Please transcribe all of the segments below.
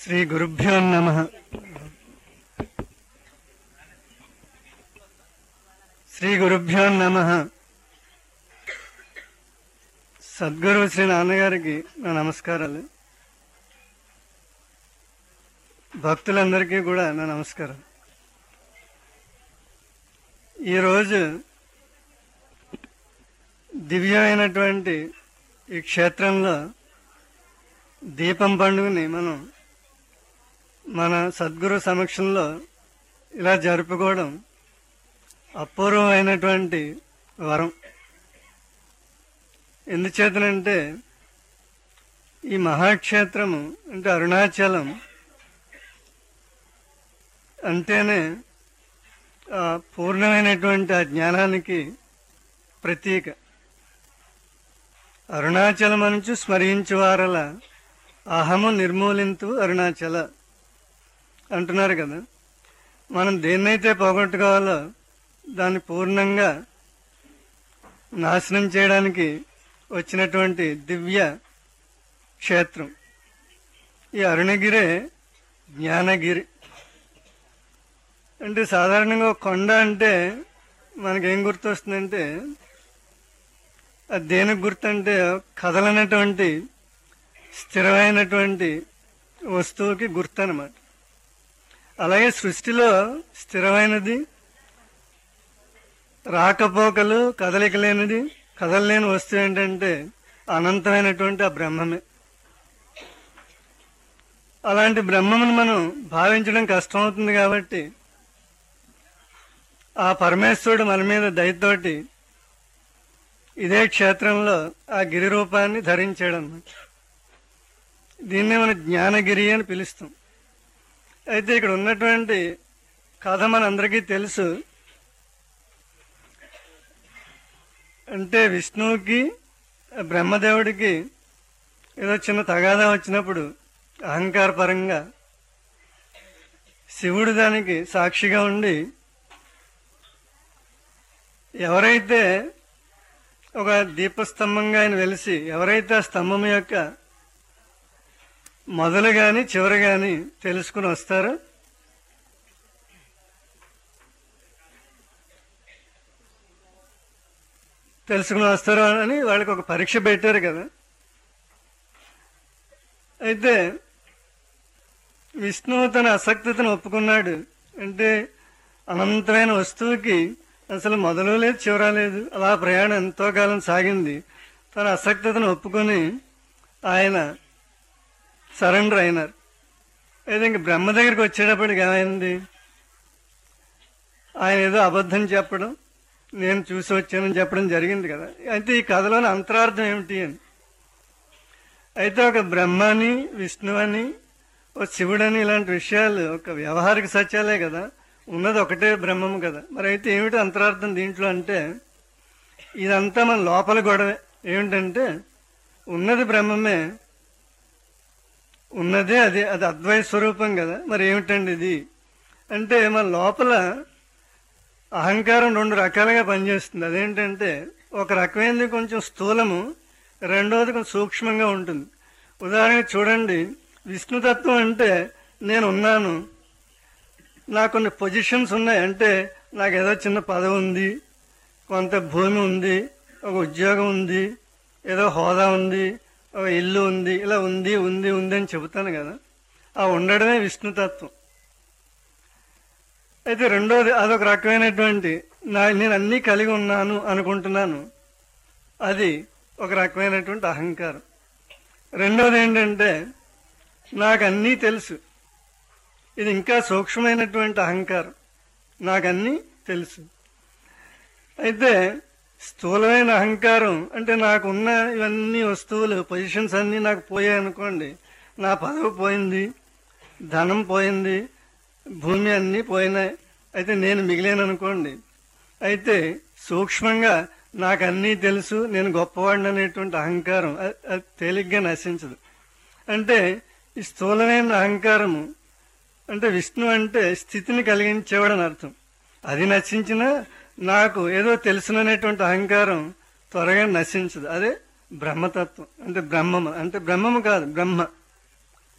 శ్రీ గురుభ్యో నమ శ్రీ గురుభ్యో నమ సద్గురు శ్రీ నాన్నగారికి నా నమస్కారాలు భక్తులందరికీ కూడా నా నమస్కారం ఈరోజు దివ్యమైనటువంటి ఈ క్షేత్రంలో దీపం పండుగని మనం మన సద్గురు సమక్షంలో ఇలా జరుపుకోవడం అపూర్వమైనటువంటి వరం ఎందుచేతనంటే ఈ మహాక్షేత్రము అంటే అరుణాచలం అంటేనే ఆ పూర్ణమైనటువంటి ఆ జ్ఞానానికి ప్రతీక అరుణాచలమనుచు స్మరించువారల అహము నిర్మూలింతు అరుణాచల అంటున్నారు కదా మనం దేన్నైతే పోగొట్టుకోవాలో దాన్ని పూర్ణంగా నాశనం చేయడానికి వచ్చినటువంటి దివ్య క్షేత్రం ఈ అరుణగిరే జ్ఞానగిరి అంటే సాధారణంగా ఒక కొండ అంటే మనకేం గుర్తొస్తుందంటే అది దేనికి గుర్తంటే కదలనటువంటి స్థిరమైనటువంటి వస్తువుకి గుర్తు అనమాట అలాగే సృష్టిలో స్థిరమైనది రాకపోకలు కదలిక లేనిది కదలలేని వస్తువు ఏంటంటే అనంతమైనటువంటి ఆ బ్రహ్మమే అలాంటి బ్రహ్మమును మనం భావించడం కష్టమవుతుంది కాబట్టి ఆ పరమేశ్వరుడు మన మీద దయతోటి ఇదే క్షేత్రంలో ఆ గిరి రూపాన్ని ధరించాడు అన్నమాట దీన్నే మనం జ్ఞానగిరి అని పిలుస్తాం అయితే ఇక్కడ ఉన్నటువంటి కథ మనందరికీ తెలుసు అంటే విష్ణువుకి బ్రహ్మదేవుడికి ఏదో చిన్న తగాదా వచ్చినప్పుడు అహంకార పరంగా శివుడు దానికి సాక్షిగా ఉండి ఎవరైతే ఒక దీపస్తంభంగా ఆయన వెలిసి ఎవరైతే ఆ స్తంభం యొక్క మొదలు గాని చివరి గాని తెలుసుకుని వస్తారో తెలుసుకుని వస్తారో అని వాళ్ళకి ఒక పరీక్ష పెట్టారు కదా అయితే విష్ణువు తన అసక్తతను ఒప్పుకున్నాడు అంటే అనంతమైన వస్తువుకి అసలు మొదలు లేదు చివర లేదు అలా ప్రయాణం ఎంతో కాలం సాగింది తన అసక్తతను ఒప్పుకొని ఆయన సరెండర్ అయినారు అయితే ఇంక బ్రహ్మ దగ్గరికి వచ్చేటప్పటికి ఏమైంది ఆయన ఏదో అబద్ధం చెప్పడం నేను చూసి వచ్చానని చెప్పడం జరిగింది కదా అయితే ఈ కథలోని అంతరార్థం ఏమిటి అని అయితే ఒక బ్రహ్మని విష్ణువని ఒక శివుడని ఇలాంటి విషయాలు ఒక వ్యవహారిక సత్యాలే కదా ఉన్నది ఒకటే బ్రహ్మము కదా మరి అయితే ఏమిటి అంతరార్థం దీంట్లో అంటే ఇదంతా మన లోపల గొడవే ఏమిటంటే ఉన్నది బ్రహ్మమే ఉన్నదే అది అది అద్వైత స్వరూపం కదా మరి ఏమిటండి ఇది అంటే మన లోపల అహంకారం రెండు రకాలుగా పనిచేస్తుంది అదేంటంటే ఒక రకమైనది కొంచెం స్థూలము రెండవది కొంచెం సూక్ష్మంగా ఉంటుంది ఉదాహరణకి చూడండి విష్ణుతత్వం అంటే నేను ఉన్నాను నాకు కొన్ని పొజిషన్స్ ఉన్నాయి అంటే నాకు ఏదో చిన్న పదవి ఉంది కొంత భూమి ఉంది ఒక ఉద్యోగం ఉంది ఏదో హోదా ఉంది ఒక ఇల్లు ఉంది ఇలా ఉంది ఉంది ఉంది అని చెబుతాను కదా ఆ ఉండడమే విష్ణుతత్వం అయితే రెండోది అదొక రకమైనటువంటి నా నేను అన్నీ కలిగి ఉన్నాను అనుకుంటున్నాను అది ఒక రకమైనటువంటి అహంకారం రెండోది ఏంటంటే నాకు అన్నీ తెలుసు ఇది ఇంకా సూక్ష్మమైనటువంటి అహంకారం నాకన్నీ తెలుసు అయితే స్థూలమైన అహంకారం అంటే నాకున్న ఇవన్నీ వస్తువులు పొజిషన్స్ అన్నీ నాకు పోయాయి అనుకోండి నా పదవి పోయింది ధనం పోయింది భూమి అన్నీ పోయినాయి అయితే నేను మిగిలేను అనుకోండి అయితే సూక్ష్మంగా నాకు అన్నీ తెలుసు నేను గొప్పవాడిని అనేటువంటి అహంకారం అ- అది తేలిగ్గా నశించదు అంటే ఈ స్థూలమైన అహంకారము అంటే విష్ణు అంటే స్థితిని కలిగించేవాడని అర్థం అది నశించినా నాకు ఏదో తెలుసుననేటువంటి అహంకారం త్వరగా నశించదు అదే బ్రహ్మతత్వం అంటే బ్రహ్మము అంటే బ్రహ్మము కాదు బ్రహ్మ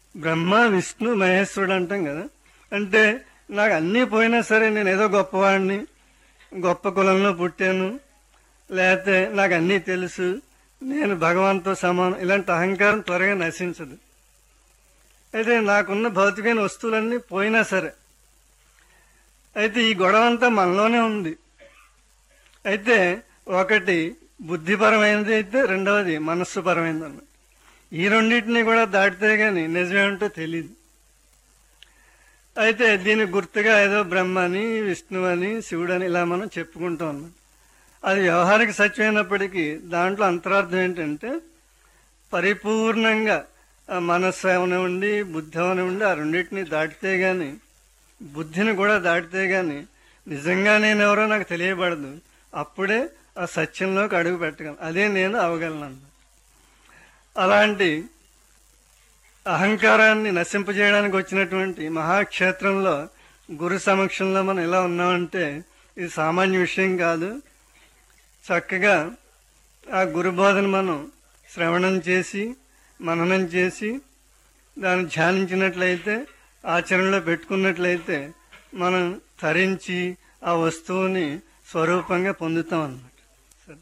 బ్రహ్మ విష్ణు మహేశ్వరుడు అంటాం కదా అంటే నాకు అన్నీ పోయినా సరే నేను ఏదో గొప్పవాడిని గొప్ప కులంలో పుట్టాను లేకపోతే నాకు అన్నీ తెలుసు నేను భగవాన్తో సమానం ఇలాంటి అహంకారం త్వరగా నశించదు అయితే నాకున్న భౌతికమైన వస్తువులన్నీ పోయినా సరే అయితే ఈ గొడవ అంతా మనలోనే ఉంది అయితే ఒకటి బుద్ధిపరమైనది అయితే రెండవది మనస్సు పరమైనది అన్నమాట ఈ రెండింటిని కూడా దాటితే గాని నిజమేమిటో తెలియదు అయితే దీని గుర్తుగా ఏదో బ్రహ్మ అని విష్ణువు అని శివుడు అని ఇలా మనం చెప్పుకుంటూ ఉన్నాం అది వ్యవహారిక సత్యమైనప్పటికీ దాంట్లో అంతరార్థం ఏంటంటే పరిపూర్ణంగా ఆ మనస్సు అవనివ్వండి బుద్ధి అవనివ్వండి ఆ రెండింటిని దాటితే గాని బుద్ధిని కూడా దాటితే గాని నిజంగా నేను ఎవరో నాకు తెలియబడదు అప్పుడే ఆ సత్యంలోకి అడుగు పెట్టగలను అదే నేను అవగలను అన్నమాట. అలాంటి అహంకారాన్ని నశింపజేయడానికి వచ్చినటువంటి మహాక్షేత్రంలో గురు సమక్షంలో మనం ఎలా ఉన్నామంటే ఇది సామాన్య విషయం కాదు చక్కగా ఆ గురు బోధన మనం శ్రవణం చేసి మననం చేసి దాన్ని ధ్యానించినట్లయితే ఆచరణలో పెట్టుకున్నట్లయితే మనం తరించి ఆ వస్తువుని స్వరూపంగా పొందుతాం అన్నమాట సరే.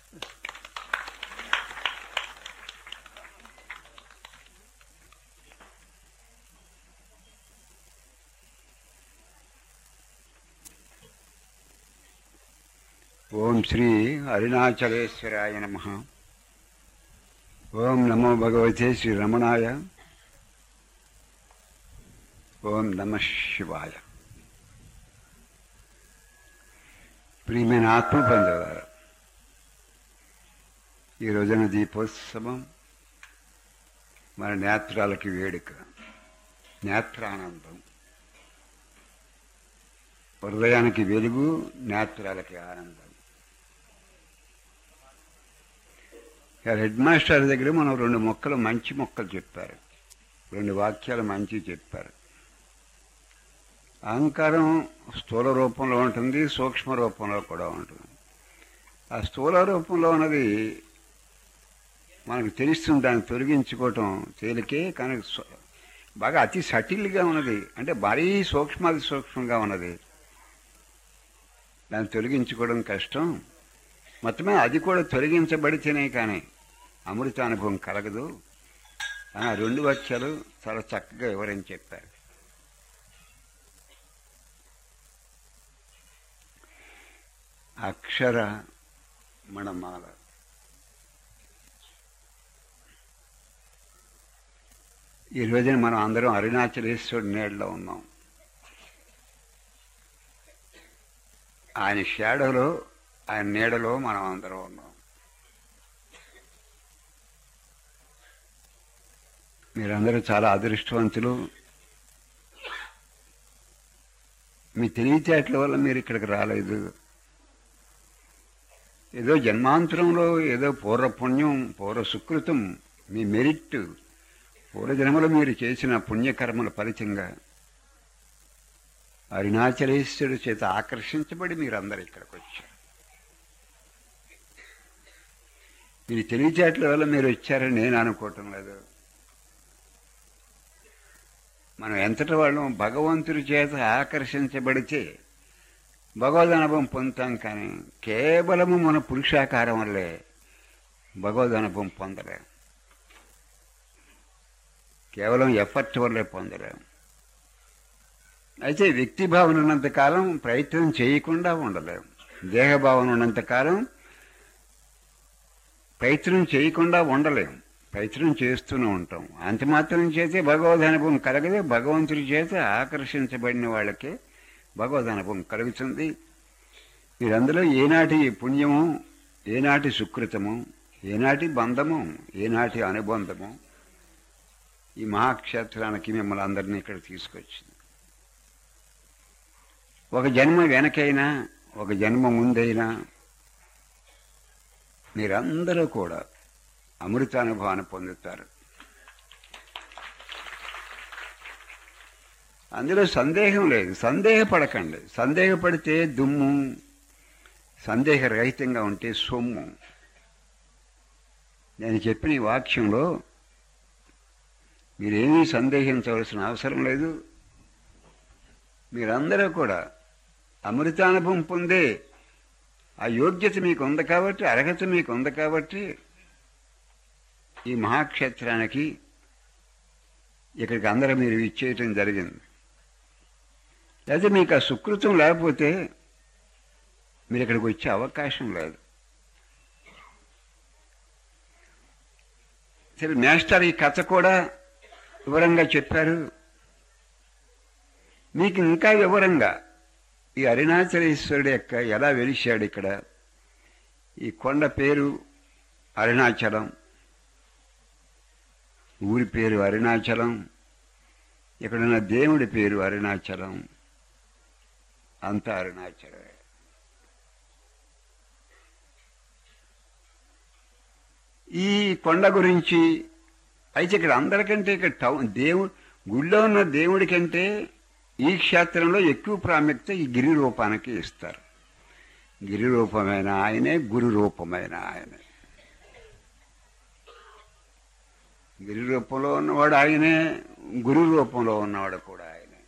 ఓం శ్రీ అరుణాచలేశ్వరాయ నమ ఓం నమో భగవతే శ్రీ రమణాయ ఓం నమ శివాయ ప్రియమైన ఆత్మ బంధువులారా ఈ రోజున దీపోత్సవం మన నేత్రాలకి వేడుక నేత్రానందం హృదయానికి వెలుగు నేత్రాలకి ఆనందం ఇక హెడ్ మాస్టర్ దగ్గర మనం రెండు మొక్కలు మంచి మొక్కలు చెప్పారు రెండు వాక్యాలు మంచి చెప్పారు అహంకారం స్థూల రూపంలో ఉంటుంది సూక్ష్మ రూపంలో కూడా ఉంటుంది ఆ స్థూల రూపంలో ఉన్నది మనకు తెలుస్తుంది దాన్ని తొలగించుకోవటం తేలికే కానీ స్వ- బాగా అతి సటిల్గా ఉన్నది అంటే మరీ సూక్ష్మాది సూక్ష్మంగా ఉన్నది దాన్ని తొలగించుకోవడం కష్టం మొత్తమే అది కూడా తొలగించబడితేనే కానీ అమృత అనుభవం కలగదు అని ఆ రెండు వాక్యాలు చాలా చక్కగా వివరించి చెప్పారు అక్షర మణమాల ఈ రోజున మనం అందరం అరుణాచలేశ్వరుడి నీడలో ఉన్నాం ఆయన షాడోలో ఆయన నీడలో మనం అందరం ఉన్నాం మీరందరూ చాలా అదృష్టవంతులు మీ తెలివితేటల వల్ల మీరు ఇక్కడికి రాలేదు ఏదో జన్మాంతరంలో ఏదో పూర్వపుణ్యం పూర్వ సుకృతం మీ మెరిట్ పూర్వజన్మలో మీరు చేసిన పుణ్యకర్మల ఫలితంగా అరుణాచలేశ్వరుడు చేత ఆకర్షించబడి మీరందరూ ఇక్కడికి వచ్చారు మీరు తెలివితేటల వల్ల మీరు వచ్చారని నేను అనుకోవటం లేదు మనం ఎంతటి వాళ్ళం భగవంతుడి చేత ఆకర్షించబడితే భగవద్ అనుభవం పొందుతాం కానీ కేవలము మన పురుషాకారం వల్లే భగవద్ అనుభవం పొందలేం కేవలం ఎఫర్ట్ వల్లే పొందలేం అయితే వ్యక్తి భావన ఉన్నంతకాలం ప్రయత్నం చేయకుండా ఉండలేం దేహభావన ఉన్నంతకాలం ప్రయత్నం చేయకుండా ఉండలేం ప్రయత్నం చేస్తూనే ఉంటాం అంత మాత్రం చేతే భగవద్ అనుభవం కలగదే భగవంతుడి చేత ఆకర్షించబడిన వాళ్ళకే భగవద్ అనుభవం కలుగుతుంది మీరందరూ ఏనాటి పుణ్యము ఏనాటి సుకృతము ఏనాటి బంధము ఏనాటి అనుబంధము ఈ మహాక్షేత్రానికి మిమ్మల్ని అందరినీ ఇక్కడ తీసుకొచ్చింది ఒక జన్మ వెనకైనా ఒక జన్మ ముందైనా మీరందరూ కూడా అమృతానుభవాన్ని పొందుతారు అందులో సందేహం లేదు సందేహపడకండి సందేహపడితే దుమ్ము సందేహరహితంగా ఉంటే సొమ్ము నేను చెప్పిన ఈ వాక్యంలో మీరేమీ సందేహించవలసిన అవసరం లేదు మీరందరూ కూడా అమృతానుభవం పొందే ఆ యోగ్యత మీకు ఉంది కాబట్టి అర్హత మీకు ఉంది కాబట్టి ఈ మహాక్షేత్రానికి ఇక్కడికి అందరూ మీరు ఇచ్చేయటం జరిగింది అయితే మీకు ఆ సుకృతం లేకపోతే మీరు ఇక్కడికి వచ్చే అవకాశం లేదు సరే మేస్టర్ ఈ కథ కూడా వివరంగా చెప్పారు మీకు ఇంకా వివరంగా ఈ అరుణాచలేశ్వరుడు యొక్క ఎలా వెలిశాడు ఇక్కడ ఈ కొండ పేరు అరుణాచలం ఊరి పేరు అరుణాచలం ఇక్కడున్న దేవుడి పేరు అరుణాచలం అంతా అరుణాచలమే ఈ కొండ గురించి అయితే ఇక్కడ అందరికంటే ఇక్కడ టౌన్ దేవుడు గుళ్ళో ఉన్న దేవుడి కంటే ఈ క్షేత్రంలో ఎక్కువ ప్రాముఖ్యత ఈ గిరి రూపానికి ఇస్తారు గిరి రూపమైన ఆయనే గురు రూపమైన ఆయనే గిరి రూపంలో ఉన్నవాడు ఆయనే గురు రూపంలో ఉన్నవాడు కూడా ఆయనే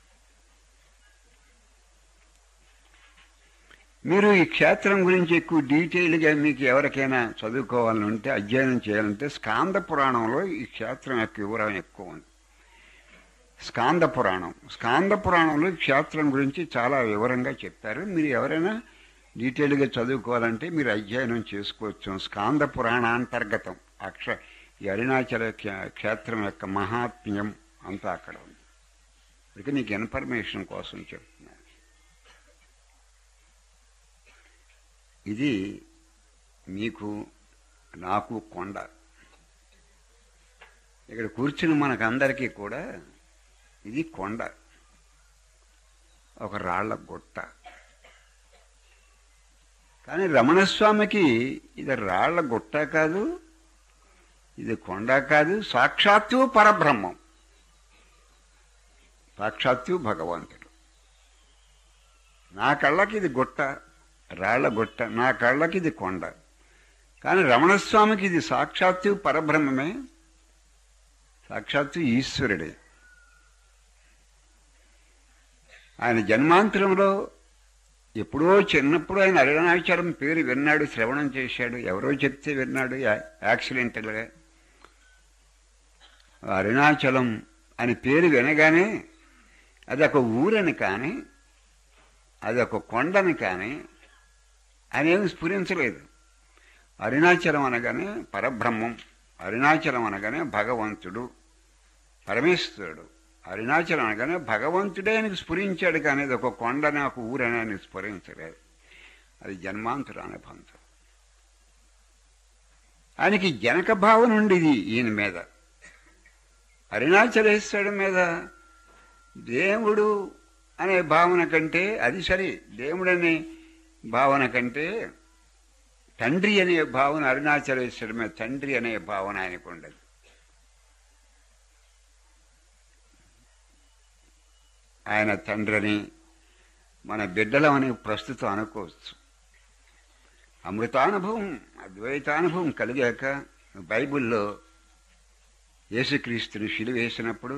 మీరు ఈ క్షేత్రం గురించి ఎక్కువ డీటెయిల్గా మీకు ఎవరికైనా చదువుకోవాలని ఉంటే అధ్యయనం చేయాలంటే స్కాంద పురాణంలో ఈ క్షేత్రం యొక్క వివరం ఎక్కువ ఉంది స్కాంద పురాణం స్కాంద పురాణంలో ఈ క్షేత్రం గురించి చాలా వివరంగా చెప్పారు మీరు ఎవరైనా డీటెయిల్గా చదువుకోవాలంటే మీరు అధ్యయనం చేసుకోవచ్చు స్కాంద పురాణాంతర్గతం అక్ష ఈ అరుణాచల క్షే- క్షేత్రం యొక్క మహాత్మ్యం అంతా అక్కడ ఉంది ఇక నీకు ఇన్ఫర్మేషన్ కోసం చెప్తున్నాను ఇది మీకు నాకు కొండ ఇక్కడ కూర్చుని మనకందరికీ కూడా ఇది కొండ ఒక రాళ్ల గుట్ట కానీ రమణస్వామికి ఇది రాళ్ల గుట్ట కాదు ఇది కొండ కాదు సాక్షాత్తు పరబ్రహ్మం సాక్షాత్తు భగవంతుడు నా కళ్ళకి ఇది గుట్ట రాళ్ల గుట్ట నా కళ్ళకి ఇది కొండ కానీ రమణస్వామికి ఇది సాక్షాత్తు పరబ్రహ్మమే సాక్షాత్తు ఈశ్వరుడే ఆయన జన్మాంతరంలో ఎప్పుడో చిన్నప్పుడు ఆయన అరుణాచలం పేరు విన్నాడు శ్రవణం చేశాడు ఎవరో చెప్తే విన్నాడు యా- యాక్సిడెంటల్గా అరుణాచలం అని పేరు వినగానే అదొక ఊరని కానీ అదొక కొండని కానీ అనేమి స్ఫురించలేదు అరుణాచలం అనగానే పరబ్రహ్మం అరుణాచలం అనగానే భగవంతుడు పరమేశ్వరుడు అరుణాచలం అనగానే భగవంతుడే ఆయనకు స్ఫురించాడు కానీ అది ఒక కొండని ఒక ఊరని ఆయనకు స్ఫురించలేదు అది జన్మాంతర అనుబంధం ఆయనకి జనక భావన ఉండేది ఈయన మీద అరుణాచలేశ్వరుడి మీద దేవుడు అనే భావన కంటే అది సరే దేవుడనే భావన కంటే తండ్రి అనే భావన అరుణాచలేశ్వరుడి మీద తండ్రి అనే భావన ఆయనకు ఉండదు ఆయన తండ్రిని మన బిడ్డలమని ప్రస్తుతం అనుకోవచ్చు అమృతానుభవం అద్వైతానుభవం కలిగాక బైబిల్లో యేసుక్రీస్తుని శిలువేసినప్పుడు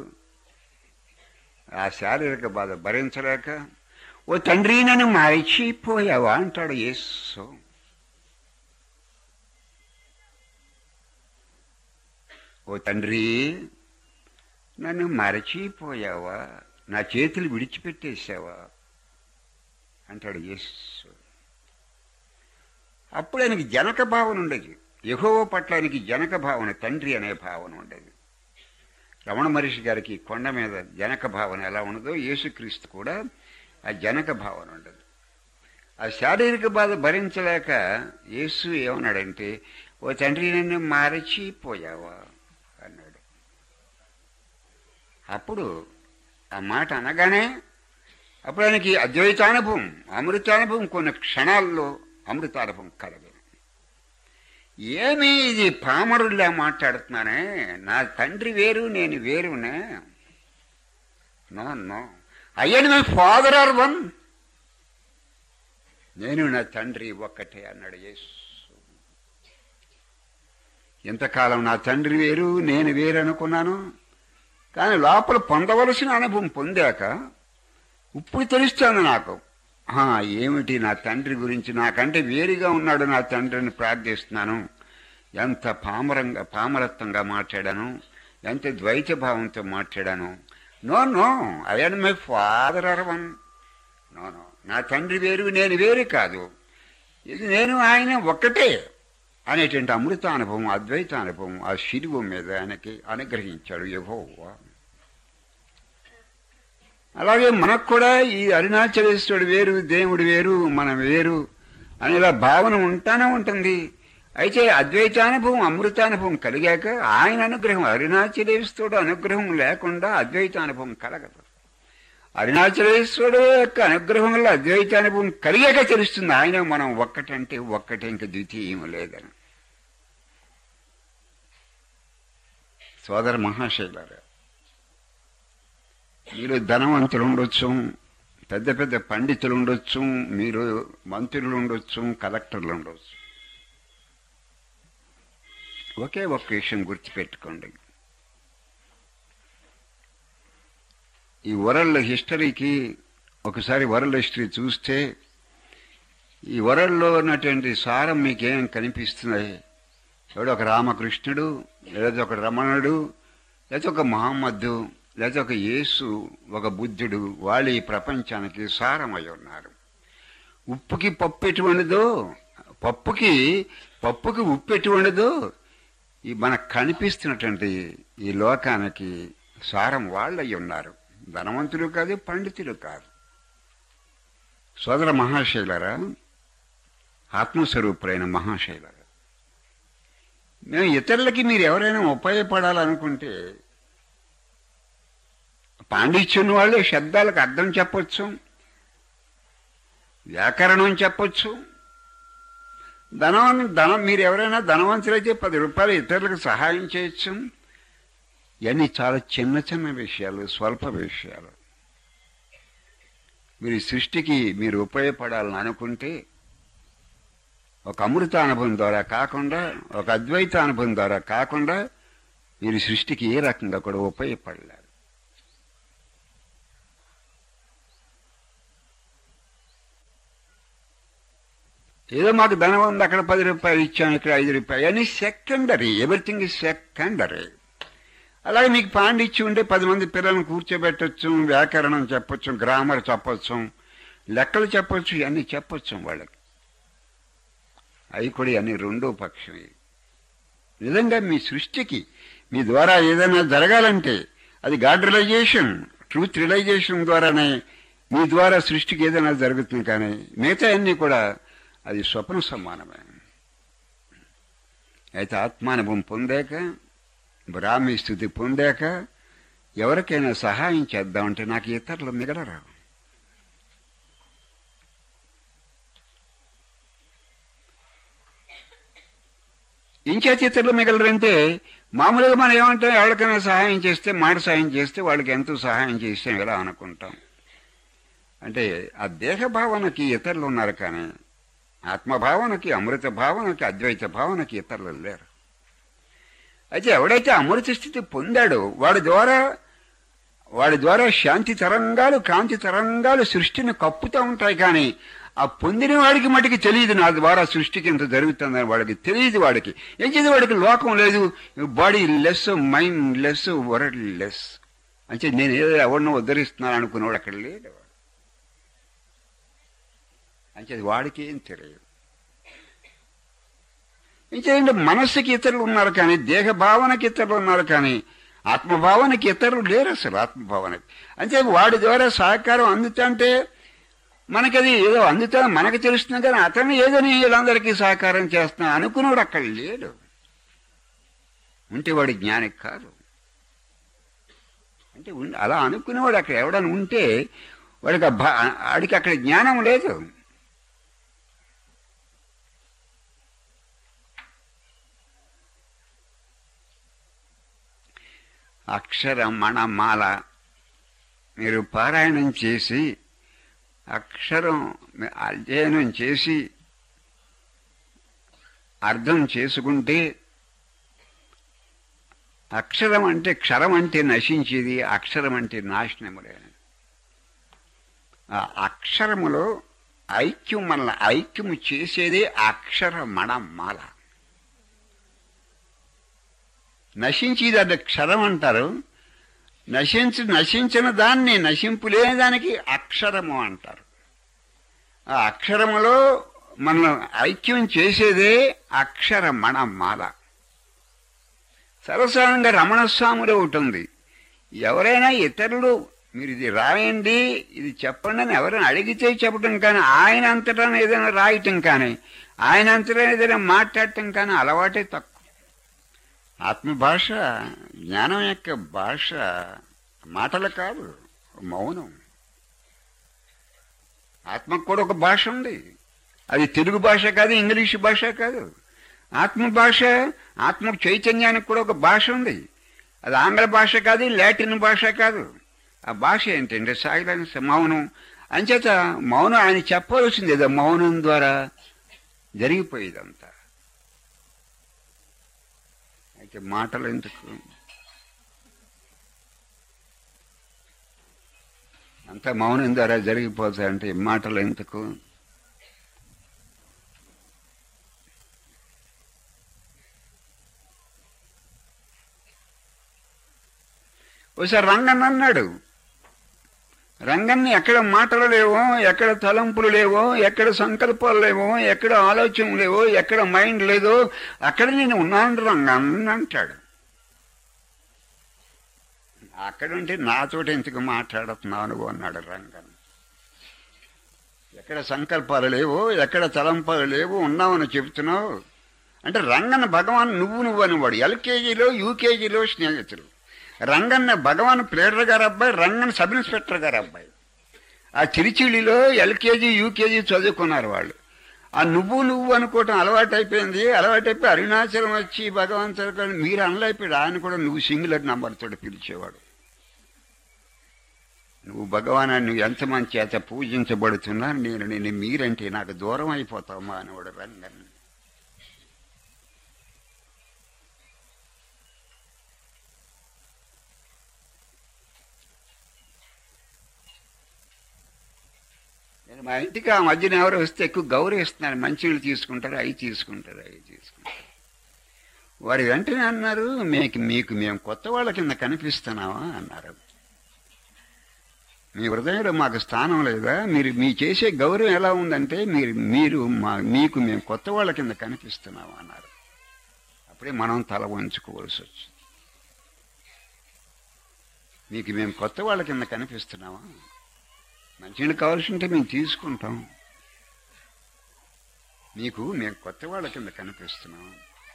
ఆ శారీరక బాధ భరించలేక ఓ తండ్రి నన్ను మరిచిపోయావా అంటాడు యేసు ఓ తండ్రి నన్ను మరచిపోయావా నా చేతులు విడిచిపెట్టేశావా అంటాడు యేసు అప్పుడు ఆయనకి జనక భావన ఉండేది యహోవ పట్ల ఆయనకి జనక భావన తండ్రి అనే భావన ఉండేది రమణ మహర్షి గారికి కొండ మీద జనక భావన ఎలా ఉండదో యేసుక్రీస్తు కూడా ఆ జనక భావన ఉండదు ఆ శారీరక బాధ భరించలేక యేసు ఏమన్నాడంటే ఓ తండ్రి నన్ను మరచిపోయావా అన్నాడు అప్పుడు ఆ మాట అనగానే అప్పుడు ఆయనకి అద్వైతానుభవం అమృతానుభవం కొన్ని క్షణాల్లో అమృతానుభవం కలదు ఏమీ ఇది పామరుల్లా మాట్లాడుతున్నానే నా తండ్రి వేరు నేను వేరునే నో నో అయ్యని మై ఫాదర్ ఆర్ వన్ నేను నా తండ్రి ఒక్కటే అన్నాడు యేసు ఇంతకాలం నా తండ్రి వేరు నేను వేరు అనుకున్నాను కానీ లోపల పొందవలసిన అనుభవం పొందాక ఇప్పుడు తెలుస్తుంది నాకు ఆ, ఏమిటి నా తండ్రి గురించి నాకంటే వేరుగా ఉన్నాడు నా తండ్రిని ప్రార్థిస్తున్నాను ఎంత పామరంగా పామరత్వంగా మాట్లాడాను ఎంత ద్వైత భావంతో మాట్లాడాను no no I and my father are one no no నా తండ్రి వేరు నేను వేరు కాదు ఇది నేను ఆయన ఒక్కటే అనేటువంటి అమృత అనుభవం అద్వైత అనుభవం ఆ శిలువు మీద ఆయనకి అనుగ్రహించాడు యెహోవా అలాగే మనకు కూడా ఈ అరుణాచలేశ్వరుడు వేరు దేవుడు వేరు మనం వేరు అనేలా భావన ఉంటానే ఉంటుంది అయితే అద్వైతానుభవం అమృతానుభవం కలిగాక ఆయన అనుగ్రహం అరుణాచలేశ్వరుడు అనుగ్రహం లేకుండా అద్వైతానుభవం కలగదు అరుణాచలేశ్వరుడు యొక్క అనుగ్రహం వల్ల అద్వైతానుభవం కలిగాక తెలుస్తుంది ఆయన మనం ఒక్కటంటే ఒక్కటే ఇంక ద్వితీయం లేదని సోదర మహాశైలారా మీరు ధనవంతులు ఉండొచ్చు పెద్ద పెద్ద పండితులు ఉండొచ్చు మీరు మంత్రులు ఉండొచ్చు కలెక్టర్లు ఉండొచ్చు ఒకే ఒక్క విషయం గుర్తుపెట్టుకోండి ఈ వరల్డ్ హిస్టరీకి ఒకసారి వరల్డ్ హిస్టరీ చూస్తే ఈ వరల్డ్లో ఉన్నటువంటి సారం మీకేం కనిపిస్తున్నాయి ఎవడో ఒక రామకృష్ణుడు లేదా ఒక రమణుడు లేదా ఒక మహమ్మద్దు లేదా ఒక యేసు ఒక బుద్ధుడు వాళ్ళు ఈ ప్రపంచానికి సారమై ఉన్నారు ఉప్పుకి పప్పు ఎటువంటిదో పప్పుకి పప్పుకి ఉప్పు ఎటువంటిదో ఈ మనకు కనిపిస్తున్నటువంటి ఈ లోకానికి సారం వాళ్ళయి ఉన్నారు ధనవంతులు కాదు పండితులు కాదు సోదర మహాశైలరా ఆత్మస్వరూపులైన మహాశైలరా మేము ఇతరులకి మీరు ఎవరైనా ఉపయోగపడాలనుకుంటే పాండిత్యం వాళ్ళు శబ్దాలకు అర్థం చెప్పొచ్చు వ్యాకరణం చెప్పొచ్చు ధనం ధనం మీరు ఎవరైనా ధనవంతులైతే పది రూపాయలు ఇతరులకు సహాయం చేయొచ్చు ఇవన్నీ చాలా చిన్న చిన్న విషయాలు స్వల్ప విషయాలు మీరు సృష్టికి మీరు ఉపయోగపడాలని అనుకుంటే ఒక అమృత అనుభవం ద్వారా కాకుండా ఒక అద్వైత అనుభవం ద్వారా కాకుండా మీరు సృష్టికి ఏ రకంగా కూడా ఉపయోగపడలేరు ఏదో మాకు ధనం ఉంది అక్కడ పది రూపాయలు ఇచ్చాను ఇక్కడ ఐదు రూపాయలు అని సెకండరీ ఎవ్రీథింగ్ ఇస్ సెకండరీ అలాగే మీకు పాండిత్యం ఉంటే పది మంది పిల్లలను కూర్చోబెట్టచ్చు వ్యాకరణం చెప్పొచ్చు గ్రామర్ చెప్పొచ్చు లెక్కలు చెప్పొచ్చు ఇవన్నీ చెప్పొచ్చు వాళ్ళకి అవి కూడా అన్ని రెండో పక్షం నిజంగా మీ సృష్టికి మీ ద్వారా ఏదైనా జరగాలంటే అది గాడ్ రియలైజేషన్ ట్రూత్ రియలైజేషన్ ద్వారానే మీ ద్వారా సృష్టికి ఏదైనా జరుగుతుంది కానీ మిగతా అన్నీ కూడా అది స్వప్న సమానమే అయితే ఆత్మానుభవం పొందాక బ్రాహ్మీ స్థితి పొందాక ఎవరికైనా సహాయం చేద్దామంటే నాకు ఇతరులు మిగలరా ఇంచేత ఇతరులు మిగలరంటే మామూలుగా మనం ఏమంటాం ఎవరికైనా సహాయం చేస్తే మాట సహాయం చేస్తే వాళ్ళకి ఎంతో సహాయం చేస్తే ఎలా అనుకుంటాం అంటే ఆ దేహ భావనకి ఇతరులు ఉన్నారు కానీ ఆత్మభావనకి అమృత భావనకి అద్వైత భావనకి ఇతరులు లేరు అయితే ఎవడైతే అమృత స్థితి పొందాడో వాడి ద్వారా వాడి ద్వారా శాంతి తరంగాలు కాంతి తరంగాలు సృష్టిని కప్పుతూ ఉంటాయి కానీ ఆ పొందిన వాడికి మటుకి తెలియదు నా ద్వారా సృష్టికి ఇంత జరుగుతుందని వాడికి తెలియదు వాడికి ఏం చేసి వాడికి లోకం లేదు bodyless mindless worldless అంటే నేను ఏదో ఎవరినో ఉద్ధరిస్తున్నాను అనుకునేవాడు అక్కడ లేడు అంటే వాడికి ఏం తెలియదు ఇంకేంటి మనస్సుకి ఇతరులు ఉన్నారు కానీ దేహ భావనకి ఇతరులు ఉన్నారు కానీ ఆత్మభావనకి ఇతరులు లేరు అసలు ఆత్మభావనకి అంటే వాడి ద్వారా సహకారం అందుతుంటే మనకది ఏదో అందుతా మనకు తెలుస్తుంది కానీ అతను ఏదో నేను వీళ్ళందరికీ సహకారం చేస్తున్నా అనుకున్నాడు అక్కడ లేడు ఉంటే వాడి జ్ఞానికి కాదు అంటే ఉన్- అలా అనుకునేవాడు అక్కడ ఎవడని ఉంటే వాడికి ఆ భా- వాడికి అక్కడ జ్ఞానం లేదు అక్షర మణమాల మీరు పారాయణం చేసి అక్షరం అధ్యయనం చేసి అర్థం చేసుకుంటే అక్షరం అంటే క్షరం అంటే నశించేది అక్షరం అంటే నాశనములేని ఆ అక్షరములో ఐక్యం మనల్ని ఐక్యము చేసేదే అక్షర మణమాల నశించేది అది క్షరం అంటారు నశించి నశించిన దాన్ని నశింపులేని దానికి అక్షరము అంటారు ఆ అక్షరములో మనం ఐక్యం చేసేదే అక్షర మణమాల సరసానంగా రమణస్వాములు ఒకటి ఉంది ఎవరైనా ఇతరులు మీరు ఇది రాయండి ఇది చెప్పండి అని ఎవరైనా అడిగితే చెప్పడం కానీ ఆయన అంతటా ఏదైనా రాయటం కానీ ఆయన అంతటా ఏదైనా మాట్లాడటం కానీ అలవాటే తక్కువ ఆత్మభాష జ్ఞానం యొక్క భాష మాటలు కాదు మౌనం ఆత్మకు కూడా ఒక భాష ఉంది అది తెలుగు భాష కాదు ఇంగ్లీష్ భాష కాదు ఆత్మ భాష ఆత్మ చైతన్యానికి కూడా ఒక భాష ఉంది అది ఆంగ్ల భాష కాదు లాటిన్ భాష కాదు ఆ భాష ఏంటంటే సైలెన్స్ మౌనం అంచేత మౌనం ఆయన చెప్పవలసింది ఏదో మౌనం ద్వారా జరిగిపోయేదంతా అయితే మాటలు ఎందుకు అంత మౌనం ద్వారా జరిగిపోతాయంటే మాటలు ఎందుకు ఒకసారి రంగన్ అన్నాడు రంగన్ని ఎక్కడ మాటలు లేవో ఎక్కడ తలంపులు లేవో ఎక్కడ సంకల్పాలు లేవో ఎక్కడ ఆలోచనలు లేవో ఎక్కడ మైండ్ లేదో అక్కడ నేను ఉన్నాను రంగన్ అంటాడు అక్కడుంటే నాతోటి ఎందుకు మాట్లాడుతున్నాను అన్నాడు రంగన్ ఎక్కడ సంకల్పాలు లేవో ఎక్కడ తలంపాలు లేవో ఉన్నామని చెబుతున్నావు అంటే రంగన్ భగవాన్ నువ్వు నువ్వు అనేవాడు ఎల్కేజీలో యూకేజీలో స్నేహితులు రంగన్న భగవాన్ ప్లేడర్ గారు అబ్బాయి రంగన్ సబ్ ఇన్స్పెక్టర్ గారు అబ్బాయి ఆ చిరిచిడిలో ఎల్కేజీ యూకేజీ చదువుకున్నారు వాళ్ళు ఆ నువ్వు నువ్వు అనుకోవటం అలవాటైపోయింది అలవాటైపోయి అరుణాచలం వచ్చి భగవంతుడు మీరు అనలేకపోయాడు ఆయన కూడా నువ్వు సింగులర్ నంబర్తో పిలిచేవాడు నువ్వు భగవానా నువ్వు ఎంతమంది చేత పూజించబడుతున్నా నేను నేను మీరంటే నాకు దూరం అయిపోతావమ్మా అనేవాడు రంగన్ నేను మా ఇంటికి ఆ మధ్యన ఎవరు వస్తే ఎక్కువ గౌరవిస్తున్నారు మంచినీళ్ళు తీసుకుంటారు అవి తీసుకుంటారు అవి తీసుకుంటారు వారు వెంటనే అన్నారు మీకు మీకు మేము కొత్త వాళ్ళ కింద కనిపిస్తున్నావా అన్నారు మీ హృదయంలో మాకు స్థానం లేదా మీరు మీ చేసే గౌరవం ఎలా ఉందంటే మీరు మీరు మా మీకు మేము కొత్త వాళ్ళ కింద కనిపిస్తున్నావా అన్నారు అప్పుడే మనం తల వంచుకోవాల్సి వచ్చింది మీకు మేము కొత్త వాళ్ళ కింద కనిపిస్తున్నావా మంచినీళ్ళు కావాల్సి ఉంటే మేము తీసుకుంటాం మీకు మేము కొత్త వాళ్ళ కింద కనిపిస్తున్నాం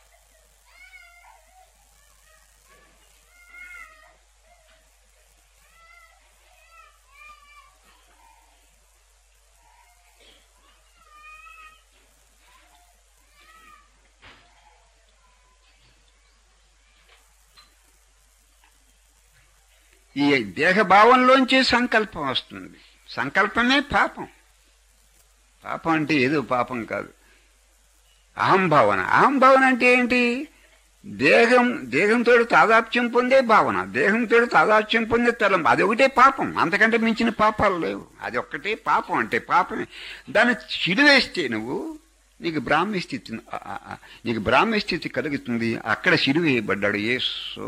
ఈ దేహభావంలోంచి సంకల్పం వస్తుంది సంకల్పమే పాపం పాపం అంటే ఏదో పాపం కాదు అహంభావన అహంభావన అంటే ఏంటి దేహం దేహంతో తాదాప్యం పొందే భావన దేహంతో తాదాప్యం పొందే తలం అది ఒకటే పాపం అంతకంటే మించిన పాపాలు లేవు అది ఒక్కటే పాపం అంటే పాపమే దాన్ని చిరువేస్తే నువ్వు నీకు బ్రాహ్మ్య స్థితి ఆ, ఆ, ఆ, నీకు బ్రాహ్మ్య స్థితి కలుగుతుంది అక్కడ సిలువేయబడ్డాడు యేసు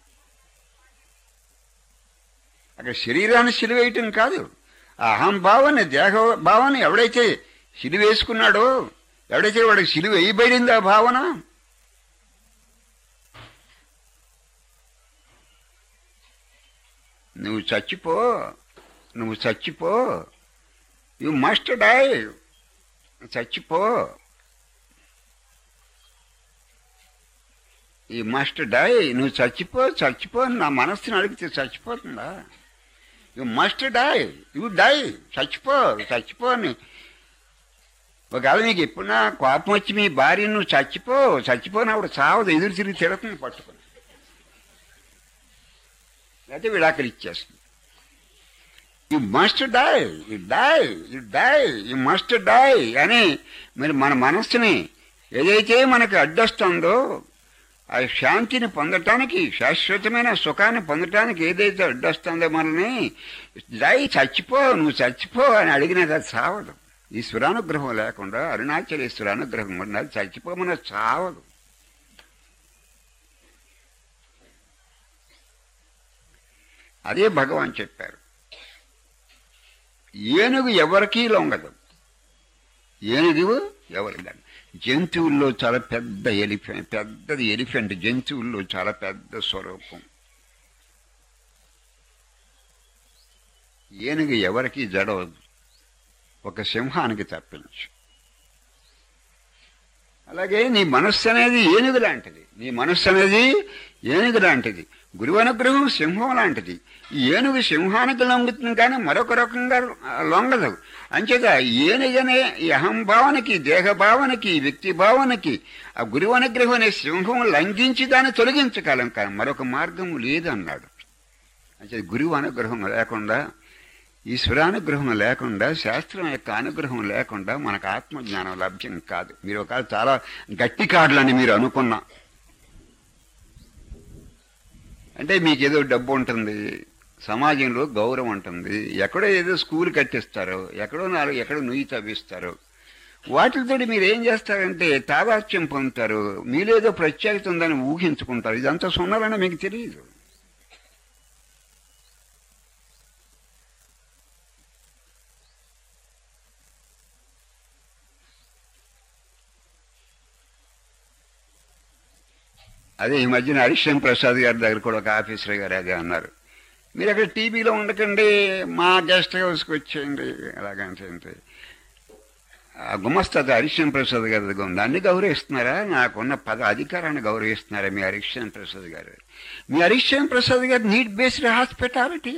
అక్కడ శరీరాన్ని సిలువేయటం కాదు ఆ అహంభావాన్ని దేహ భావాన్ని ఎవడైతే సిలువేసుకున్నాడో ఎవడైతే వాడికి సిలువ వేయబడింది ఆ భావన నువ్వు చచ్చిపో నువ్వు చచ్చిపో యు మస్ట్ డై చచ్చిపో ఈ మస్ట్ డై నువ్వు చచ్చిపో చచ్చిపో అని నా మనస్సుని అడిగితే చచ్చిపోతుందా you must die you die చచ్చిపో చచ్చిపో అని ఒకవేళ నీకు ఎప్పుడన్నా కోపం వచ్చి మీ భార్య నువ్వు చచ్చిపో చచ్చిపోయినప్పుడు చావదు ఎదురు తిరిగి తిడుతుంది పట్టుకుని అయితే విడాకులు ఇచ్చేస్తుంది you must die you die you die you must die అని మరి మన మనస్సుని ఏదైతే మనకు అడ్డొస్తుందో ఆ శాంతిని పొందటానికి శాశ్వతమైన సుఖాన్ని పొందటానికి ఏదైతే అడ్డొస్తుందో మనల్ని దాయి చచ్చిపో నువ్వు చచ్చిపో అని అడిగినది అది సావదు ఈశ్వరానుగ్రహం లేకుండా అరుణాచలేశ్వర అనుగ్రహం ఉన్నది చచ్చిపోమన్న చావదు అదే భగవాన్ చెప్పారు ఏనుగు ఎవరికీ లొంగదు ఏనుగు ఎవరి జంతువుల్లో చాలా పెద్ద ఎలిఫెంట్ పెద్దది ఎలిఫెంట్ జంతువుల్లో చాలా పెద్ద స్వరూపం ఏనుగు ఎవరికి జడవదు ఒక సింహానికి తప్పించు అలాగే నీ మనస్సు అనేది ఏనుగు లాంటిది నీ మనస్సు అనేది ఏనుగు లాంటిది గురువు అనుగ్రహం సింహం లాంటిది ఈ ఏనుగు సింహానికి లొంగుతుంది కానీ మరొక రకంగా లొంగదు అంచేత ఏనుగనే ఈ అహంభావనకి దేహభావనకి వ్యక్తి భావనకి ఆ గురువు అనుగ్రహం అనే సింహం లంఘించి దాన్ని తొలగించగలం కానీ మరొక మార్గం లేదన్నాడు అంచేత గురువు అనుగ్రహం లేకుండా ఈశ్వరానుగ్రహం లేకుండా శాస్త్రం యొక్క అనుగ్రహం లేకుండా మనకు ఆత్మజ్ఞానం లభ్యం కాదు మీరు ఒక చాలా గట్టి కార్డులని మీరు అనుకున్నా అంటే మీకు ఏదో డబ్బు ఉంటుంది సమాజంలో గౌరవం ఉంటుంది ఎక్కడో ఏదో స్కూల్ కట్టిస్తారు ఎక్కడో నాలుగు ఎక్కడో నుయ్యి తవ్విస్తారు వాటితో మీరు ఏం చేస్తారంటే తాదాత్యం పొందుతారు మీలేదో ప్రత్యేకత ఉందని ఊహించుకుంటారు ఇదంతా సున్నారని మీకు తెలియదు అదే ఈ మధ్యన హరిశ్చంద్ర ప్రసాద్ గారి దగ్గర కూడా ఒక ఆఫీసర్ గారు అదే అన్నారు మీరు అక్కడ టీవీలో ఉండకండి మా గెస్ట్ హౌస్కి వచ్చేయండి అలాగంటే ఆ గుమస్తా హరిశ్చంద్ర ప్రసాద్ గారి దగ్గర ఉంది అన్ని గౌరవిస్తున్నారా నాకున్న పద అధికారాన్ని గౌరవిస్తున్నారా మీ హరిశ్చంద్ర ప్రసాద్ గారు మీ హరిశ్చంద్ర ప్రసాద్ గారు నీట్ బేస్డ్ హాస్పిటాలిటీ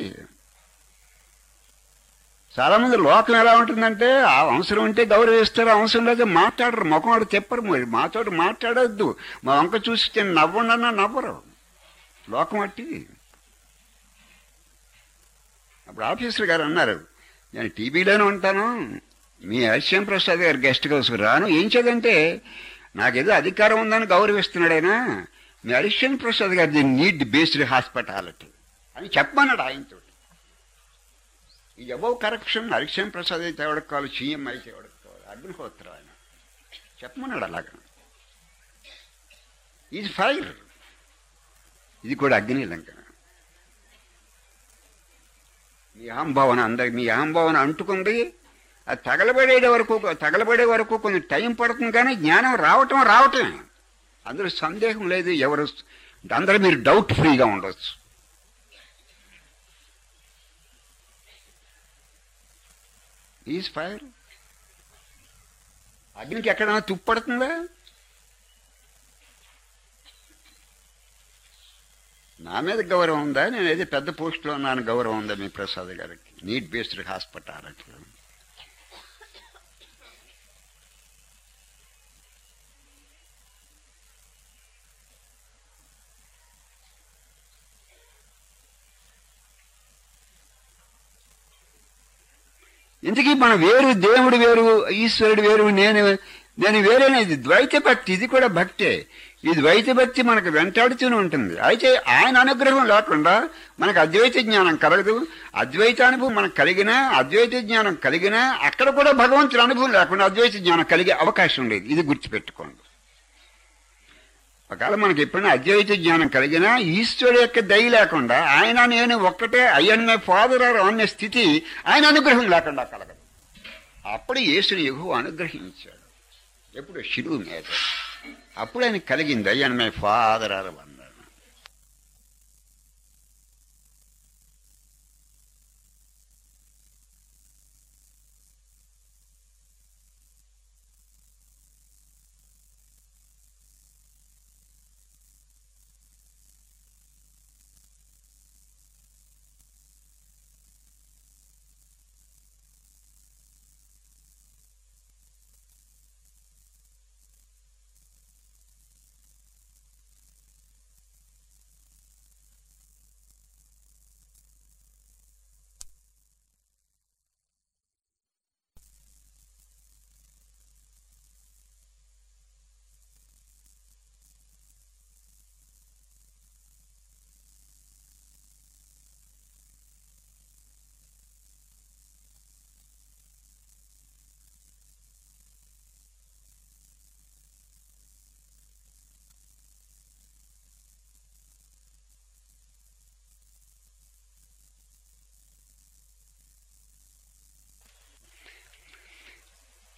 చాలా మంది లోకం ఎలా ఉంటుందంటే ఆ అవసరం ఉంటే గౌరవిస్తారు అవసరం లేదు మాట్లాడరు ముఖం వాడు చెప్పరు మరి మాతో మాట్లాడొద్దు మా వంక చూస్తే నవ్వండన్నా నవ్వరు లోకం అట్టి అప్పుడు ఆఫీసర్ గారు అన్నారు నేను టీవీలోనే ఉంటాను మీ హరిశ్యం ప్రసాద్ గారు గెస్ట్ హౌస్ రాను ఏం చేదంటే నాకేదో అధికారం ఉందని గౌరవిస్తున్నాడైనా మీ హరిశ్చంద్ర ప్రసాద్ గారి నీడ్ బేస్డ్ హాస్పిటాలిటీ అని చెప్పమన్నాడు ఆయనతో ఈ అబౌవ్ కరప్షన్ హరిశ్చంద్ర ప్రసాద్ అయితే ఎవరికి కావాలి సీఎం అయితే ఎవరికి కావాలి అగ్నిహోత్ర ఆయన చెప్పమన్నాడు అలాగా ఇది ఫైర్ ఇది కూడా అగ్ని లంక మీ అహంభావన అందరి మీ అహంభావన అంటుకుంది అది తగలబడే వరకు తగలబడే వరకు కొంచెం టైం పడుతుంది కానీ జ్ఞానం రావటం రావటమే అందులో సందేహం లేదు ఎవరు అందరూ మీరు డౌట్ ఫ్రీగా ఉండొచ్చు ఈజ్ ఫైర్ అగ్నికి ఎక్కడైనా తుప్పడుతుందా నా మీద గౌరవం ఉందా నేను ఏదో పెద్ద పోస్టులో ఉన్నాను గౌరవం ఉందా మీ ప్రసాద్ గారికి నీట్ బేస్డ్ హాస్పిటాలిటీ ఇంతకీ మన వేరు దేవుడు వేరు ఈశ్వరుడు వేరు నేను నేను వేరేనేది ద్వైత భక్తి ఇది కూడా భక్తే ఈ ద్వైత భక్తి మనకు వెంటాడుతూనే ఉంటుంది అయితే ఆయన అనుగ్రహం లేకుండా మనకు అద్వైత జ్ఞానం కలగదు అద్వైత అనుభవం మనకు కలిగినా అద్వైత జ్ఞానం కలిగినా అక్కడ కూడా భగవంతుడి అనుభవం లేకుండా అద్వైత జ్ఞానం కలిగే అవకాశం లేదు ఇది గుర్తుపెట్టుకోండి ఒకవేళ మనకి ఎప్పుడైనా అద్వైత జ్ఞానం కలిగినా ఈశ్వరుడు యొక్క దయ లేకుండా ఆయన నేను ఒక్కటే అయ్యన్న ఫాదర్ అనే స్థితి ఆయన అనుగ్రహం లేకుండా కలగదు అప్పుడు యేసుని ఎగువ అనుగ్రహించాడు ఎప్పుడు శిలువు మీద అప్పుడు ఆయన కలిగింది అయ్యన్న మై ఫాదర్ అన్నాడు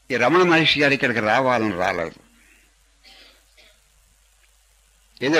ఈ రమణ మహర్షి గారు ఇక్కడికి రావాలని రాలేదు ఏదో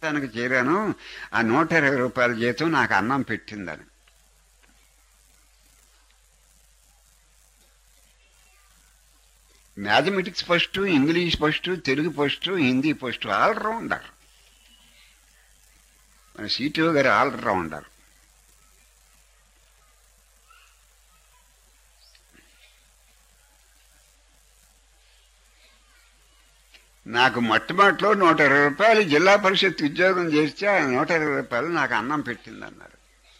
తనకు చేరాను ఆ నూట ఇరవై రూపాయల జీతం నాకు అన్నం పెట్టిందని mathematics first English first Telugu first Hindi first allrounder మన సీటు గారు ఆల్రౌండర్ నాకు మొట్టమొదటిలో నూట ఇరవై రూపాయలు జిల్లా పరిషత్ ఉద్యోగం చేస్తే ఆ నూట ఇరవై రూపాయలు నాకు అన్నం పెట్టిందన్నారు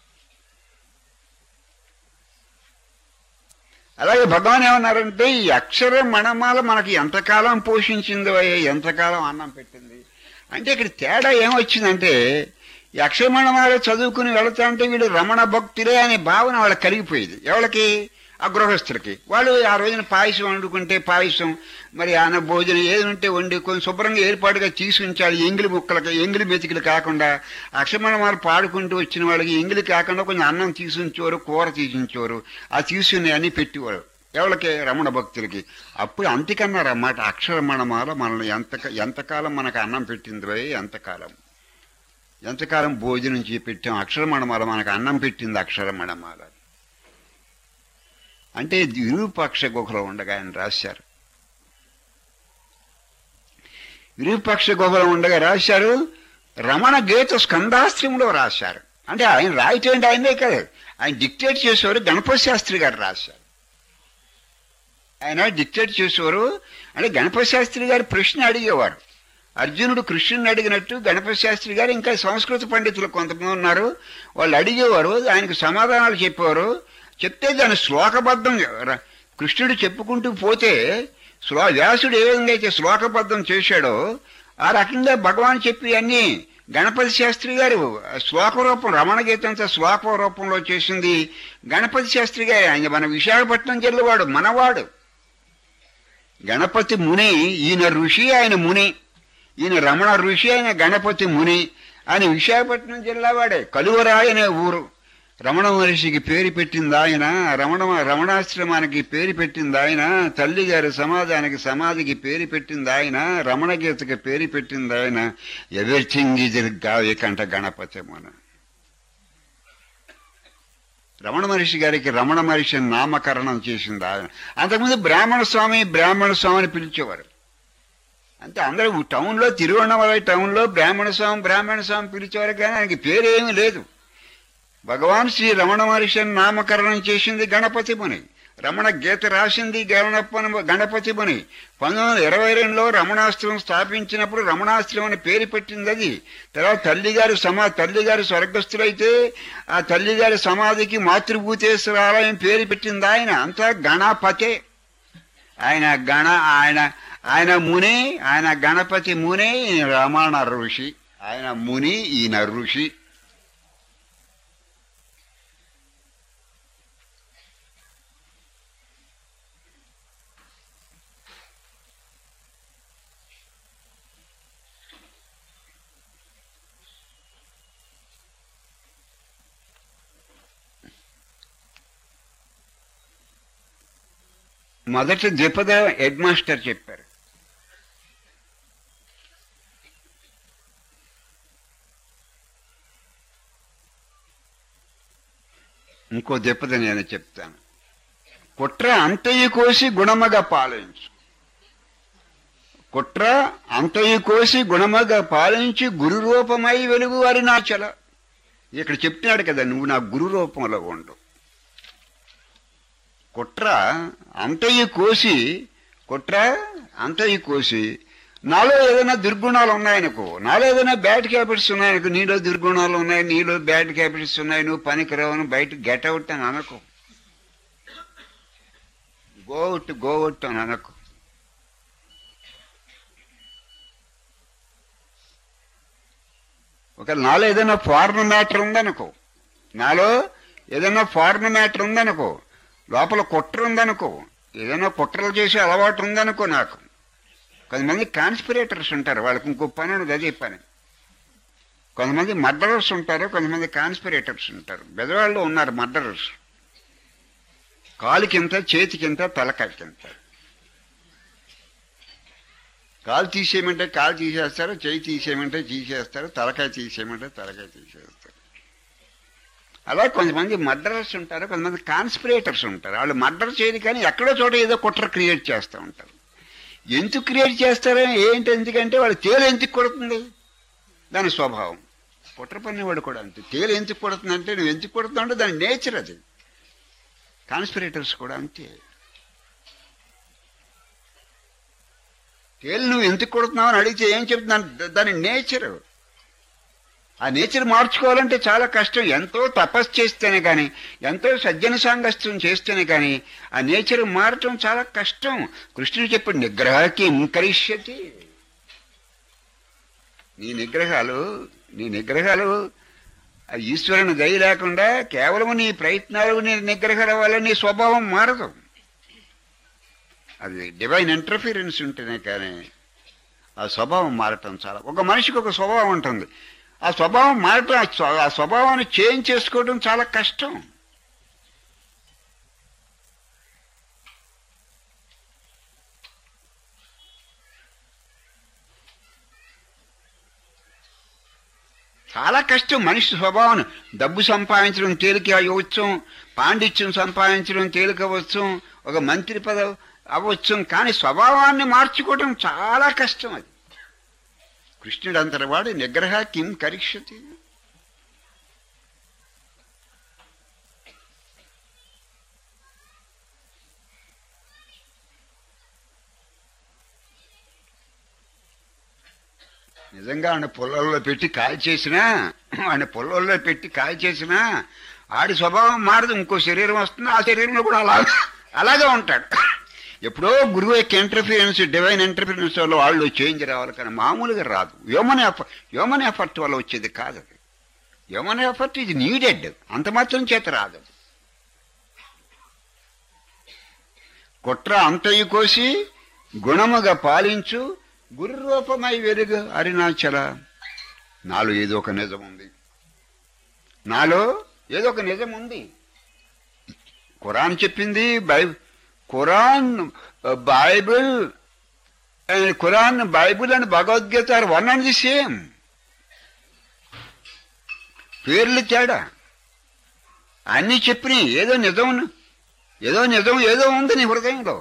అలాగే భగవాన్ ఏమన్నారంటే ఈ అక్షర మణమాల మనకి ఎంతకాలం పోషించిందో ఎంతకాలం అన్నం పెట్టింది అంటే ఇక్కడ తేడా ఏమొచ్చిందంటే ఈ అక్షరమణమాల చదువుకుని వెళతా అంటే వీడు రమణ భక్తులే అనే భావన వాళ్ళకి కలిగిపోయేది ఎవరికి ఆ గృహస్థులకి వాళ్ళు ఆ రోజున పాయసం వండుకుంటే పాయసం మరి అన్న భోజనం ఏది ఉంటే వండి కొంచెం శుభ్రంగా ఏర్పాటుగా తీసి ఉంచాలి ఎంగిలి ముక్కలకి ఎంగిలి మెతికలు కాకుండా అక్షరమణమాలు పాడుకుంటూ వచ్చిన వాళ్ళకి ఎంగిలి కాకుండా కొంచెం అన్నం తీసి ఉంచేవారు కూర తీసి ఉంచేవారు ఆ తీసుకుని అన్ని పెట్టేవారు ఎవరికి రమణ భక్తులకి అప్పుడు అంతకన్నారన్నమాట అక్షరమణమాల మనల్ని ఎంత ఎంతకాలం మనకు అన్నం పెట్టిందో ఎంతకాలం ఎంతకాలం భోజనం చేసి పెట్టాం అక్షరమణమాల మనకు అన్నం పెట్టింది అక్షరమణమాల అంటే విరూపాక్ష గుహలో ఉండగా ఆయన రాశారు విరూపాక్ష గుహలో ఉండగా రాశారు రమణ గీత స్కందాస్త్రంలో రాశారు అంటే ఆయన రాయటం ఆయనే కదా ఆయన డిక్టేట్ చేసేవారు గణపతి శాస్త్రి గారు రాశారు ఆయన డిక్టేట్ చేసేవారు అంటే గణపతి శాస్త్రి గారు ప్రశ్న అడిగేవారు అర్జునుడు కృష్ణుని అడిగినట్టు గణపతి శాస్త్రి గారు ఇంకా సంస్కృత పండితులు కొంతమంది ఉన్నారు వాళ్ళు అడిగేవారు ఆయనకు సమాధానాలు చెప్పేవారు చెప్తే దాని శ్లోకబద్ధం ర- కృష్ణుడు చెప్పుకుంటూ పోతే శ్లో వ్యాసుడు ఏ విధంగా అయితే శ్లోకబద్ధం చేశాడో ఆ రకంగా భగవాన్ చెప్పి అన్ని గణపతి శాస్త్రి గారు శ్లోక రూపం రమణ గీతంతో శ్లోక రూపంలో చేసింది గణపతి శాస్త్రి గారు ఆయన మన విశాఖపట్నం జిల్లావాడు మనవాడు గణపతి ముని ఈయన ఋషి ఆయన ముని ఈయన రమణ ఋషి ఆయన గణపతి ముని ఆయన విశాఖపట్నం జిల్లా వాడే కలువరాయి అనే ఊరు రమణ మహర్షికి పేరు పెట్టింది ఆయన రమణ రమణాశ్రమానికి పేరు పెట్టింది ఆయన తల్లి గారి సమాజానికి సమాధికి పేరు పెట్టింది ఆయన రమణ గీతకి పేరు పెట్టింది ఆయన ఎవ్రీథింగ్ ఈజ్ గావికంట గణపతి మన రమణ మహర్షి గారికి రమణ మహర్షి అని నామకరణం చేసింది ఆయన అంతకుముందు బ్రాహ్మణ స్వామి బ్రాహ్మణ స్వామి అని పిలిచేవారు అంటే అందరూ టౌన్లో తిరువണ്ണామలై టౌన్లో బ్రాహ్మణ స్వామి బ్రాహ్మణ స్వామి పిలిచేవారు కానీ ఆయనకి పేరేమీ లేదు భగవాన్ శ్రీ రమణ మహర్షి అని నామకరణం చేసింది గణపతి ముని రమణ గీత రాసింది గణప గణపతి ముని పంతొమ్మిది వందల ఇరవై రెండులో రమణాశ్రమం స్థాపించినప్పుడు రమణాశ్రమం అని పేరు పెట్టింది అది తర్వాత తల్లిగారి సమా తల్లిగారి స్వర్గస్థులైతే ఆ తల్లిగారి సమాధికి మాతృభూతేశ్వర ఆలయం పేరు పెట్టింది ఆయన అంతా గణపతే ఆయన గణ ఆయన ఆయన ముని ఆయన గణపతి ముని ఈయన రమణ ఋషి ఆయన ముని ఈయన ఋషి మొదటి ద్విపద హెడ్ మాస్టర్ చెప్పారు ఇంకో దెప్పద నేను చెప్తాను కుట్ర అంతయు కోసి గుణమగా పాలించు కుట్ర అంతయు కోసి గుణమగా పాలించి గురు రూపమై వెలుగు వారి నాచల ఇక్కడ చెప్తున్నాడు కదా నువ్వు నా గురు రూపంలో ఉండు కుట్ర అంతయు కోసి కుట్ర అంతయు కోసి నాలో ఏదైనా దుర్గుణాలు ఉన్నాయనుకో నాలో ఏదైనా బ్యాడ్ హ్యాబిట్స్ ఉన్నాయనుకో నీలో దుర్గుణాలు ఉన్నాయి నీలో బ్యాడ్ హ్యాబిట్స్ ఉన్నాయి నువ్వు పనికిరావని బయట గెట్ అవుట్ అని అనకు గో అవుట్ గో అవుట్ అని అనకు ఒక నాలో ఏదైనా ఫారెన్ మ్యాటర్ ఉందనుకో నాలో ఏదైనా ఫారెన్ మ్యాటర్ ఉందనుకో లోపల కుట్ర ఉందనుకో ఏదైనా కుట్రలు చేసే అలవాటు ఉందనుకో నాకు కొంతమంది కాన్స్పిరేటర్స్ ఉంటారు వాళ్ళకి ఇంకో పని ఉన్నది అదే పని కొంతమంది మర్డరర్స్ ఉంటారు కొంతమంది కాన్స్పిరేటర్స్ ఉంటారు బెదవాళ్ళు ఉన్నారు మర్డరర్స్ కాలుకింత చేతికింత తలకాయకింత కాలు తీసేయమంటే కాలు తీసేస్తారు చెయ్యి తీసేయమంటే తీసేస్తారు తలకాయ తీసేయమంటే తలకాయ తీసేస్తారు అలా కొంతమంది మర్డరర్స్ ఉంటారు కొంతమంది కాన్స్పిరేటర్స్ ఉంటారు వాళ్ళు మర్డర్ చేయదు కానీ ఎక్కడో చోట ఏదో కుట్ర క్రియేట్ చేస్తూ ఉంటారు ఎందుకు క్రియేట్ చేస్తారో ఏంటి ఎందుకంటే వాళ్ళు తేలు ఎందుకు కొడుతుంది దాని స్వభావం కుట్ర పన్నేవాడు కూడా అంతే తేలు ఎందుకు కొడుతుంది అంటే నువ్వు ఎందుకు కొడుతున్నావు అంటే దాని నేచర్ అది కాన్స్పిరేటర్స్ కూడా అంతే తేలు నువ్వు ఎందుకు కొడుతున్నావు అని అడిగితే ఏం చెప్తున్నాను దాని నేచర్ ఆ నేచర్ మార్చుకోవాలంటే చాలా కష్టం ఎంతో తపస్సు చేస్తేనే కానీ ఎంతో సజ్జన సాంగస్త్యం చేస్తేనే కానీ ఆ నేచర్ మారటం చాలా కష్టం కృష్ణుడు చెప్పాడు నిగ్రహకి ఇంకరిష్యతి నీ నిగ్రహాలు నీ నిగ్రహాలు ఆ ఈశ్వరుని దయ లేకుండా కేవలం నీ ప్రయత్నాలు నీ నిగ్రహాల వల్ల నీ స్వభావం మారదు అది డివైన్ ఇంటర్ఫీరెన్స్ ఉంటేనే కానీ ఆ స్వభావం మారటం చాలా ఒక మనిషికి ఒక స్వభావం ఉంటుంది ఆ స్వభావం మారటం ఆ స్వ- ఆ స్వభావాన్ని చేంజ్ చేసుకోవడం చాలా కష్టం చాలా కష్టం మనిషి స్వభావం డబ్బు సంపాదించడం తేలిక అవ్వచ్చు పాండిత్యం సంపాదించడం తేలిక అవ్వచ్చు ఒక మంత్రి పదవి అవ్వచ్చు కానీ స్వభావాన్ని మార్చుకోవడం చాలా కష్టం అది కృష్ణుడు అంతటి వాడు నిగ్రహ కిం కరిష్యతి నిజంగా ఆయన పొలంలో పెట్టి కాయ చేసినా ఆయన పొలంలో పెట్టి కాయ చేసినా ఆడి స్వభావం మారదు ఇంకో శరీరం వస్తుంది ఆ శరీరంలో కూడా అలా అలాగే ఉంటాడు ఎప్పుడో గురువు యొక్క ఇంటర్ఫిరెన్స్ డివైన్ ఇంటర్ఫిరెన్స్ వల్ల వాళ్ళు చేంజ్ రావాలి కానీ మామూలుగా రాదు హ్యూమన్ ఎఫర్ట్ హ్యూమన్ ఎఫర్ట్ వల్ల వచ్చేది కాదు అది హ్యూమన్ ఎఫర్ట్ ఇది నీడెడ్ అంత మాత్రం చేత రాదు అది. కుట్ర అంతయు కోసి గుణముగా పాలించు గురు రూపమై వెలుగు అరుణాచల నాలో ఏదో ఒక నిజం ఉంది నాలో ఏదో ఒక నిజం ఉంది ఖురాన్ చెప్పింది బై ఖురాన్ బైబిల్ అండ్ ఖురాన్ Bible and Bhagavad Gita are one and the same పేర్లు తేడా అన్నీ చెప్పినాయి ఏదో నిజం ఏదో నిజం ఏదో ఉంది నీ హృదయంలో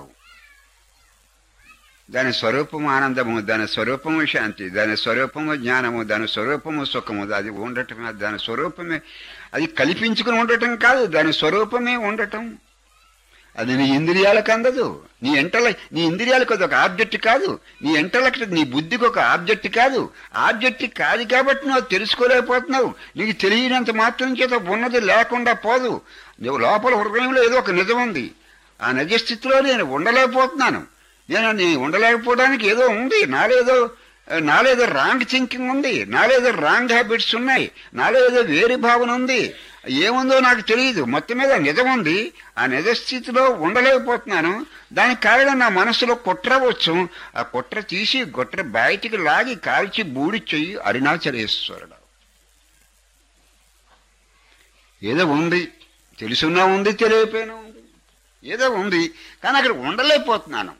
దాని స్వరూపము ఆనందము దాని స్వరూపము శాంతి దాని స్వరూపము జ్ఞానము దాని స్వరూపము సుఖము అది ఉండటమే దాని స్వరూపమే అది కల్పించుకుని ఉండటం కాదు దాని స్వరూపమే ఉండటం అది నీ ఇంద్రియాలకు అందదు నీ ఎంటల నీ ఇంద్రియాలకు అది ఒక ఆబ్జెక్ట్ కాదు నీ ఎంటలకు నీ బుద్ధికి ఒక ఆబ్జెక్ట్ కాదు ఆబ్జెక్ట్ కాదు కాబట్టి నువ్వు తెలుసుకోలేకపోతున్నావు నీకు తెలియనంత మాత్రం చేత ఉన్నది లేకుండా పోదు నువ్వు లోపల హృదయంలో ఏదో ఒక నిజం ఉంది ఆ నిజ స్థితిలో నేను ఉండలేకపోతున్నాను నేను నేను ఉండలేకపోవడానికి ఏదో ఉంది నాలేదో నాలేదో రాంగ్ థింకింగ్ ఉంది నాలేదో రాంగ్ హ్యాబిట్స్ ఉన్నాయి నాలో ఏదో వేరే భావన ఉంది ఏముందో నాకు తెలియదు మొత్తం మీద నిజం ఉంది ఆ నిజ స్థితిలో ఉండలేకపోతున్నాను దానికి కారణం నా మనసులో కుట్ర వచ్చు ఆ కుట్ర తీసి గుట్ర బయటికి లాగి కాల్చి బూడి చెయ్యి అరుణాచలేశ్వరుడు ఏదో ఉంది తెలుసున్నా ఉంది తెలియపోయినా ఉంది ఏదో ఉంది కానీ అక్కడ ఉండలేకపోతున్నాను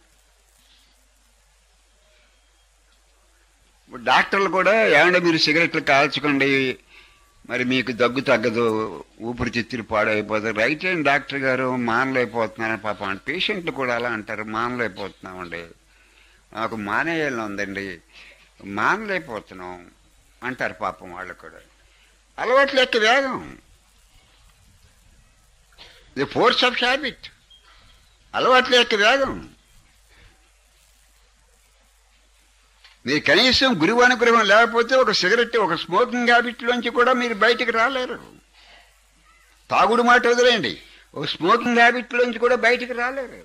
ఇప్పుడు డాక్టర్లు కూడా ఏమంటే మీరు సిగరెట్లు కాల్చుకోండి మరి మీకు దగ్గు తగ్గదు ఊపిరితిత్తులు పాడైపోతారు రైట్ అండ్ డాక్టర్ గారు మానలేకపోతున్నారని పాపం పేషెంట్లు కూడా అలా అంటారు మానలేకపోతున్నామండి నాకు మానేయాలని ఉందండి మానలేకపోతున్నాం అంటారు పాపం వాళ్ళు కూడా అలవాట్లు యొక్క వేగం ది ఫోర్స్ ఆఫ్ హ్యాబిట్ అలవాట్ల యొక్క వేగం మీరు కనీసం గురువు అనుగ్రహం లేకపోతే ఒక సిగరెట్ ఒక స్మోకింగ్ హ్యాబిట్లోంచి కూడా మీరు బయటికి రాలేరు తాగుడు మాట వదిలేయండి ఒక స్మోకింగ్ హ్యాబిట్లోంచి కూడా బయటికి రాలేరు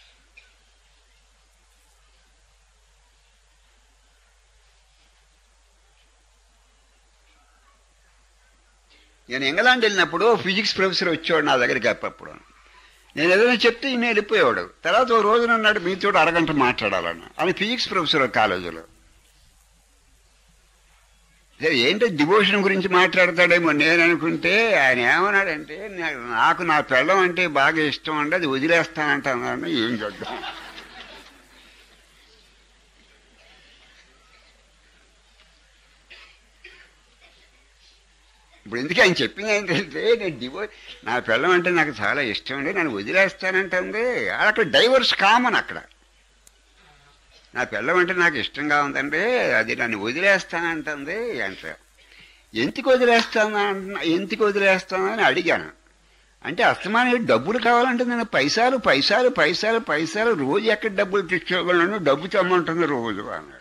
నేను ఇంగ్లాండ్ వెళ్ళినప్పుడు ఫిజిక్స్ ప్రొఫెసర్ వచ్చేవాడు నా దగ్గరికి అప్పుడు నేను ఏదైనా చెప్తే ఈయన వెళ్ళిపోయేవాడు తర్వాత ఓ రోజున అన్నాడు మీతో అరగంట మాట్లాడాలని ఆయన ఫిజిక్స్ ప్రొఫెసర్ కాలేజీలో సరే ఏంటో డివోషన్ గురించి మాట్లాడతాడేమో నేను అనుకుంటే ఆయన ఏమన్నాడంటే నా- నాకు నా పెళ్ళం అంటే బాగా ఇష్టం అండి అది వదిలేస్తానంటాను ఏం చేద్దాం ఇప్పుడు ఎందుకు ఆయన చెప్పింది ఏంటంటే నేను డివో నా పిల్లం అంటే నాకు చాలా ఇష్టం అండి నన్ను వదిలేస్తానంటుంది అక్కడ డైవర్స్ కామన్ అక్కడ నా పిల్లం అంటే నాకు ఇష్టంగా ఉందండి అది నన్ను వదిలేస్తానంటుంది అంట ఎందుకు వదిలేస్తాను అంటున్నా ఎందుకు వదిలేస్తాను అని అడిగాను అంటే అస్తమానం డబ్బులు కావాలంటే నేను పైసలు పైసలు పైసలు పైసలు రోజు ఎక్కడ డబ్బులు తెచ్చుకోగలను డబ్బు తెమ్మంటుంది రోజు అన్నాడు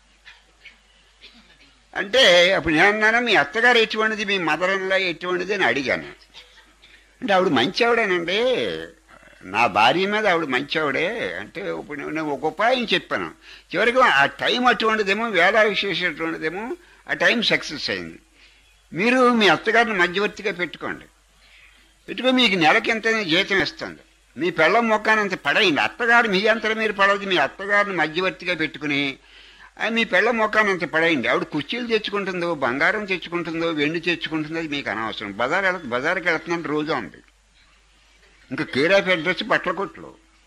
అంటే అప్పుడు నేను అన్నాను మీ అత్తగారు ఎటువంటిది మీ మదర్ ఇన్లా ఎటువంటిది అని అడిగాను అంటే ఆవిడ మంచి ఆవిడేనండి నా భార్య మీద ఆవిడ మంచి ఆవిడే అంటే ఇప్పుడు నేను ఒక ఉపాయం చెప్పాను చివరికి ఆ టైం అటువంటిదేమో వేళ విశేషటువంటిదేమో ఆ టైం సక్సెస్ అయింది మీరు మీ అత్తగారిని మధ్యవర్తిగా పెట్టుకోండి పెట్టుకో మీకు నెలకి ఎంత జీతం ఇస్తుంది మీ పెళ్ళం మొక్కానంత పడైంది అత్తగారు మీ అంతరం మీరు పడదు మీ అత్తగారిని మధ్యవర్తిగా పెట్టుకుని ఆ మీ పెళ్ళ మొక్కానంత పడైంది ఆవిడ కుర్చీలు తెచ్చుకుంటుందో బంగారం తెచ్చుకుంటుందో వెండి తెచ్చుకుంటుందో అది మీకు అనవసరం బజార్ వెళ బజార్కి వెళ్తున్నాను రోజు ఉంది ఇంకా కేరాఫ్ అడ్రస్ బట్టల కొట్లు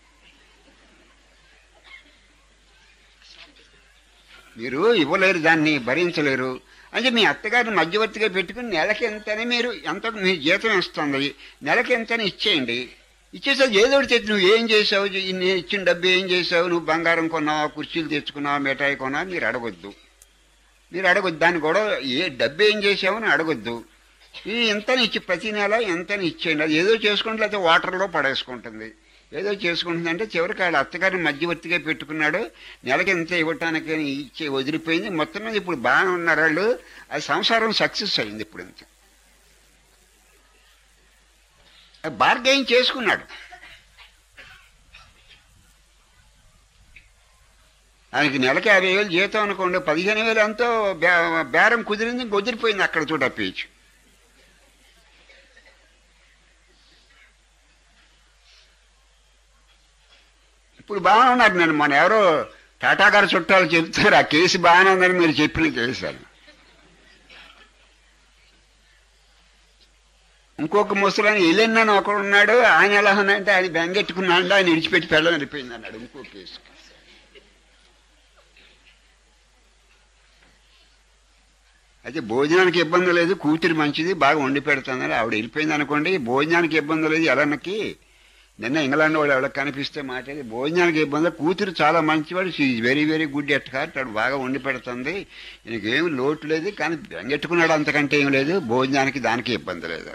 మీరు ఇవ్వలేరు దాన్ని భరించలేరు అంటే మీ అత్తగారిని మధ్యవర్తిగా పెట్టుకుని నెలకి ఎంతని మీరు ఎంత మీ జీతం ఇస్తుంది నెలకి ఎంతని ఇచ్చేయండి ఇచ్చేసావు ఏదో ఒకటి తెచ్చి నువ్వు ఏం చేసావు ఈ నేను ఇచ్చిన డబ్బు ఏం చేసావు నువ్వు బంగారం కొన్నావా కుర్చీలు తెచ్చుకున్నావా మిఠాయి కొన్నావా మీరు అడగొద్దు మీరు అడగొద్దు దాన్ని కూడా ఏ డబ్బు ఏం చేసావు అని అడగొద్దు ఈ ఎంతని ఇచ్చి ప్రతి నెల ఎంతని ఇచ్చేయండి అది ఏదో చేసుకుంటే లేకపోతే వాటర్లో పడేసుకుంటుంది ఏదో చేసుకుంటుంది అంటే చివరికి వాళ్ళ అత్తగారిని మధ్యవర్తిగా పెట్టుకున్నాడు నెలకి ఎంత ఇవ్వటానికి అని ఇచ్చి వదిలిపోయింది మొత్తం మీద ఇప్పుడు బాగానే ఉన్నారు వాళ్ళు ఆ సంసారం సక్సెస్ అయింది ఇప్పుడు ఇంత బార్గెయిన్ చేసుకున్నాడు ఆయనకి నెలకి యాభై వేలు జీతం అనుకోండి పదిహేను వేలు ఎంతో బే- బేరం కుదిరింది కుదిరిపోయింది అక్కడ చూడ పేజ్ ఇప్పుడు బాగానే ఉన్నారు నేను మన ఎవరో టాటా గారు చుట్టాలు చెప్తారు ఆ కేసు బాగానే ఉందని మీరు చెప్పిన కేసు అని ఇంకొక ముసలాయన ఎల్లెన్నాను ఒకడు ఉన్నాడు ఆయన ఎలా ఉన్నాడంటే ఆయన బెంగెట్టుకున్నాడు ఆయన విడిచిపెట్టి పెళ్ళం వెళ్ళిపోయింది అన్నాడు ఇంకో కేసు అయితే భోజనానికి ఇబ్బంది లేదు కూతురు మంచిది బాగా వండి పెడుతుందని ఆవిడ వెళ్ళిపోయింది అనుకోండి భోజనానికి ఇబ్బంది లేదు ఎలానకి నిన్న ఇంగ్లాండ్ వాడు ఎవరికి కనిపిస్తే మాట్లాడి భోజనానికి ఇబ్బంది లేదు. కూతురు చాలా మంచివాడు she very very good at heart వాడు బాగా వండి పెడుతుంది ఈయనకేమి లోటు లేదు కానీ బెంగెట్టుకున్నాడు అంతకంటే ఏం లేదు భోజనానికి దానికి ఇబ్బంది లేదు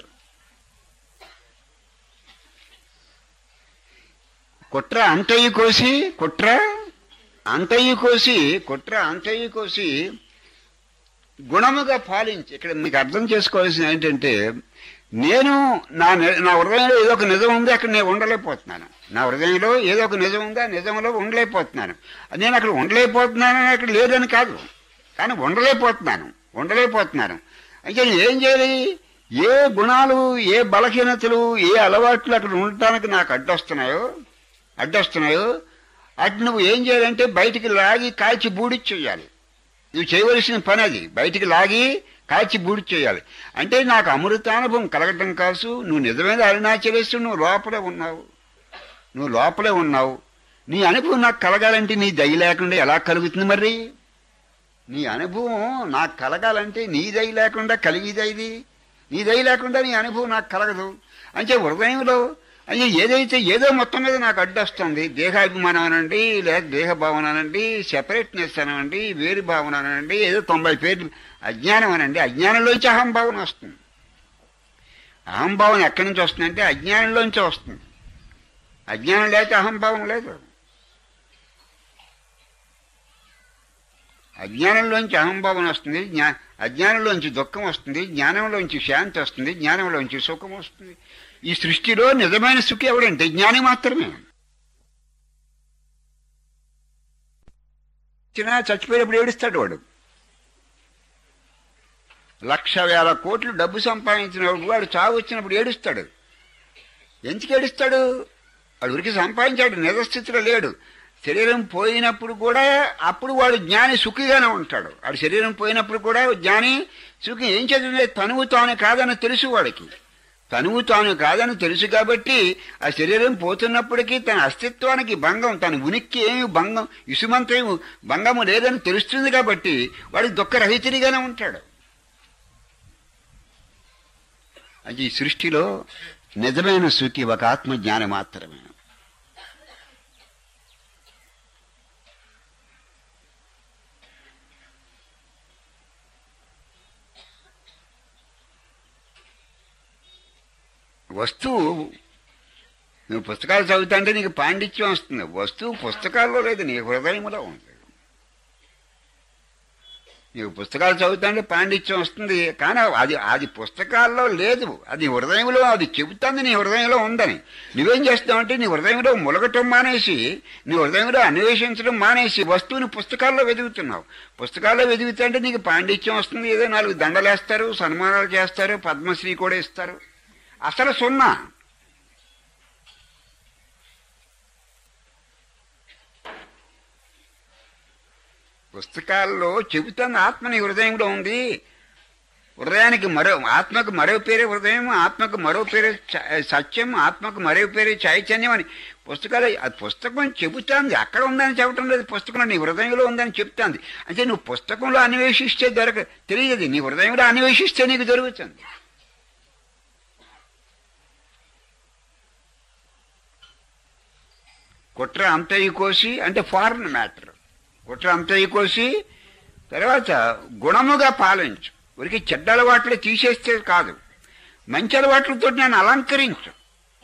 కుట్ర అంతయ్య కోసి కుట్ర అంతయ్య కోసి కుట్ర అంతయ్య కోసి గుణముగా పాలించి ఇక్కడ మీకు అర్థం చేసుకోవాల్సింది ఏంటంటే నేను నా ని- నా హృదయంలో ఏదో ఒక నిజం ఉంది అక్కడ నేను ఉండలేకపోతున్నాను నా హృదయంలో ఏదో ఒక నిజం ఉంది ఆ నిజంలో ఉండలేకపోతున్నాను నేను అక్కడ ఉండలేకపోతున్నాను అని అక్కడ లేదని కాదు కానీ ఉండలేకపోతున్నాను ఉండలేకపోతున్నాను అయితే నేను ఏం చేయాలి ఏ గుణాలు ఏ బలహీనతలు ఏ అలవాట్లు అక్కడ ఉండటానికి నాకు అడ్డొస్తున్నాయో అడ్డొస్తున్నాయో అటు నువ్వు ఏం చేయాలంటే బయటికి లాగి కాల్చి బూడిచ్చి చేయాలి నువ్వు చేయవలసిన పని అది బయటికి లాగి కాల్చి బూడి చేయాలి అంటే నాకు అమృతానుభవం కలగటం కాసు నువ్వు నిజమైన అరుణాచలేశ్వరు నువ్వు లోపలే ఉన్నావు నువ్వు లోపలే ఉన్నావు నీ అనుభవం నాకు కలగాలంటే నీ దయ లేకుండా ఎలా కలుగుతుంది మరి నీ అనుభవం నాకు కలగాలంటే నీ దయ లేకుండా కలిగిదా ఇది నీ దయ లేకుండా నీ అనుభవం నాకు కలగదు అంటే హృదయంలో అంటే ఏదైతే ఏదో మొత్తం మీద నాకు అడ్డొస్తుంది దేహాభిమానం అనండి లేదా దేహ భావన అనండి సెపరేట్నెస్ అనండి వేరు భావన అనండి ఏదో తొంభై పేర్లు అజ్ఞానం అనండి అజ్ఞానంలోంచి అహంభావన వస్తుంది అహంభావన ఎక్కడి నుంచి వస్తుందంటే అజ్ఞానంలోంచి వస్తుంది అజ్ఞానం లేకపోతే అహంభావం లేదు అజ్ఞానంలోంచి అహంభావన వస్తుంది జ్ఞా అజ్ఞానంలోంచి దుఃఖం వస్తుంది జ్ఞానంలోంచి శాంతి వస్తుంది జ్ఞానంలోంచి సుఖం వస్తుంది ఈ సృష్టిలో నిజమైన సుఖం ఎవడంటే జ్ఞాని మాత్రమే చిన్న చచ్చిపోయినప్పుడు ఏడుస్తాడు వాడు లక్ష వేల కోట్లు డబ్బు సంపాదించినప్పుడు వాడు చావు వచ్చినప్పుడు ఏడుస్తాడు ఎందుకు ఏడుస్తాడు వాడు ఉరికి సంపాదించాడు నిజస్థితిలో లేడు శరీరం పోయినప్పుడు కూడా అప్పుడు వాడు జ్ఞాని సుఖిగానే ఉంటాడు వాడు శరీరం పోయినప్పుడు కూడా జ్ఞాని సుఖి ఏం చదివింది తనువు తాను కాదని తెలుసు వాడికి తనువు తాను కాదని తెలుసు కాబట్టి ఆ శరీరం పోతున్నప్పటికీ తన అస్తిత్వానికి భంగం తన ఉనికి ఏమి భంగం ఇసుమంతం భంగము లేదని తెలుస్తుంది కాబట్టి వాడు దుఃఖరహితుడిగానే ఉంటాడు అంటే ఈ సృష్టిలో నిజమైన సుఖి ఒక ఆత్మజ్ఞాని మాత్రమే వస్తువు నువ్వు పుస్తకాలు చదువుతుంటే నీకు పాండిత్యం వస్తుంది వస్తువు పుస్తకాల్లో లేదు నీ హృదయంలో ఉంది నీకు పుస్తకాలు చదువుతుంటే పాండిత్యం వస్తుంది కానీ అది అది పుస్తకాల్లో లేదు అది హృదయంలో అది చెబుతుంది నీ హృదయంలో ఉందని నువ్వేం చేస్తావంటే నీ హృదయంలో ములగటం మానేసి నీ హృదయంలో అన్వేషించడం మానేసి వస్తువుని పుస్తకాల్లో వెతుకుతున్నావు పుస్తకాల్లో వెతుకుతుంటే నీకు పాండిత్యం వస్తుంది ఏదో నాలుగు దండలేస్తారు సన్మానాలు చేస్తారు పద్మశ్రీ కూడా ఇస్తారు అసలు సున్నా పుస్తకాల్లో చెబుతున్న ఆత్మ నీ హృదయంలో ఉంది హృదయానికి మరో ఆత్మకు మరో పేరే హృదయం ఆత్మకు మరో పేరే చ- సత్యం ఆత్మకు మరో పేరే చైతన్యం అని పుస్తకాలు ఆ పుస్తకం చెబుతాంది అక్కడ ఉందని చెప్పడం లేదు పుస్తకంలో నీ హృదయంలో ఉందని చెప్తాంది అంటే నువ్వు పుస్తకంలో అన్వేషిస్తే దొరక తెలియదు నీ హృదయంలో అన్వేషిస్తే నీకు దొరుకుతుంది కుట్ర అంతయి కోసి అంటే ఫారెన్ మ్యాటర్ కుట్ర అంతయి కోసి తర్వాత గుణముగా పాలించు ఉరికి చెడ్డ అలవాట్లు తీసేస్తే కాదు మంచి అలవాట్లతో నేను అలంకరించు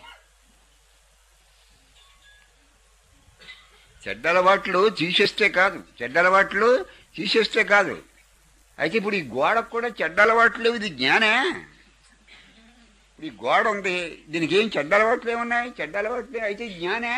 చెడ్డ అలవాట్లు తీసేస్తే కాదు చెడ్డ అలవాట్లు తీసేస్తే కాదు అయితే ఇప్పుడు ఈ గోడకు కూడా చెడ్డ అలవాట్లు ఇది జ్ఞానే ఇప్పుడు ఈ గోడ ఉంది దీనికి ఏం చెడ్డ అలవాట్లు ఏమున్నాయి చెడ్డ అలవాట్లు అయితే జ్ఞానే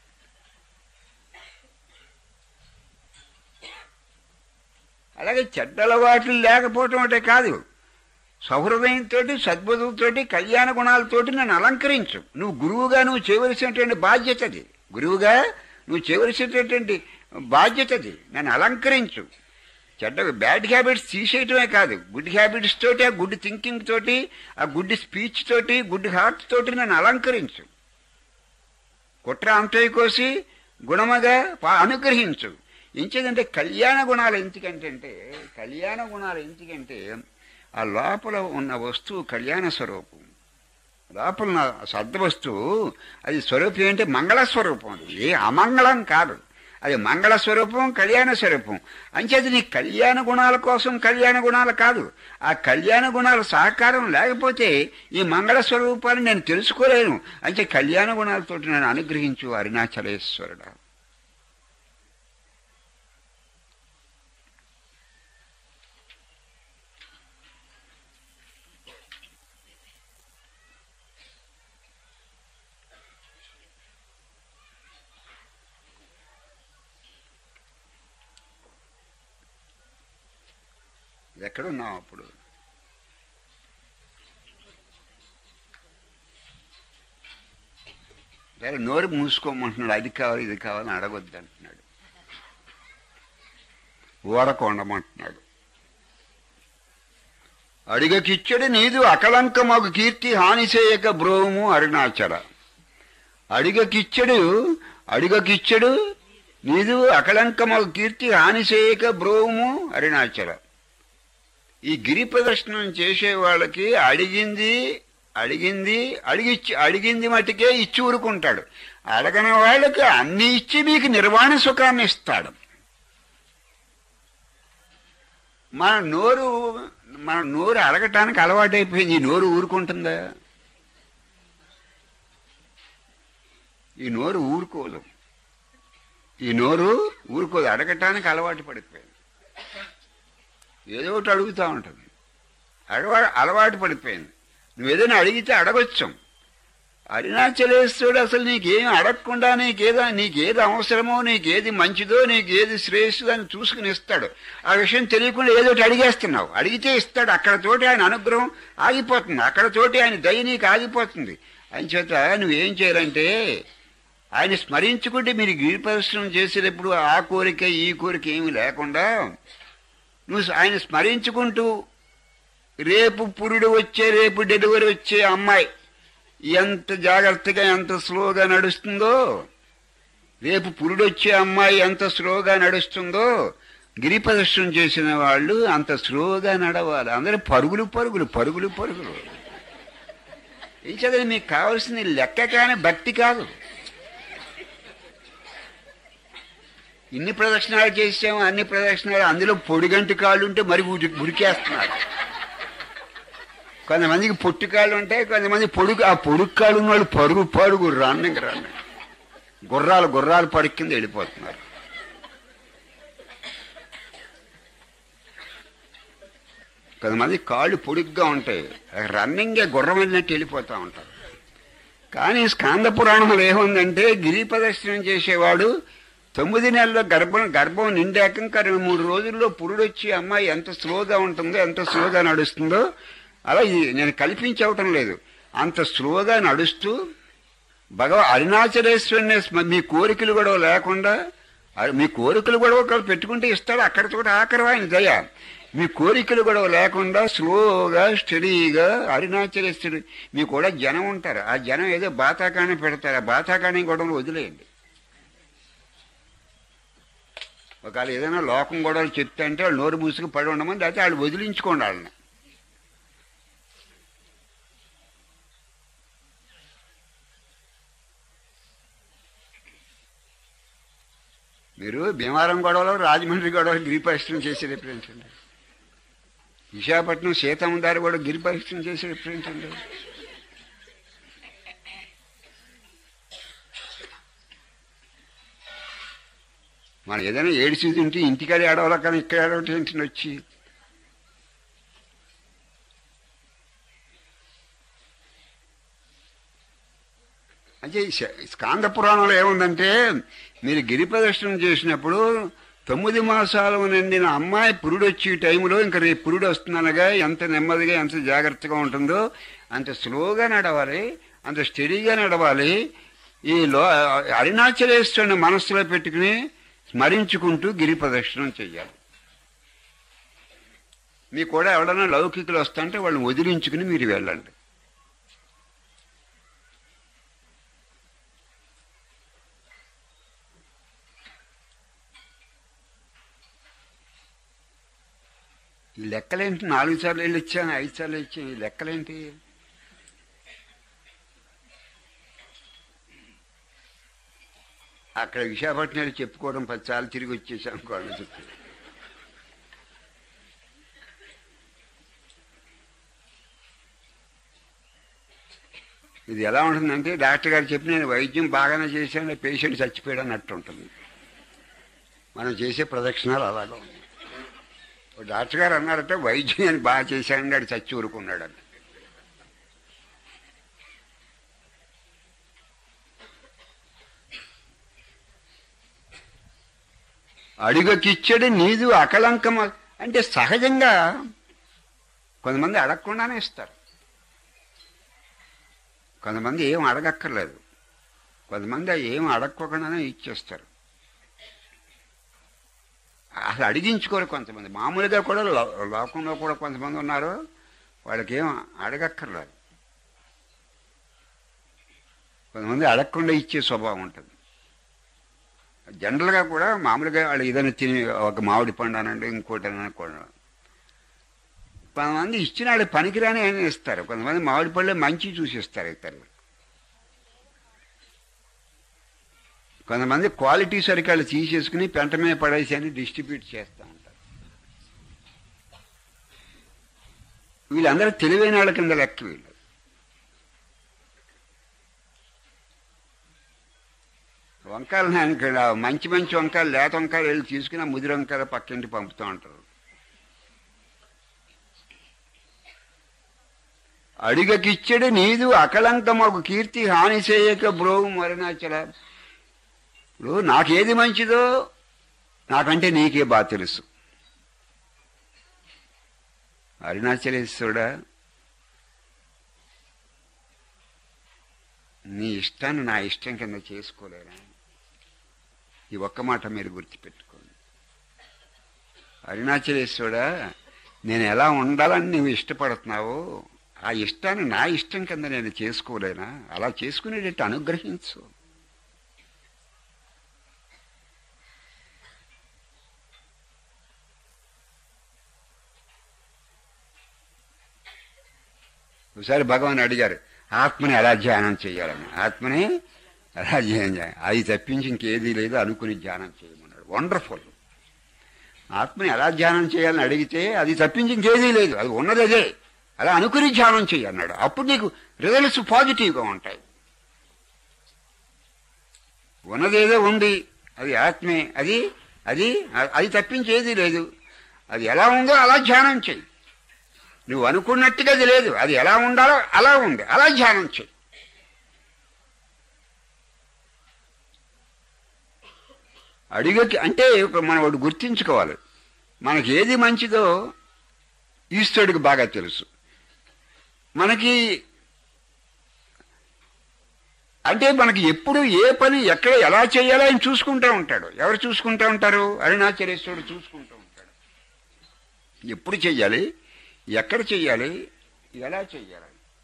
అలాగే చెడ్డ అలవాట్లు లేకపోవటం అంటే కాదు సౌహృదయంతో సద్బుద్ధులతోటి కళ్యాణ గుణాలతోటి నన్ను అలంకరించు నువ్వు గురువుగా నువ్వు చేయవలసినటువంటి బాధ్యత అది గురువుగా నువ్వు చేయవలసినటువంటి బాధ్యత అది నన్ను అలంకరించు చెడ్డ బ్యాడ్ హ్యాబిట్స్ తీసేయటమే కాదు గుడ్ హ్యాబిట్స్ తోటి ఆ గుడ్ థింకింగ్ తోటి ఆ గుడ్ స్పీచ్ తోటి గుడ్ హార్ట్ తోటి నన్ను అలంకరించు కుట్ర అంతయి కోసి గుణముగా పా- అనుగ్రహించు ఎంచేదంటే కళ్యాణ గుణాలు ఎందుకంటే కళ్యాణ గుణాలు ఎందుకంటే ఆ లోపల ఉన్న వస్తువు కళ్యాణ స్వరూపం లోపల ఉన్న సద్వస్తువు అది స్వరూపం ఏంటి మంగళ స్వరూపం అది ఏ అమంగళం కాదు అది మంగళ స్వరూపం కళ్యాణ స్వరూపం అంచేది నీ కళ్యాణ గుణాల కోసం కళ్యాణ గుణాలు కాదు ఆ కళ్యాణ గుణాల సహకారం లేకపోతే ఈ మంగళ స్వరూపాన్ని నేను తెలుసుకోలేను అంటే కళ్యాణ గుణాలతో నేను అనుగ్రహించు అరుణాచలేశ్వరుడు ఎక్కడున్నావు అప్పుడు సరే నోరు మూసుకోమంటున్నాడు అది కావాలి ఇది కావాలని అడగొద్దు అంటున్నాడు ఓడకొండమంటున్నాడు అడిగకిచ్చడు నీదు అకళంకమగు కీర్తి హానిసేయక బ్రోము అరుణాచల అడిగకిచ్చడు అడిగకిచ్చడు నీదు అకళంకమగు కీర్తి హానిసేయక బ్రోము అరుణాచల ఈ గిరి ప్రదర్శనం చేసే వాళ్ళకి అడిగింది అడిగింది అడిగిచ్చి అడిగింది మటుకే ఇచ్చి ఊరుకుంటాడు అడగని వాళ్ళకి అన్ని ఇచ్చి మీకు నిర్వాణ సుఖాన్ని ఇస్తాడు మన నోరు మన నోరు అడగటానికి అలవాటైపోయింది ఈ నోరు ఊరుకుంటుందా ఈ నోరు ఊరుకోదు ఈ నోరు ఊరుకోదు అడగటానికి అలవాటు పడిపోయింది ఏదో ఒకటి అడుగుతూ ఉంటుంది అలవా అలవాటు పడిపోయింది నువ్వు ఏదైనా అడిగితే అడగొచ్చు అరుణాచలేశ్వరుడు అసలు నీకేం అడగకుండా నీకేదో నీకేది అవసరమో నీకేది మంచిదో నీకేది శ్రేయస్సుదో అని చూసుకుని ఇస్తాడు ఆ విషయం తెలియకుండా ఏదో ఒకటి అడిగేస్తున్నావు అడిగితే ఇస్తాడు అక్కడతోటి ఆయన అనుగ్రహం ఆగిపోతుంది అక్కడతోటి ఆయన దయ నీకు ఆగిపోతుంది అంచేత నువ్వేం చేయాలంటే ఆయన స్మరించుకుంటే మీరు గిరి పరిశ్రమ చేసేటప్పుడు ఆ కోరిక ఈ కోరిక ఏమీ లేకుండా నువ్వు ఆయన స్మరించుకుంటూ రేపు పురుడు వచ్చే రేపు డెలివరీ వచ్చే అమ్మాయి ఎంత జాగ్రత్తగా ఎంత స్లోగా నడుస్తుందో రేపు పురుడు వచ్చే అమ్మాయి ఎంత స్లోగా నడుస్తుందో గిరి ప్రదర్శన చేసిన వాళ్ళు అంత స్లోగా నడవాలి అందరూ పరుగులు పరుగులు పరుగులు పరుగులు ఏం చదివి మీకు కావాల్సింది లెక్క కానీ భక్తి కాదు ఇన్ని ప్రదక్షిణాలు చేసాము అన్ని ప్రదక్షిణాలు అందులో పొడిగంటి కాళ్ళు ఉంటే మరి ఉడి ఉడికేస్తున్నారు కొంతమందికి పొట్టి కాళ్ళు ఉంటాయి కొంతమంది పొడుగు ఆ పొడుగు కాళ్ళు ఉన్న వాళ్ళు పరుగు పరుగు రాన్నంగా రాన్న గుర్రాలు గుర్రాలు పడి కింద వెళ్ళిపోతున్నారు కొంతమంది కాళ్ళు పొడుగ్గా ఉంటాయి రన్నింగే గుర్రం వెళ్ళినట్టు వెళ్ళిపోతూ ఉంటారు కానీ స్కాంద పురాణంలో ఏముందంటే గిరి ప్రదర్శనం చేసేవాడు తొమ్మిది నెలల గర్భం గర్భం నిండాక ఇంకా రెండు మూడు రోజుల్లో పురుడు వచ్చి అమ్మాయి ఎంత స్లోగా ఉంటుందో ఎంత స్లోగా నడుస్తుందో అలా ఇది నేను కల్పించవటం లేదు అంత స్లోగా నడుస్తూ భగవ అరుణాచలేశ్వరుని స్మ- మీ కోరికలు కూడా లేకుండా అ- మీ కోరికలు కూడా ఒకరు పెట్టుకుంటే ఇస్తాడు అక్కడ చోట ఆఖరి ఆయన దయ మీ కోరికలు కూడా లేకుండా స్లోగా స్టడీగా అరుణాచలేశ్వరుడు మీ కూడా జనం ఉంటారు ఆ జనం ఏదో బాతాకాణి పెడతారు ఆ బాతాకాణి గొడవలు వదిలేయండి ఒకవేళ ఏదైనా లోకం గొడవలు చెప్తే అంటే వాళ్ళు నోరు మూసుకు పడి ఉండమని లేకపోతే వాళ్ళు వదిలించుకోండి వాళ్ళని మీరు భీమవరం గొడవలో రాజమండ్రి గొడవలో గిరి పరిశ్రమ చేసే రిప్రజెంట్ అండి విశాఖపట్నం సీతమ్మ దారి కూడా గిరి పరిశ్రమ చేసే రిప్రజెంట్ అండి మనం ఏదైనా ఏడిసి తింటే ఇంటికాడ ఏడవలా కానీ ఇక్కడ ఏడవటం ఏంటి వచ్చి అంటే ఈ శ- స్కాంద పురాణంలో ఏముందంటే మీరు గిరి ప్రదర్శనం చేసినప్పుడు తొమ్మిది మాసాలు నిండిన అమ్మాయి పురుడు వచ్చే టైంలో ఇంకా రేపు పురుడు వస్తుందనగా ఎంత నెమ్మదిగా ఎంత జాగ్రత్తగా ఉంటుందో అంత స్లోగా నడవాలి అంత స్టడీగా నడవాలి ఈ లో అరుణాచలేశ్వరుని మనస్సులో పెట్టుకుని స్మరించుకుంటూ గిరి ప్రదక్షిణం చెయ్యాలి మీకు కూడా ఎవడన్నా లౌకికులు వస్తుంటే వాళ్ళని వదిలించుకుని మీరు వెళ్ళండి ఈ లెక్కలేంటి నాలుగు సార్లు వెళ్ళి ఇచ్చాను ఐదు సార్లు ఇచ్చాను ఈ లెక్కలేంటి అక్కడ విశాఖపట్నం వెళ్ళి చెప్పుకోవడం పది సార్లు తిరిగి వచ్చేసాం అనుకోండి చెప్పి ఇది ఎలా ఉంటుందంటే డాక్టర్ గారు చెప్పి నేను వైద్యం బాగానే చేశాను పేషెంట్ చచ్చిపోయాడు అన్నట్టు ఉంటుంది మనం చేసే ప్రదక్షిణాలు అలాగా ఉన్నాయి ఓ డాక్టర్ గారు అన్నారట వైద్యం అని బాగా చేశాడని వాడు చచ్చి ఊరుకున్నాడు అని అడుగకిచ్చడి నీదు అకలంకమ అంటే సహజంగా కొంతమంది అడగకుండానే ఇస్తారు కొంతమంది ఏం అడగక్కర్లేదు కొంతమంది ఏం అడగకుండానే ఇచ్చేస్తారు అసలు అడిగించుకోరు కొంతమంది మామూలుగా కూడా లో- లోకంలో కూడా కొంతమంది ఉన్నారు వాళ్ళకి ఏం అడగక్కర్లేదు కొంతమంది అడగకుండా ఇచ్చే స్వభావం ఉంటుంది జనరల్గా కూడా మామూలుగా వాళ్ళు ఏదైనా తిని ఒక మామిడి పండు అనండి ఇంకోటి అనండి కూడా కొంతమంది ఇచ్చిన వాళ్ళు పనికిరాని అని ఇస్తారు కొంతమంది మామిడి పళ్ళే మంచి చూసి ఇస్తారు ఇతరులు కొంతమంది క్వాలిటీ సరికాళ్ళు తీసేసుకుని పెంట మీద పడేసి అని డిస్ట్రిబ్యూట్ చేస్తూ ఉంటారు వీళ్ళందరూ తెలివైన వాళ్ళ కింద లెక్క వీళ్ళు వంకాయలు నేను ఇక్కడ మంచి మంచి వంకాయలు లేత వంకాయలు వెళ్ళి తీసుకుని ఆ ముదిరి వంకాయలు పక్కింటి పంపుతూ ఉంటారు అడిగకిచ్చడు నీదు అకలంకమకు కీర్తి హాని చేయక బ్రోవు మరణాచల ఇప్పుడు నాకేది మంచిదో నాకంటే నీకే బాగా తెలుసు అరుణాచలేశ్వరుడా నీ ఇష్టాన్ని నా ఇష్టం కింద చేసుకోలేరా ఈ ఒక్క మాట మీరు గుర్తుపెట్టుకోండి అరుణాచలేశ్వరుడా నేను ఎలా ఉండాలని నువ్వు ఇష్టపడుతున్నావో ఆ ఇష్టాన్ని నా ఇష్టం కింద నేను చేసుకోలేనా అలా చేసుకునేటట్టు అనుగ్రహించు ఒకసారి భగవాన్ అడిగారు ఆత్మని ఎలా ధ్యానం చేయాలని ఆత్మని ఎలా ధ్యానం చేయాలి అది తప్పించి ఇంకేదీ లేదు అనుకుని ధ్యానం చేయమన్నాడు వండర్ఫుల్ ఆత్మని ఎలా ధ్యానం చేయాలని అడిగితే అది తప్పించి ఇంకేదీ లేదు అది ఉన్నది అదే అలా అనుకుని ధ్యానం చేయన్నాడు అప్పుడు నీకు రిజల్ట్స్ పాజిటివ్గా ఉంటాయి ఉన్నదేదో ఉంది అది ఆత్మే అది అది అది తప్పించేది లేదు అది ఎలా ఉందో అలా ధ్యానం చెయ్యి నువ్వు అనుకున్నట్టుగా అది లేదు అది ఎలా ఉండాలో అలా ఉంది అలా ధ్యానం చెయ్యి అడిగకి అంటే ఒక మనం ఒకటి గుర్తించుకోవాలి మనకి ఏది మంచిదో ఈశ్వరుడికి బాగా తెలుసు మనకి అంటే మనకి ఎప్పుడు ఏ పని ఎక్కడ ఎలా చేయాలో ఆయన చూసుకుంటూ ఉంటాడు ఎవరు చూసుకుంటూ ఉంటారు అరుణాచలేశ్వరుడు చూసుకుంటూ ఉంటాడు ఎప్పుడు చెయ్యాలి ఎక్కడ చెయ్యాలి ఎలా చెయ్యాలి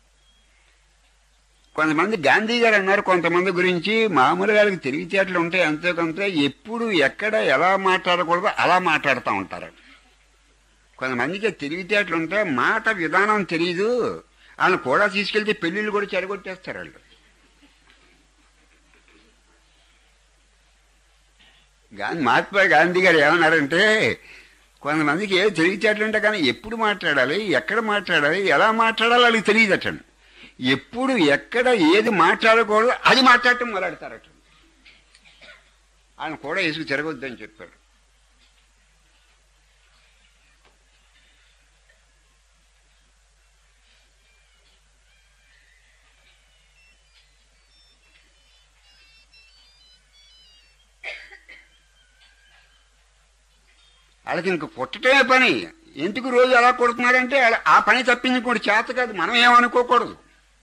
కొంతమంది గాంధీ గారు అన్నారు కొంతమంది గురించి మామూలుగా వాళ్ళకి తెలివితేటలు ఉంటాయి అంతే కొంత ఎప్పుడు ఎక్కడ ఎలా మాట్లాడకూడదో అలా మాట్లాడుతూ ఉంటారు కొంతమందికి తెలివితేటలు ఉంటాయి మాట విధానం తెలియదు వాళ్ళని కూడా తీసుకెళ్తే పెళ్లిళ్ళు కూడా చెడగొట్టేస్తారు వాళ్ళు గాంధీ మహాత్మా గాంధీ గారు ఏమన్నారంటే కొంతమందికి ఏ తెలివితేటలు ఉంటాయి కానీ ఎప్పుడు మాట్లాడాలి ఎక్కడ మాట్లాడాలి ఎలా మాట్లాడాలి వాళ్ళకి తెలియదటండి ఎప్పుడు ఎక్కడ ఏది మాట్లాడకూడదు అది మాట్లాడటం మొదలెడతారట ఆయన కూడా ఇసుకు తిరగొద్దని చెప్పాడు వాళ్ళకి ఇంక కొట్టటమే పని ఎందుకు రోజు అలా కొడుతున్నారంటే వాళ్ళ- ఆ పని తప్పింది కూడా చేత కాదు మనం ఏమనుకోకూడదు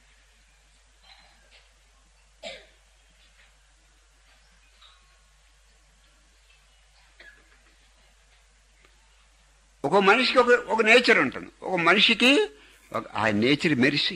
ఒక మనిషికి ఒక ఒక నేచర్ ఉంటుంది ఒక మనిషికి ఒక- ఆ నేచర్ మెరిసి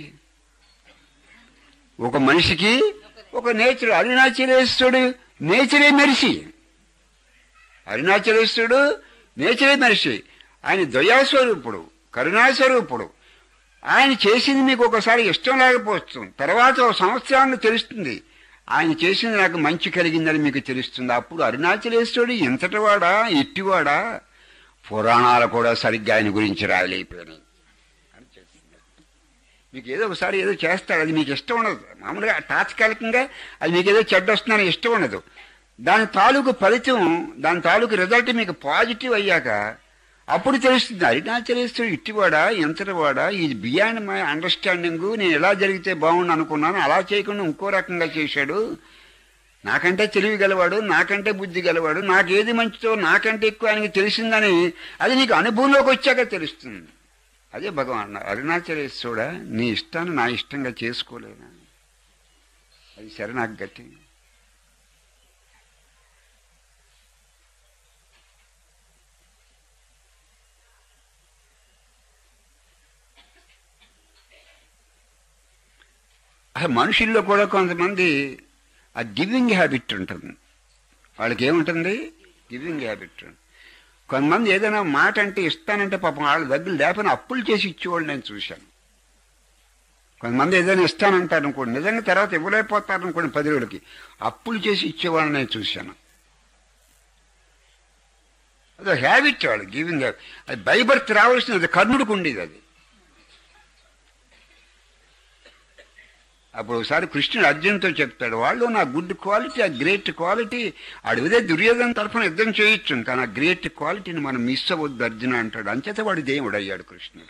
ఒక మనిషికి ఒక నేచర్ అరుణాచలేశ్వరుడు నేచరే మెరిసి అరుణాచలేశ్వరుడు నేచరే మనిషి ఆయన దయాస్వరూపుడు కరుణాస్వరూపుడు ఆయన చేసింది మీకు ఒకసారి ఇష్టం లేకపోవచ్చు తర్వాత ఒక సంవత్సరాన్ని తెలుస్తుంది ఆయన చేసింది నాకు మంచి కలిగిందని మీకు తెలుస్తుంది అప్పుడు అరుణాచలేశ్వరుడు ఇంతటివాడా ఇట్టివాడా పురాణాలు కూడా సరిగ్గా ఆయన గురించి రాయలేకపోయినాయి అని చెప్తున్నారు. మీకు ఏదో ఒకసారి ఏదో చేస్తాడు అది మీకు ఇష్టం ఉండదు మామూలుగా తాత్కాలికంగా అది మీకు ఏదో చెడ్డ వస్తుందని ఇష్టం ఉండదు దాని తాలూకు ఫలితం దాని తాలూకు రిజల్ట్ మీకు పాజిటివ్ అయ్యాక అప్పుడు తెలుస్తుంది అరుణాచలేశ్వరుడు ఇట్టివాడా ఎంతటివాడా ఇది బియాండ్ మై అండర్స్టాండింగ్ నేను ఎలా జరిగితే బాగుండు అనుకున్నాను అలా చేయకుండా ఇంకో రకంగా చేశాడు నాకంటే తెలివి గలవాడు నాకంటే బుద్ధి గలవాడు నాకేది మంచిదో నాకంటే ఎక్కువ ఆయనకి తెలిసిందని అది నీకు అనుభవంలోకి వచ్చాక తెలుస్తుంది అదే భగవాన్ అరుణాచలేశ్వరుడా నీ ఇష్టాన్ని నా ఇష్టంగా చేసుకోలేనా అది శరణాగతి అసలు మనుషుల్లో కూడా కొంతమంది ఆ గివింగ్ హ్యాబిట్ ఉంటుంది వాళ్ళకి ఏముంటుంది గివింగ్ హ్యాబిట్ కొంతమంది ఏదైనా మాట అంటే ఇస్తానంటే పాపం వాళ్ళ దగ్గర లేకపోయినా అప్పులు చేసి ఇచ్చేవాళ్ళు నేను చూశాను కొంతమంది ఏదైనా ఇస్తానంటారు అనుకోండి నిజంగా తర్వాత ఇవ్వలేకపోతారు అనుకోండి పది రోజులకి అప్పులు చేసి ఇచ్చేవాళ్ళని నేను చూశాను అదో హ్యాబిట్ వాళ్ళు గివింగ్ హ్యాబిట్ అది బై బర్త్ రావాల్సింది కర్ణుడికి ఉండేది అది అప్పుడు ఒకసారి కృష్ణుడు అర్జున్తో చెప్తాడు వాళ్ళు నా గుడ్ క్వాలిటీ ఆ గ్రేట్ క్వాలిటీ అడిగితే దుర్యోధన తరఫున యుద్ధం చేయొచ్చు కానీ ఆ గ్రేట్ క్వాలిటీని మనం మిస్ అవ్వద్దు అర్జున అంటాడు అంచేత వాడు దేవుడు అయ్యాడు కృష్ణుడు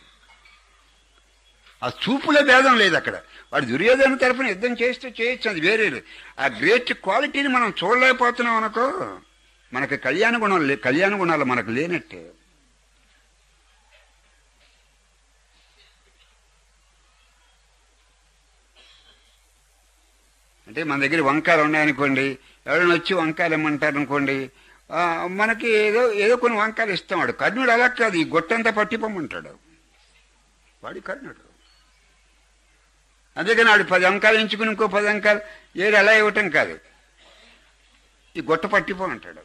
ఆ చూపుల భేదం లేదు అక్కడ వాడు దుర్యోధన తరఫున యుద్ధం చేస్తే చేయొచ్చు అది వేరే ఆ గ్రేట్ క్వాలిటీని మనం చూడలేకపోతున్నాం అనుకో మనకి కళ్యాణ గుణాలు లే- కళ్యాణ గుణాలు మనకు లేనట్టే అంటే మన దగ్గర వంకాయలు ఉన్నాయనుకోండి ఎవరైనా వచ్చి వంకాయలు ఇమ్మంటారు అనుకోండి ఆ, మనకి ఏదో ఏదో కొన్ని వంకాయలు ఇస్తాం వాడు కర్ణుడు అలా కాదు ఈ గొట్టంతా పట్టిపోమంటాడు వాడి కర్ణుడు అందుకని వాడు పది అంకాలు ఎంచుకుని ఇంకో పది అంకాలు ఏడు అలా ఇవ్వటం కాదు ఈ గొట్ట పట్టిపో అంటాడు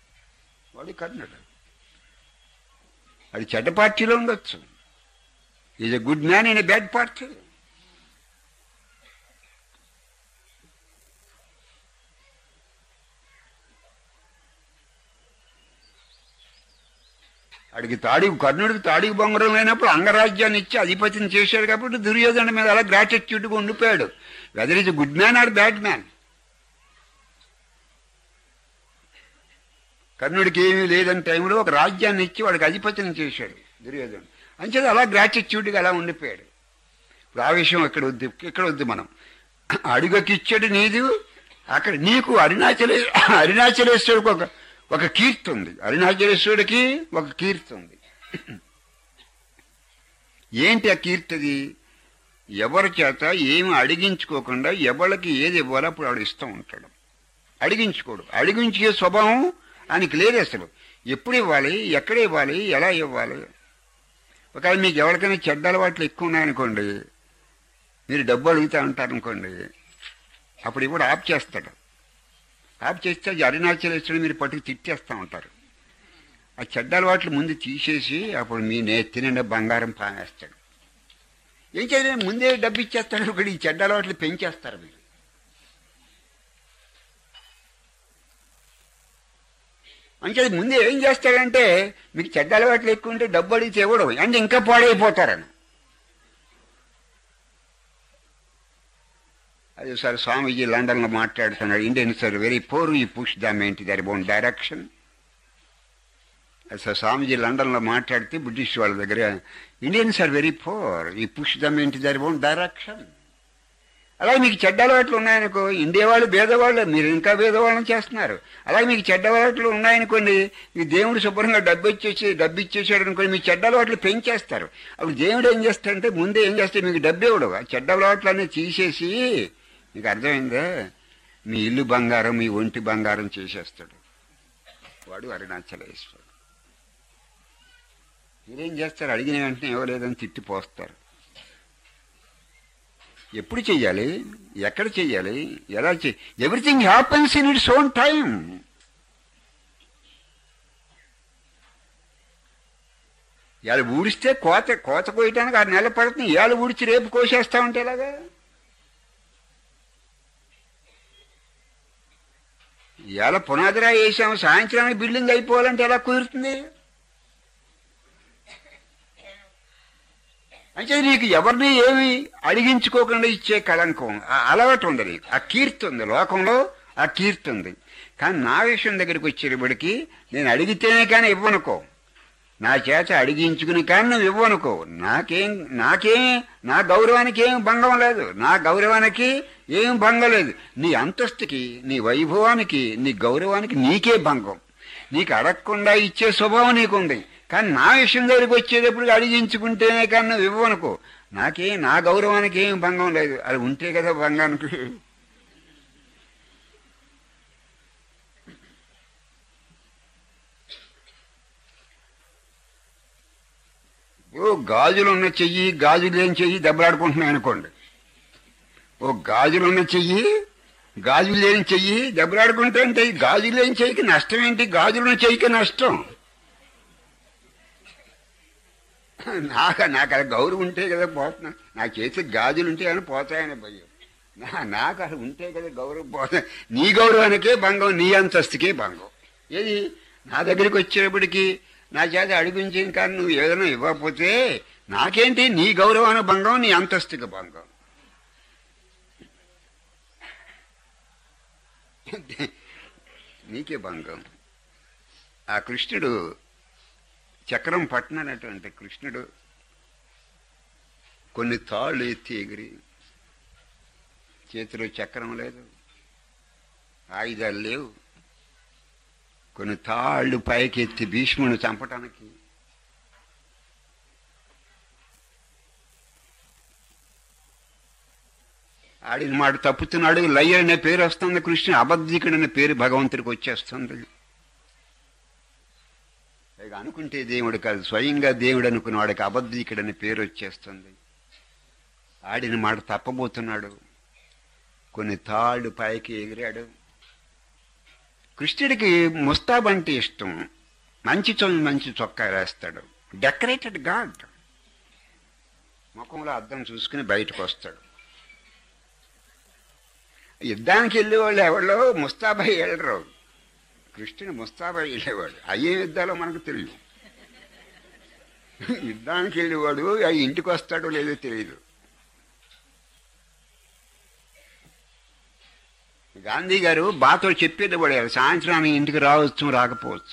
వాడి కర్ణుడు అది చెడ్డ పార్టీలో ఉండొచ్చు is a good man in a bad part అడిగి తాడికి కర్ణుడికి తాడికి బొంగరం లేనప్పుడు అంగరాజ్యాన్ని ఇచ్చి అధిపతిని చేశాడు కాబట్టి దుర్యోధన మీద అలా గ్రాటిట్యూడ్గా ఉండిపోయాడు whether is good man or bad man కర్ణుడికి ఏమీ లేదని టైంలో ఒక రాజ్యాన్ని ఇచ్చి వాడికి అధిపతిని చేశాడు దుర్యోధనుడు అంచేది అలా గ్రాటిట్యూడ్గా అలా ఉండిపోయాడు ఇప్పుడు ఆ విషయం ఇక్కడ వద్దు ఇక్కడ వద్దు మనం అడుగకి ఇచ్చాడు నీది అక్కడ నీకు అరుణాచలే అరుణాచలేశ్వరుడికి ఒక ఒక కీర్తి ఉంది అరుణాచలేశ్వరుడికి ఒక కీర్తి ఉంది ఏంటి ఆ కీర్తిది ఎవరి చేత ఏమి అడిగించుకోకుండా ఎవరికి ఏది ఇవ్వాలో అప్పుడు వాడు ఇస్తూ ఉంటాడు అడిగించుకోడు అడిగించే స్వభావం ఆయనకి లేదు అసలు ఎప్పుడు ఇవ్వాలి ఎక్కడ ఇవ్వాలి ఎలా ఇవ్వాలి ఒకవేళ మీకు ఎవరికైనా చెడ్డ అలవాట్లు ఎక్కువ ఉన్నాయనుకోండి మీరు డబ్బు అడుగుతా ఉంటారనుకోండి అప్పుడు ఇప్పుడు ఆఫ్ చేస్తాడు ఆఫ్ చేస్తే అది అరుణాచలేశ్వరుడు మీరు పట్టుకు తిట్టేస్తూ ఉంటారు ఆ చెడ్డ అలవాట్లు ముందు తీసేసి అప్పుడు మీ నెత్తి నిండా బంగారం పానేస్తాడు ఏం చేయాలి ముందే డబ్బు ఇచ్చేస్తాడు ఒకటి ఈ చెడ్డ అలవాట్లు పెంచేస్తారు మీరు అంటే ముందే ఏం చేస్తాడంటే మీకు చెడ్డ అలవాట్లు ఎక్కువ ఉంటే డబ్బు అడిగితే ఇవ్వడం అంటే ఇంకా పాడైపోతారని అది సార్ స్వామీజీ లండన్లో మాట్లాడుతున్నాడు ఇండియన్స్ ఆర్ వెరీ పోర్ ఈ పుష్ దమ్ ఏంటి దర్ బోన్ డైరెక్షన్ సార్ స్వామీజీ లండన్లో మాట్లాడితే బ్రిటిష్ వాళ్ళ దగ్గర ఇండియన్స్ ఆర్ వెరీ పోర్ ఈ పుష్ దమ్ ఏంటి దర్ బోన్ డైరెక్షన్ అలాగే మీకు చెడ్డ అలవాట్లు ఉన్నాయనుకో ఇండియా వాళ్ళు భేదవాళ్ళు మీరు ఇంకా భేదవాళ్ళని చేస్తున్నారు అలాగే మీకు చెడ్డ అలవాట్లు ఉన్నాయనుకోండి ఈ దేవుడు శుభ్రంగా డబ్బు ఇచ్చేసి డబ్బు ఇచ్చేసాడు అనుకోండి మీ చెడ్డ అలవాట్లు పెంచేస్తారు అప్పుడు దేవుడు ఏం చేస్తాడంటే ముందే ఏం చేస్తే మీకు డబ్బు ఇవ్వడు ఆ చెడ్డ అలవాట్లు అన్నీ తీసేసి మీకు అర్థమైందా మీ ఇల్లు బంగారం మీ ఒంటి బంగారం చేసేస్తాడు వాడు అరుణాచలేశ్వరుడు మీరేం చేస్తారు అడిగిన వెంటనే ఇవ్వలేదని తిట్టిపోస్తారు ఎప్పుడు చెయ్యాలి ఎక్కడ చెయ్యాలి ఎలా చెయ్యి everything happens in its own time ఇవాళ ఊడిస్తే కోత కోత కోయటానికి ఆరు నెలలు పడుతుంది ఇవాళ ఊడిచి రేపు కోసేస్తా ఉంటే ఎలాగా ఇవాళ పునాదిరా వేసాము సాయంత్రానికి బిల్డింగ్ అయిపోవాలంటే ఎలా కుదురుతుంది అంటే నీకు ఎవరిని ఏమి అడిగించుకోకుండా ఇచ్చే కళంకం ఆ అలవాటు ఉంది నీకు ఆ కీర్తి ఉంది లోకంలో ఆ కీర్తి ఉంది కానీ నా విషయం దగ్గరికి వచ్చేటప్పటికి నేను అడిగితేనే కానీ ఇవ్వనుకో నా చేత అడిగించుకుని కానీ నువ్వు ఇవ్వనుకో నాకేం నాకేం నా గౌరవానికి ఏం భంగం లేదు నా గౌరవానికి ఏం భంగం లేదు నీ అంతస్తుకి నీ వైభవానికి నీ గౌరవానికి నీకే భంగం నీకు అడగకుండా ఇచ్చే స్వభావం నీకుంది కానీ నా విషయం దగ్గరికి వచ్చేటప్పుడు అడిగించుకుంటేనే కానీ నువ్వు ఇవ్వనుకో నాకేం నా గౌరవానికి ఏం భంగం లేదు అది ఉంటే కదా భంగానికి ఓ గాజులున్న చెయ్యి గాజులు లేని చెయ్యి దెబ్బలాడుకుంటున్నాయి అనుకోండి ఓ గాజులున్న చెయ్యి గాజులు లేని చెయ్యి దెబ్బలాడుకుంటే అంటే ఈ గాజులు లేని చెయ్యికి నష్టం ఏంటి గాజులున్న చెయ్యికి నష్టం నాకు నాకు అది గౌరవం ఉంటే కదా పోతున్నా నా చేతి గాజులు ఉంటే అని పోతాయని భయం నా నాకు అది ఉంటే కదా గౌరవం పోతా నీ గౌరవానికే భంగం నీ అంతస్తుకే భంగం ఏది నా దగ్గరికి వచ్చేటప్పటికి నా చేత అడిగించిన కానీ నువ్వు ఏదైనా ఇవ్వకపోతే నాకేంటి నీ గౌరవానికి భంగం నీ అంతస్తుకి భంగం నీకే భంగం ఆ కృష్ణుడు చక్రం పట్టినటువంటి కృష్ణుడు కొన్ని తాళ్ళు ఎత్తి ఎగిరి చేతిలో చక్రం లేదు ఆయుధాలు లేవు కొన్ని తాళ్ళు పైకి ఎత్తి భీష్ముని చంపటానికి ఆడిన మాట తప్పుతున్నాడు లయ్య అనే పేరు వస్తుంది కృష్ణుడు అబద్ధికుడు అనే పేరు భగవంతుడికి వచ్చేస్తుంది ఇక అనుకుంటే దేవుడు కాదు స్వయంగా దేవుడు అనుకున్న వాడికి అబద్ధికుడని పేరు వచ్చేస్తుంది ఆడిన మాట తప్పబోతున్నాడు కొన్ని తాళ్ళు పైకి ఎగిరాడు కృష్ణుడికి ముస్తాబ్ అంటే ఇష్టం మంచి చొ మంచి చొక్కా వేస్తాడు డెకరేటెడ్ గాడ్ ముఖంలో అద్దం చూసుకుని బయటకు వస్తాడు యుద్ధానికి వెళ్ళేవాళ్ళు ఎవరో ముస్తాబాయి వెళ్ళరు కృష్ణుని ముస్తాబాయి వెళ్ళేవాడు అయ్యే యుద్ధాలో మనకు తెలియదు యుద్ధానికి వెళ్ళేవాడు ఆ ఇంటికి వస్తాడో లేదో తెలియదు గాంధీ గారు బాతో చెప్పేది పడారు సాయంత్రం ఆమె ఇంటికి రావచ్చు రాకపోవచ్చు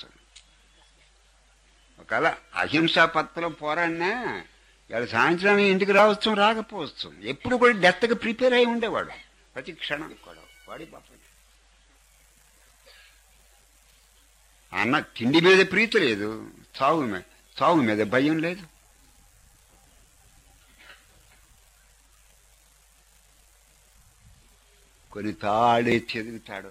ఒకవేళ అహింసా పత్రం పోరాడినా ఇవాళ సాయంత్రం ఆమె ఇంటికి రావచ్చు రాకపోవచ్చు ఎప్పుడు కూడా డెత్కి ప్రిపేర్ అయి ఉండేవాడు ప్రతి క్షణం కూడా వాడి పాప అన్న తిండి మీద ప్రీతి లేదు చావు మీద చావు మీద భయం లేదు కొన్ని తాడే చెదుగుతాడు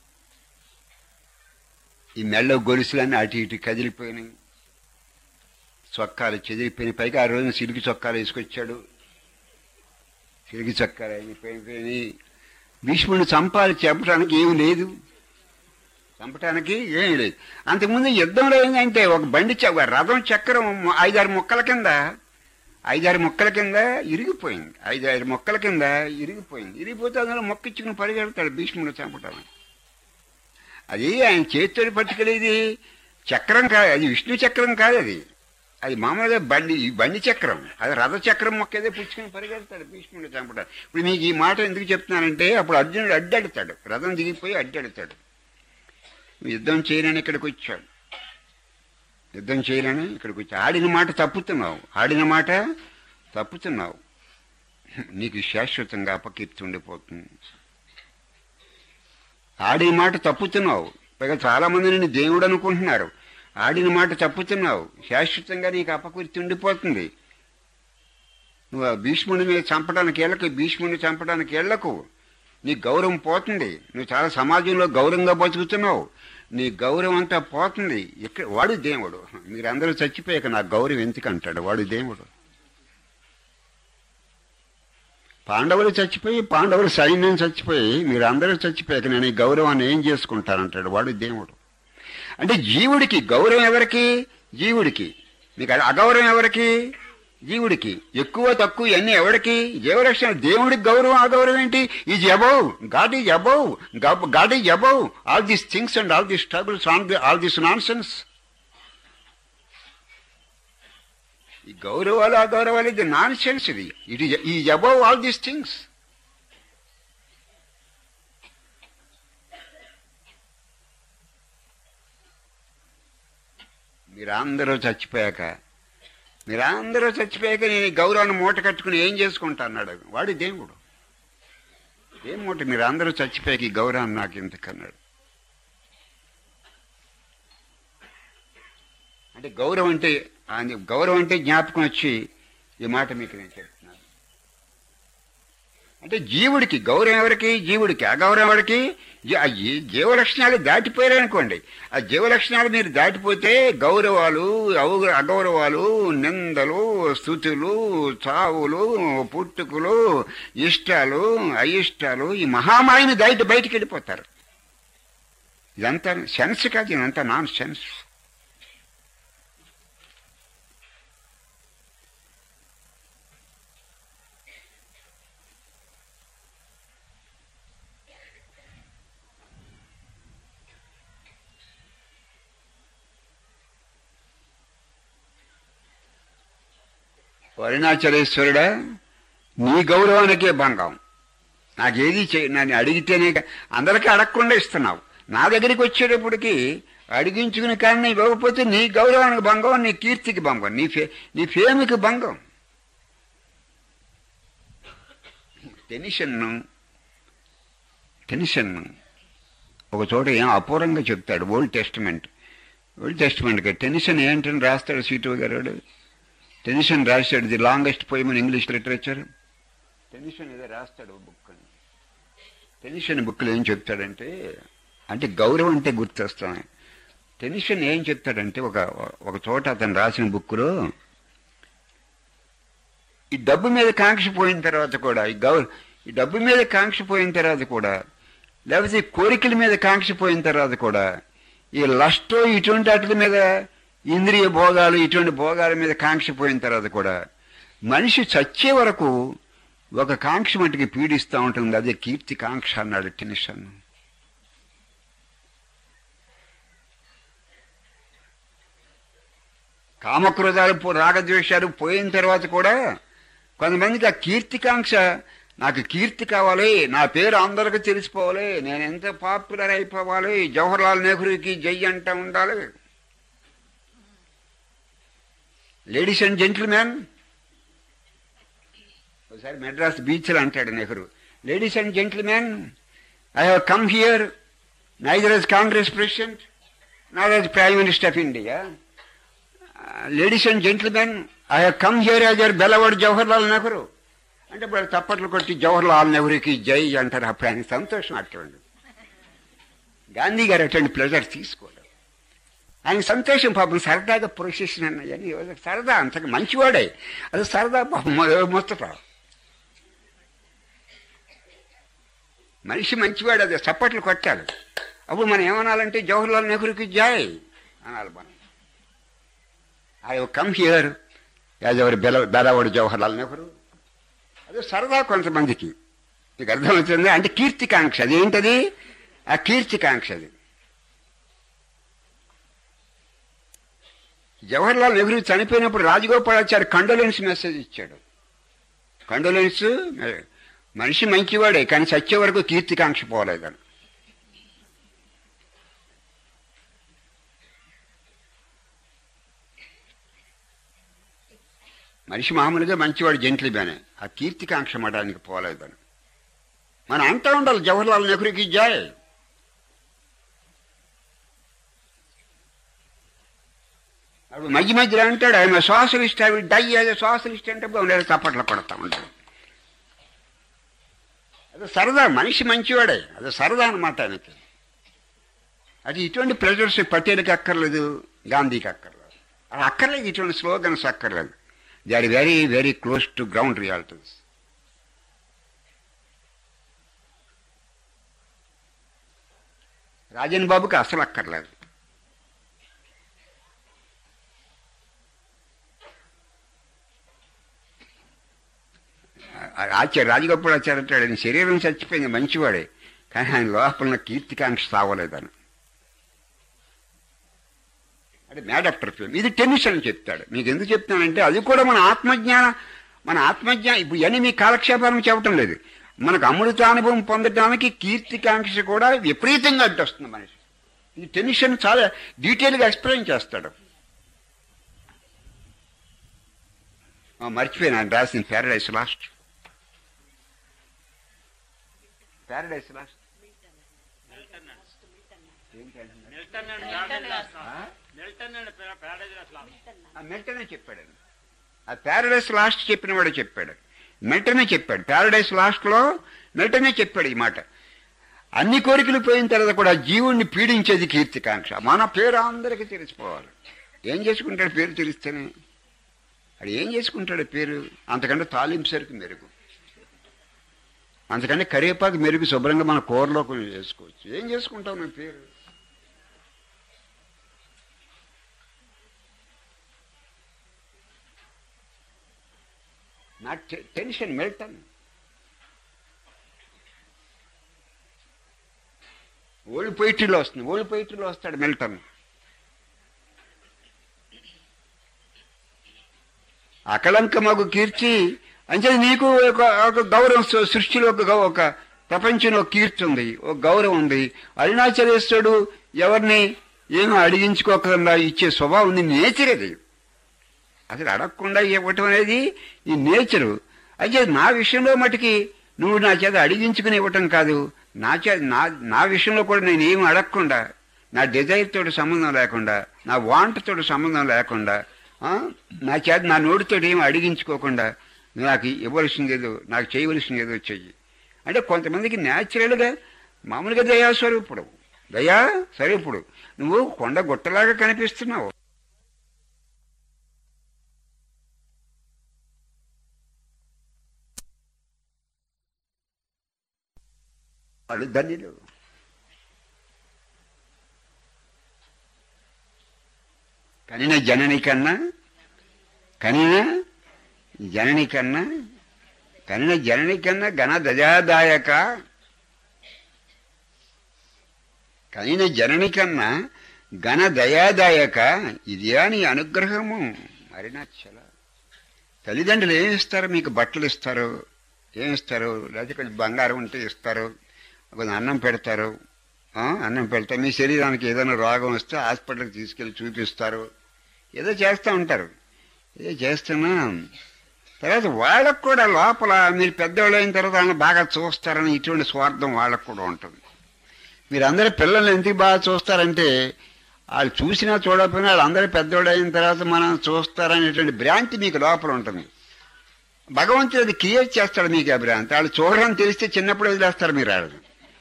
ఈ మెళ్ళ గొలుసులన్నీ అటు ఇటు కదిలిపోయినాయి చొక్కాలు చెదిరిపోయిన పైగా ఆ రోజున సిలికి చొక్కాలు వేసుకొచ్చాడు సిలికి చొక్కాలు అయిపోయిపోయి భీష్ముడిని చంపాలి చెప్పడానికి ఏమి లేదు చంపటానికి ఏమీ లేదు అంతకుముందు యుద్ధంలో ఏంటంటే ఒక బండి చ- ఒక రథం చక్రం ము- ఐదారు ముక్కల కింద ఐదారు ముక్కల కింద ఇరిగిపోయింది ఐదారు ముక్కల కింద ఇరిగిపోయింది ఇరిగిపోతే అందులో మొక్క ఇచ్చుకుని పరిగెడతాడు భీష్ముడు చంపటానికి అది ఆయన చేతితో పట్టుకెళ్ళేది చక్రం కాదు అది విష్ణు చక్రం కాదు అది అది మామూలుగా బండి ఈ బండి చక్రం అది రథ చక్రం మొక్కేదే పుచ్చుకుని పరిగెడతాడు భీష్ముడు చంపటాడు ఇప్పుడు మీకు ఈ మాట ఎందుకు చెప్తున్నానంటే అప్పుడు అర్జునుడు అడ్డెడతాడు రథం దిగిపోయి అడ్డెడతాడు యుద్ధం చేయనని ఇక్కడికి వచ్చాడు యుద్ధం చేయనని ఇక్కడికి వచ్చి ఆడిన మాట తప్పుతున్నావు ఆడిన మాట తప్పుతున్నావు నీకు శాశ్వతంగా అపకీర్తి ఉండిపోతుంది ఆడిన మాట తప్పుతున్నావు పైగా చాలా మంది నిన్ను దేవుడు అనుకుంటున్నారు ఆడిన మాట తప్పుతున్నావు శాశ్వతంగా నీకు అపకీర్తి ఉండిపోతుంది నువ్వు ఆ భీష్ముడి మీద చంపడానికి వెళ్ళకు భీష్ముడిని చంపడానికి వెళ్ళకు నీ గౌరవం పోతుంది నువ్వు చాలా సమాజంలో గౌరవంగా బతుకుతున్నావు నీ గౌరవం అంతా పోతుంది ఇక్కడ వాడు దేవుడు మీరందరూ చచ్చిపోయాక నా గౌరవం ఎందుకంటాడు వాడు దేవుడు పాండవులు చచ్చిపోయి పాండవులు సైన్యం చచ్చిపోయి మీరందరూ చచ్చిపోయాక నేను ఈ గౌరవాన్ని ఏం చేసుకుంటానంటాడు వాడు దేవుడు అంటే జీవుడికి గౌరవం ఎవరికి జీవుడికి మీకు అగౌరవం ఎవరికి జీవుడికి ఎక్కువ తక్కువ ఇవన్నీ ఎవరికి జీవరక్షణ దేవుడికి గౌరవం అగౌరవం ఏంటి is above God is above God is above all these things and all these struggles on all this nonsense ఈ గౌరవాలు అగౌరవాలు ఇది నాన్ సెన్స్ ఇది it is is above all these things మీరందరూ చచ్చిపోయాక మీరందరూ చచ్చిపోయాక నేను ఈ గౌరవాన్ని మూట కట్టుకుని ఏం చేసుకుంటా అన్నాడు వాడి దేవుడు ఏం మూట మీరందరూ చచ్చిపోయాక ఈ గౌరవం నాకు ఎందుకన్నాడు అంటే గౌరవం అంటే ఆయన గౌరవం అంటే జ్ఞాపకం వచ్చి ఈ మాట మీకు నేను చెప్తున్నాను అంటే జీవుడికి గౌరవం ఎవరికి జీవుడికి అగౌరవం ఎవరికి జీ- ఆ జీ- జీవలక్షణాలు దాటిపోయారనుకోండి ఆ జీవలక్షణాలు మీరు దాటిపోతే గౌరవాలు అవు- అగౌరవాలు నిందలు స్థుతులు చావులు పుట్టుకులు ఇష్టాలు అయిష్టాలు ఈ మహామాయని దాటి బయటికి వెళ్ళిపోతారు ఇదంతా సెన్స్ కాదు ఇదంతా నాన్ సెన్స్ అరుణాచలేశ్వరుడా నీ గౌరవానికే భంగం నాకేది చే నన్ను అడిగితేనే కా- అందరికీ అడగకుండా ఇస్తున్నావు నా దగ్గరికి వచ్చేటప్పటికి అడిగించుకుని కానీ నీకు ఇవ్వకపోతే నీ గౌరవానికి భంగం నీ కీర్తికి భంగం నీ ఫే నీ ఫేమికి భంగం టెన్షన్ టెన్షన్ ఒక చోట ఏం అపూర్వంగా చెప్తాడు ఓల్డ్ టెస్ట్మెంట్ ఓల్డ్ టెస్ట్మెంట్కి టెన్షన్ ఏంటని రాస్తాడు సీటు గారు టెన్షన్ రాశాడు the longest poem in English literature tension ఏదో రాస్తాడు బుక్ అని టెన్షన్ బుక్లో ఏం చెప్తాడంటే అంటే గౌరవం అంటే గుర్తొస్తాను టెన్షన్ ఏం చెప్తాడంటే ఒక ఒక చోట అతను రాసిన బుక్లో ఈ డబ్బు మీద కాంక్ష పోయిన తర్వాత కూడా ఈ గౌర ఈ డబ్బు మీద కాంక్ష పోయిన తర్వాత కూడా లేకపోతే ఈ కోరికల మీద కాంక్ష పోయిన తర్వాత కూడా ఈ లస్ట్ ఇటువంటి వాటి మీద ఇంద్రియ భోగాలు ఇటువంటి భోగాల మీద కాంక్ష పోయిన తర్వాత కూడా మనిషి చచ్చే వరకు ఒక కాంక్ష మటుకి పీడిస్తూ ఉంటుంది అదే కీర్తి కాంక్ష అన్నాడు టెన్షన్ కామక్రోధాలు పో- రాగద్వేషాలు పోయిన తర్వాత కూడా కొంతమందికి ఆ కీర్తికాంక్ష నాకు కీర్తి కావాలి నా పేరు అందరికీ తెలిసిపోవాలి నేను ఎంత పాపులర్ అయిపోవాలి జవహర్లాల్ నెహ్రూకి జై అంటూ ఉండాలి లేడీస్ అండ్ జెంటిల్మెన్ ఒకసారి మెడ్రాస్ బీచ్లో అంటాడు Nehru ladies and gentlemen I have come here neither as Congress president not as prime minister of India ladies and gentlemen I have come here as your beloved Jawaharlal Nehru అంటే ఇప్పుడు తప్పట్లు కొట్టి జవహర్లాల్ నెహ్రూకి జై అంటారు అప్పుడు ఆయన సంతోషం అటువంటి గాంధీ గారు అటువంటి ప్లెజర్ తీసుకోలేదు ఆయన సంతోషం పాపం సరదాగా ప్రొసెషన్ అన్నాయని సరదా అంతగా మంచివాడే అది సరదా పాపం ముస్తఫా మనిషి మంచివాడు అది చప్పట్లు కొట్టాలి అప్పుడు మనం ఏమనాలంటే జవహర్లాల్ నెహ్రూకి జాయ్ అనాలి మనం ఐ కమ్ హియర్ యాజ్ ఎవరి బెల బెలవాడు జవహర్లాల్ నెహ్రూ అదే సరదా కొంతమందికి మీకు అర్థమవుతుంది అంటే కీర్తికాంక్ష అది ఏంటది ఆ కీర్తికాంక్ష అది జవహర్లాల్ నెహ్రూ చనిపోయినప్పుడు రాజగోపాలాచారి కండోలెన్స్ మెసేజ్ ఇచ్చాడు కండోలెన్స్ మనిషి మంచివాడే కానీ చచ్చే వరకు కీర్తికాంక్ష పోలేదని మనిషి మామూలుగా మంచివాడు జెంట్లీగానే ఆ కీర్తికాంక్ష మడానికి పోలేదని మనం అంటూ ఉండాలి జవహర్లాల్ నెహ్రూకి జాయ్ అప్పుడు మధ్య మధ్యలో అంటాడు ఆయన సోషలిస్ట్ అవి డై అదే సోషలిస్ట్ అంటే ఉండేది చప్పట్లు కొడతా ఉంటాడు అది సరదా మనిషి మంచివాడే అది సరదా అనమాట ఆయనకి అది ఇటువంటి ప్రెజర్స్ పటేల్కి అక్కర్లేదు గాంధీకి అక్కర్లేదు అది అక్కర్లేదు ఇటువంటి స్లోగన్స్ అక్కర్లేదు they are very very close to ground realities Rajan బాబుకి అసలు అక్కర్లేదు ఆచార్య రాజగోపాలాచార్య అంటాడు ఆయన శరీరం చచ్చిపోయింది మంచివాడే కానీ ఆయన లోపల ఉన్న కీర్తికాంక్ష సావలేదని అంటే మ్యాడప్టర్ ఫిల్మ్ ఇది టెన్నిస్ అని చెప్తాడు మీకు ఎందుకు చెప్తానంటే అది కూడా మన ఆత్మజ్ఞాన మన ఆత్మజ్ఞానం ఇప్పుడు ఇవన్నీ మీ కాలక్షేపానికి చెప్పటం లేదు మనకు అమృతానుభవం పొందడానికి కీర్తికాంక్ష కూడా విపరీతంగా అడ్డొస్తుంది మనిషి ఇది టెన్షన్ చాలా డీటెయిల్గా ఎక్స్ప్లెయిన్ చేస్తాడు ఆ, మర్చిపోయాను ఆయన రాసిన ప్యారడైస్ లాస్ట్ ప్యారడైస్ లాస్ట్ మెల్టనే చెప్పాడు ఆయన. ఆ ప్యారడైస్ లాస్ట్ చెప్పిన వాడు చెప్పాడు మెల్టనే చెప్పాడు ప్యారడైస్ లాస్ట్ లో మెల్టనే చెప్పాడు ఈ మాట అన్ని కోరికలు పోయిన తర్వాత కూడా జీవుణ్ణి పీడించేది కీర్తికాంక్ష మన పేరు అందరికీ తెలిసిపోవాలి ఏం చేసుకుంటాడు పేరు తెలిస్తేనే అది ఏం చేసుకుంటాడు పేరు అంతకంటే తాలింపు సరికి మెరుగు అంతకంటే కరివేపాకు మెరుగు శుభ్రంగా మన కూరలో కొంచెం చేసుకోవచ్చు ఏం చేసుకుంటావు నువ్వు పేరు నా టె- టెన్షన్ మెల్టన్ ఓల్డ్ పొయిటరీలో వస్తుంది ఓల్డ్ పొయిటరీలో వస్తాడు మెల్టన్ అకళంక మగు కీర్తి అంటే నీకు ఒక ఒక గౌరవం సృ- సృష్టిలో ఒక గౌ- ఒక ప్రపంచంలో ఒక కీర్తి ఉంది ఒక గౌరవం ఉంది అరుణాచలేశ్వరుడు ఎవరిని ఏమీ అడిగించుకోకుండా ఇచ్చే స్వభావం ఉంది నేచర్ అది అసలు అడగకుండా ఇవ్వటం అనేది ఈ నేచరు అయితే నా విషయంలో మటుకి నువ్వు నా చేత అడిగించుకుని ఇవ్వటం కాదు నా చే నా నా విషయంలో కూడా నేను ఏమి అడగకుండా నా డిజైర్ తోటి సంబంధం లేకుండా నా వాంట్ తోటి సంబంధం లేకుండా ఆ, నా చేత నా నోటితో ఏమి అడిగించుకోకుండా నువ్వు నాకు ఇవ్వవలసింది ఏదో నాకు చేయవలసింది ఏదో చెయ్యి అంటే కొంతమందికి న్యాచురల్గా మామూలుగా దయాస్వరూపుడు దయా స్వరూపుడు నువ్వు కొండ గుట్టలాగా కనిపిస్తున్నావు వాళ్ళు ధన్యులు కనిన జనని కన్నా కనిన జనని కన్నా కనిన జనని కన్నా ఘన దజాదాయక కనిన జనని కన్నా ఘన దయాదాయక ఇదియా నీ అనుగ్రహము మరినచ్చల తల్లిదండ్రులు ఏమి ఇస్తారు మీకు బట్టలు ఇస్తారు ఏమి ఇస్తారు లేకపోతే కొంచెం బంగారం ఉంటే ఇస్తారు కొంచెం అన్నం పెడతారు ఆ, అన్నం పెడతారు మీ శరీరానికి ఏదైనా రోగం వస్తే హాస్పిటల్కి తీసుకెళ్ళి చూపిస్తారు ఏదో చేస్తూ ఉంటారు ఏదో చేస్తున్నా తర్వాత వాళ్ళకు కూడా లోపల మీరు పెద్దవాళ్ళు అయిన తర్వాత వాళ్ళని బాగా చూస్తారని ఇటువంటి స్వార్థం వాళ్ళకు కూడా ఉంటుంది మీరు అందరూ పిల్లల్ని ఎందుకు బాగా చూస్తారంటే వాళ్ళు చూసినా చూడకపోయినా వాళ్ళందరూ పెద్దవాళ్ళు అయిన తర్వాత మనం చూస్తారనేటువంటి భ్రాంతి మీకు లోపల ఉంటుంది భగవంతుడు అది క్రియేట్ చేస్తాడు మీకు ఆ భ్రాంతి వాళ్ళు చూడడం తెలిస్తే చిన్నప్పుడు వదిలేస్తారు మీరు వాళ్ళు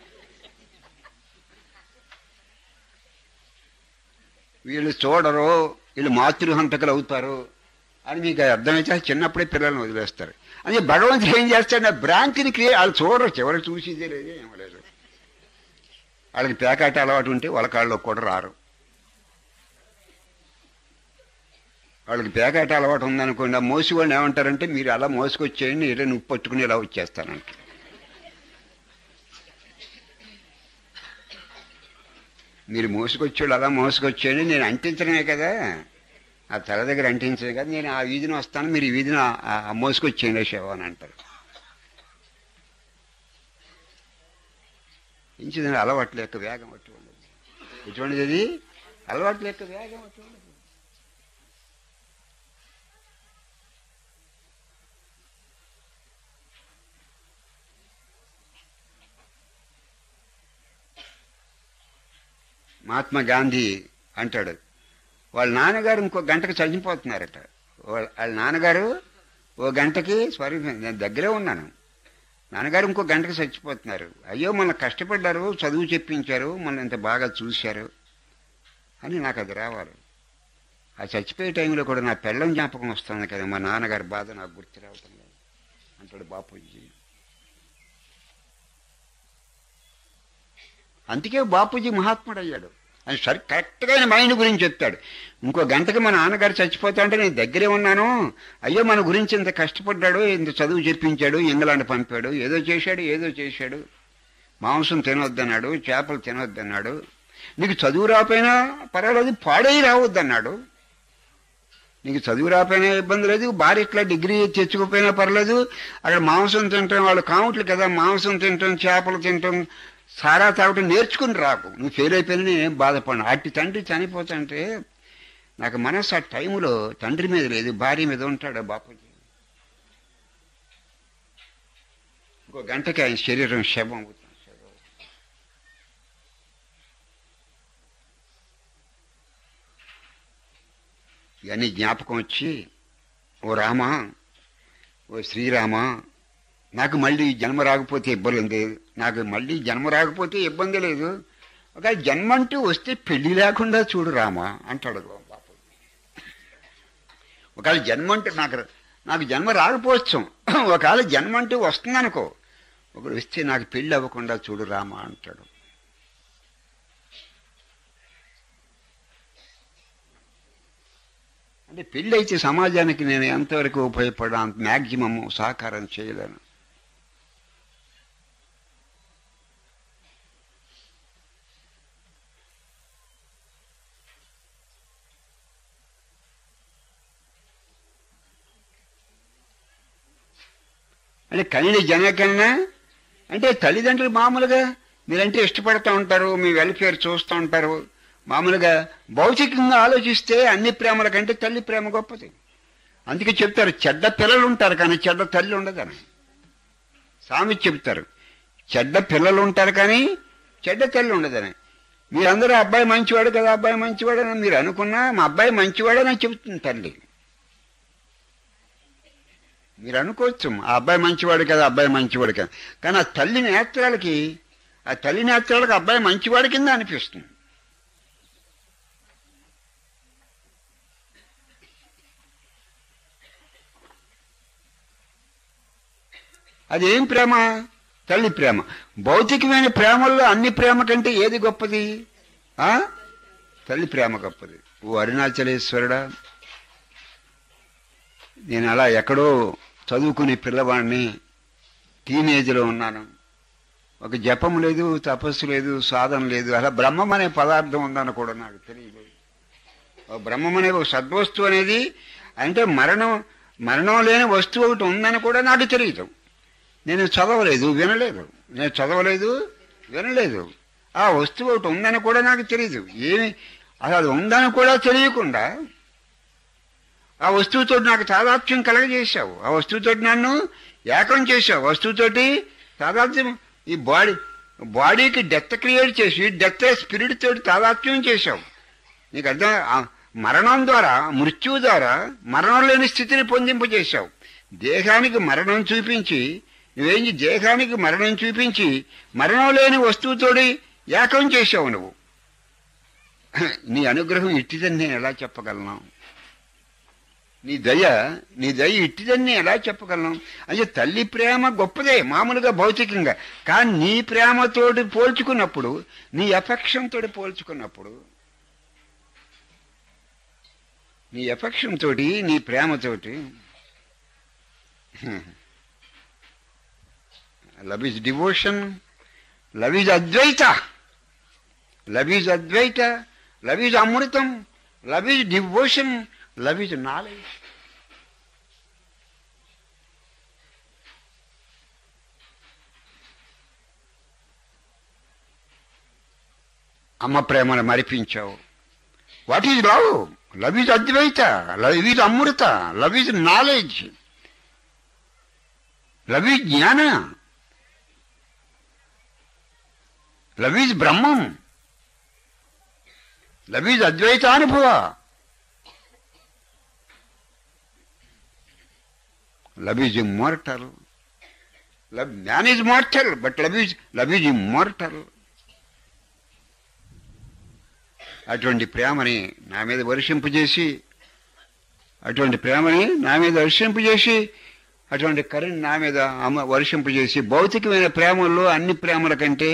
వీళ్ళు చూడరు వీళ్ళు మాతృహంతకులు అవుతారు అని మీకు అర్థమైతే చిన్నప్పుడే పిల్లల్ని వదిలేస్తారు అని భగవంతుడు ఏం చేస్తాడు భ్రాంతిని క్రియ వాళ్ళు చూడరు చివరికి చూసేదే లేదు ఏమో లేదు వాళ్ళకి పేకాట అలవాటు ఉంటే వాళ్ళ కాళ్ళలో కూడా రారు వాళ్ళకి పేకాట అలవాటు ఉందనుకోండి ఆ మోసివాడిని ఏమంటారంటే మీరు అలా మోసుకొచ్చేయండి ఇలా నువ్వు పట్టుకుని ఇలా వచ్చేస్తానంట మీరు మోసుకొచ్చేవాళ్ళు అలా మోసుకొచ్చేయండి నేను అంటించడమే కదా ఆ తల దగ్గర అంటించే కదా నేను ఆ వీధిని వస్తాను మీరు ఈ వీధిని ఆ- ఆ మోసుకొచ్చేయండి శివ అని అంటారు ఇంచుదని అలవాట్ల యొక్క వేగం అటువంటిది ఎటువంటిది అది అలవాట్ల యొక్క వేగం అటువంటిది మహాత్మా గాంధీ అంటాడు వాళ్ళ నాన్నగారు ఇంకో గంటకు చనిపోతున్నారట వాళ్ళ వాళ్ళ నాన్నగారు ఓ గంటకి సారీ నేను దగ్గరే ఉన్నాను నాన్నగారు ఇంకో గంటకి చచ్చిపోతున్నారు అయ్యో మన కష్టపడ్డారు చదువు చెప్పించారు మన ఇంత బాగా చూశారు అని నాకు అది రావాలి ఆ చచ్చిపోయే టైంలో కూడా నా పెళ్ళం జ్ఞాపకం వస్తుంది కదా మా నాన్నగారి బాధ నాకు గుర్తు రావటం లేదు అంటాడు బాపూజీ అందుకే బాపూజీ మహాత్ముడు అయ్యాడు అని సరి కరెక్ట్గా ఆయన మైండ్ గురించి చెప్తాడు ఇంకో గంటకి మా నాన్నగారు చచ్చిపోతా అంటే నేను దగ్గరే ఉన్నాను అయ్యో మన గురించి ఇంత కష్టపడ్డాడు ఇంత చదువు చెప్పించాడు ఇంగ్లాండ్ పంపాడు ఏదో చేశాడు ఏదో చేశాడు మాంసం తినొద్దన్నాడు చేపలు తినొద్దన్నాడు నీకు చదువు రాపోయినా పర్వాలేదు పాడై రావద్దన్నాడు నీకు చదువు రాపోయినా ఇబ్బంది లేదు భార్య ఇట్లా డిగ్రీ తెచ్చుకోపోయినా పర్లేదు అక్కడ మాంసం తింటాం వాళ్ళు కాముట్లు కదా మాంసం తింటాం చేపలు తింటాం సారా తాగటం నేర్చుకుని రాకు నువ్వు ఫెయిల్ అయిపోయినా నేనేం బాధపడను అట్టి తండ్రి చనిపోతుంటే నాకు మనసు ఆ టైంలో తండ్రి మీద లేదు భార్య మీద ఉంటాడు బాపూజీ ఇంకో గంటకి ఆయన శరీరం శవం అవుతుంది శవం. ఇవన్నీ జ్ఞాపకం వచ్చి ఓ రామ ఓ శ్రీరామ నాకు మళ్ళీ జన్మ రాకపోతే ఇబ్బంది లేదు నాకు మళ్ళీ జన్మ రాకపోతే ఇబ్బంది లేదు ఒక జన్మ అంటూ వస్తే పెళ్లి లేకుండా చూడు రామ అంటాడు బాపు ఒకవేళ జన్మ అంటే నాకు నాకు జన్మ రాకపోవచ్చు ఒకవేళ జన్మ అంటూ వస్తుందనుకో ఒకడు వస్తే నాకు పెళ్లి అవ్వకుండా చూడు రామ అంటాడు అంటే పెళ్ళి అయితే సమాజానికి నేను ఎంతవరకు ఉపయోగపడా అంత మ్యాక్సిమం సహకారం చేయలేను అంటే కనిని జన కన్నా అంటే తల్లిదండ్రులు మామూలుగా మీరంటే ఇష్టపడుతూ ఉంటారు మీ వెల్ఫేర్ చూస్తూ ఉంటారు మామూలుగా భౌతికంగా ఆలోచిస్తే అన్ని ప్రేమల కంటే తల్లి ప్రేమ గొప్పది అందుకే చెప్తారు చెడ్డ పిల్లలు ఉంటారు కానీ చెడ్డ తల్లి ఉండదని స్వామి చెప్తారు చెడ్డ పిల్లలు ఉంటారు కానీ చెడ్డ తల్లి ఉండదని మీరందరూ అబ్బాయి మంచివాడు కదా అబ్బాయి మంచివాడు అని మీరు అనుకున్నా మా అబ్బాయి మంచివాడని చెబుతుంది తల్లి మీరు అనుకోవచ్చు ఆ అబ్బాయి మంచివాడు కదా అబ్బాయి మంచివాడు కదా కానీ ఆ తల్లి నేత్రాలకి ఆ తల్లి నేత్రాలకు అబ్బాయి మంచివాడి కింద అనిపిస్తుంది అదేం ప్రేమ తల్లి ప్రేమ భౌతికమైన ప్రేమల్లో అన్ని ప్రేమ కంటే ఏది గొప్పది ఆ తల్లి ప్రేమ గొప్పది ఓ అరుణాచలేశ్వరుడా నేను అలా ఎక్కడో చదువుకునే పిల్లవాడిని టీనేజ్లో ఉన్నాను ఒక జపం లేదు తపస్సు లేదు సాధన లేదు అలా బ్రహ్మం అనే పదార్థం ఉందని కూడా నాకు తెలియదు ఓ బ్రహ్మం అనే ఒక సద్వస్తువు అనేది అంటే మరణం మరణం లేని వస్తువు ఒకటి ఉందని కూడా నాకు తెలియదు నేను చదవలేదు వినలేదు నేను చదవలేదు వినలేదు ఆ వస్తువు ఒకటి ఉందని కూడా నాకు తెలియదు ఏమి అసలు అది ఉందని కూడా తెలియకుండా ఆ వస్తువుతో నాకు తాదాత్మ్యం కలగజేశావు ఆ వస్తువుతో నన్ను ఏకం చేశావు వస్తువుతోటి తాదాత్మ్యం ఈ బాడీ బాడీకి డెత్ క్రియేట్ చేసి డెత్ స్పిరిట్ తోటి తాదాత్మ్యం చేశావు నీకు అర్థం ఆ మరణం ద్వారా మృత్యువు ద్వారా మరణం లేని స్థితిని పొందింపజేశావు దేహానికి మరణం చూపించి నువ్వేం చే- దేహానికి మరణం చూపించి మరణం లేని వస్తువుతోటి ఏకం చేశావు నువ్వు నీ అనుగ్రహం ఇట్టిదని నేను ఎలా చెప్పగలను నీ దయ నీ దయ ఇట్టిదని నేను ఎలా చెప్పగలను అంటే తల్లి ప్రేమ గొప్పదే మామూలుగా భౌతికంగా కానీ నీ ప్రేమతోటి పోల్చుకున్నప్పుడు నీ ఎఫెక్షన్ తోటి పోల్చుకున్నప్పుడు నీ ఎఫెక్షన్ తోటి నీ ప్రేమతోటి love is devotion love is Advaita love is Advaita love is amritam love is devotion love is knowledge అమ్మ ప్రేమను మరిపించావు what is love love is Advaita love is amrita love is knowledge love is jnana love is Brahmam love is Advaitanubhava love is immortal love man is mortal but love is love is immortal అటువంటి ప్రేమని నా మీద వర్షింపజేసి అటువంటి ప్రేమని నా మీద వర్షింపజేసి అటువంటి కరుణ నా మీద అమ్మ వర్షింపజేసి భౌతికమైన ప్రేమల్లో అన్ని ప్రేమల కంటే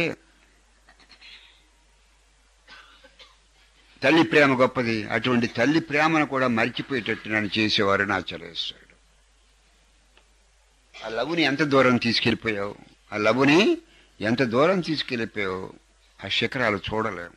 తల్లి ప్రేమ గొప్పది అటువంటి తల్లి ప్రేమను కూడా మర్చిపోయేటట్టు నన్ను చేసేవారు నా చలేస్తాడు ఆ లవ్ని ఎంత దూరం తీసుకెళ్ళిపోయావు ఆ లవ్ని ఎంత దూరం తీసుకెళ్ళిపోయావు ఆ శిఖరాలు చూడలేవు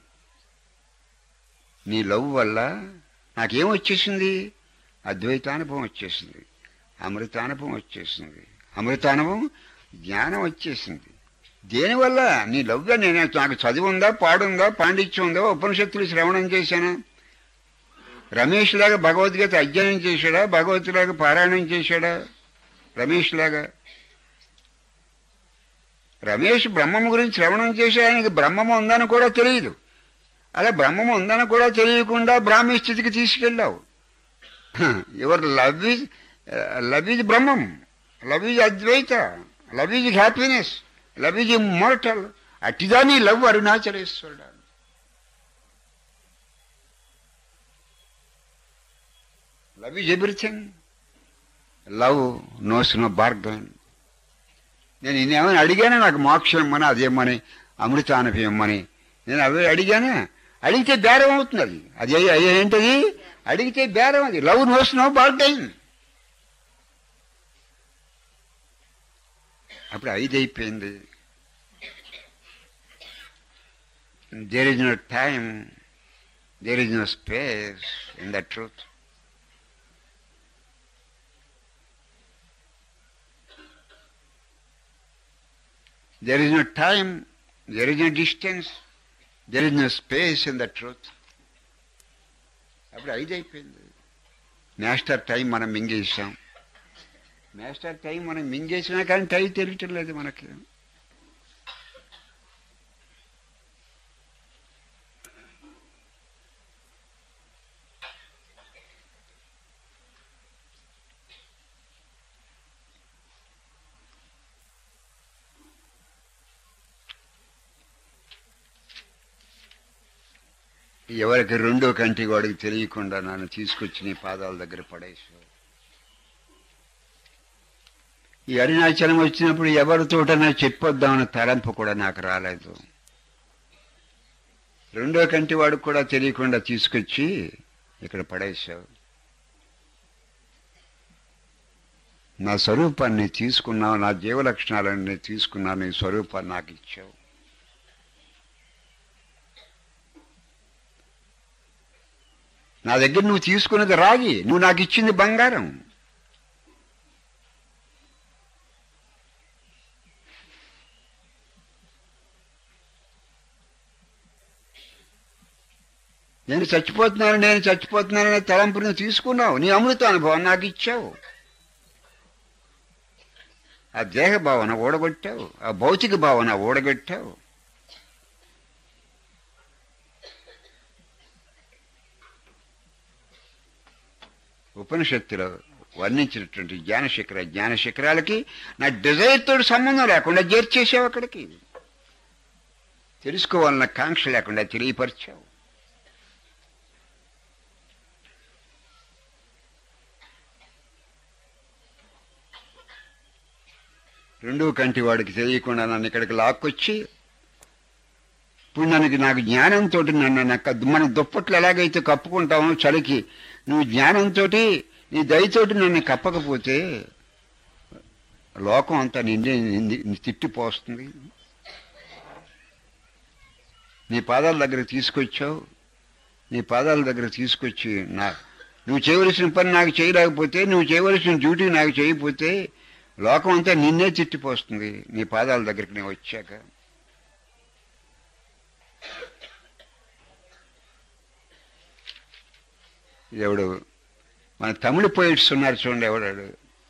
నీ లవ్ వల్ల నాకేం వచ్చేసింది అద్వైతానుభవం వచ్చేసింది అమృతానుభవం వచ్చేసింది అమృతానుభవం జ్ఞానం వచ్చేసింది దేనివల్ల నీ లవ్గా నేను నాకు చదువు ఉందా పాడుందా పాండిత్యం ఉందా ఉపనిషత్తులు శ్రవణం చేశానా రమేష్ లాగా భగవద్గీత అధ్యయనం చేశాడా భగవద్లాగా పారాయణం చేశాడా రమేష్ లాగా రమేష్ బ్రహ్మం గురించి శ్రవణం చేసి ఆయనకి బ్రహ్మం ఉందని కూడా తెలియదు అలా బ్రహ్మం ఉందని కూడా తెలియకుండా బ్రాహ్మీ స్థితికి తీసుకెళ్ళావు your love is love is Brahmam love is Advaita love is happiness love is immortal అట్టిదాని లవ్ అరుణాచలేశ్వరుడు love is everything love knows no bargain నేను ఇన్నేమైనా అడిగానే నాకు మోక్షం ఇమ్మని అదేమని అమృతానుభవం ఇమ్మని నేను అవి అడిగానే అడిగితే బేరం అవుతుంది అది అది ఏ- ఏ- ఏంటది అడిగితే బేరం అది లవ్ నోస్ నో బార్గన్ అప్పుడు ఐదు అయిపోయింది there is no time there is no space in the truth There is no time, there is no distance, there is no space in the truth. అప్పుడు ఐదు అయిపోయింది మాస్టర్ టైం మనం మింగేసాం master time మనం మింగేసినా కానీ time తెలియటం లేదు మనకి ఎవరికి రెండో కంటి వాడికి తెలియకుండా నన్ను తీసుకొచ్చి నీ పాదాల దగ్గర పడేసావు ఈ అరుణాచలం వచ్చినప్పుడు ఎవరితోటన్నా చెప్పొద్దామన్న తలంపు కూడా నాకు రాలేదు రెండో కంటి వాడికి కూడా తెలియకుండా తీసుకొచ్చి ఇక్కడ పడేసావు నా స్వరూపాన్ని తీసుకున్నావు నా జీవ లక్షణాలన్నీ తీసుకున్నావు నీ స్వరూపాన్ని నాకు ఇచ్చావు నా దగ్గర నువ్వు తీసుకున్నది రాగి నువ్వు నాకు ఇచ్చింది బంగారం నేను చచ్చిపోతున్నాను నేను చచ్చిపోతున్నాననే తలంపుని తీసుకున్నావు నీ అమృత అనుభవం నాకు ఇచ్చావు ఆ దేహ భావన ఓడగొట్టావు ఆ భౌతిక భావన ఓడగొట్టావు ఉపనిషత్తులో వర్ణించినటువంటి జ్ఞాన శిఖర జ్ఞాన శిఖరాలకి నా డిజైర్ తోటి సంబంధం లేకుండా చేర్చేసావు అక్కడికి తెలుసుకోవాలన్న కాంక్ష లేకుండా తెలియపరిచావు రెండో కంటి వాడికి తెలియకుండా నన్ను ఇక్కడికి లాక్కొచ్చి ఇప్పుడు నన్ను నాకు జ్ఞానంతో నన్ను నాకు మన దుప్పట్లు ఎలాగైతే కప్పుకుంటామో చలికి నువ్వు జ్ఞానంతో నీ దయతోటి నన్ను కప్పకపోతే లోకం అంతా నిండి నిండి తిట్టిపోస్తుంది నీ పాదాల దగ్గర తీసుకొచ్చావు నీ పాదాల దగ్గర తీసుకొచ్చి నా నువ్వు చేయవలసిన పని నాకు చేయలేకపోతే నువ్వు చేయవలసిన డ్యూటీ నాకు చేయకపోతే లోకం అంతా నిన్నే తిట్టిపోస్తుంది నీ పాదాల దగ్గరికి నేను వచ్చాక ఎవడు మన తమిళ పోయిట్స్ ఉన్నారు చూడండి ఎవడాడు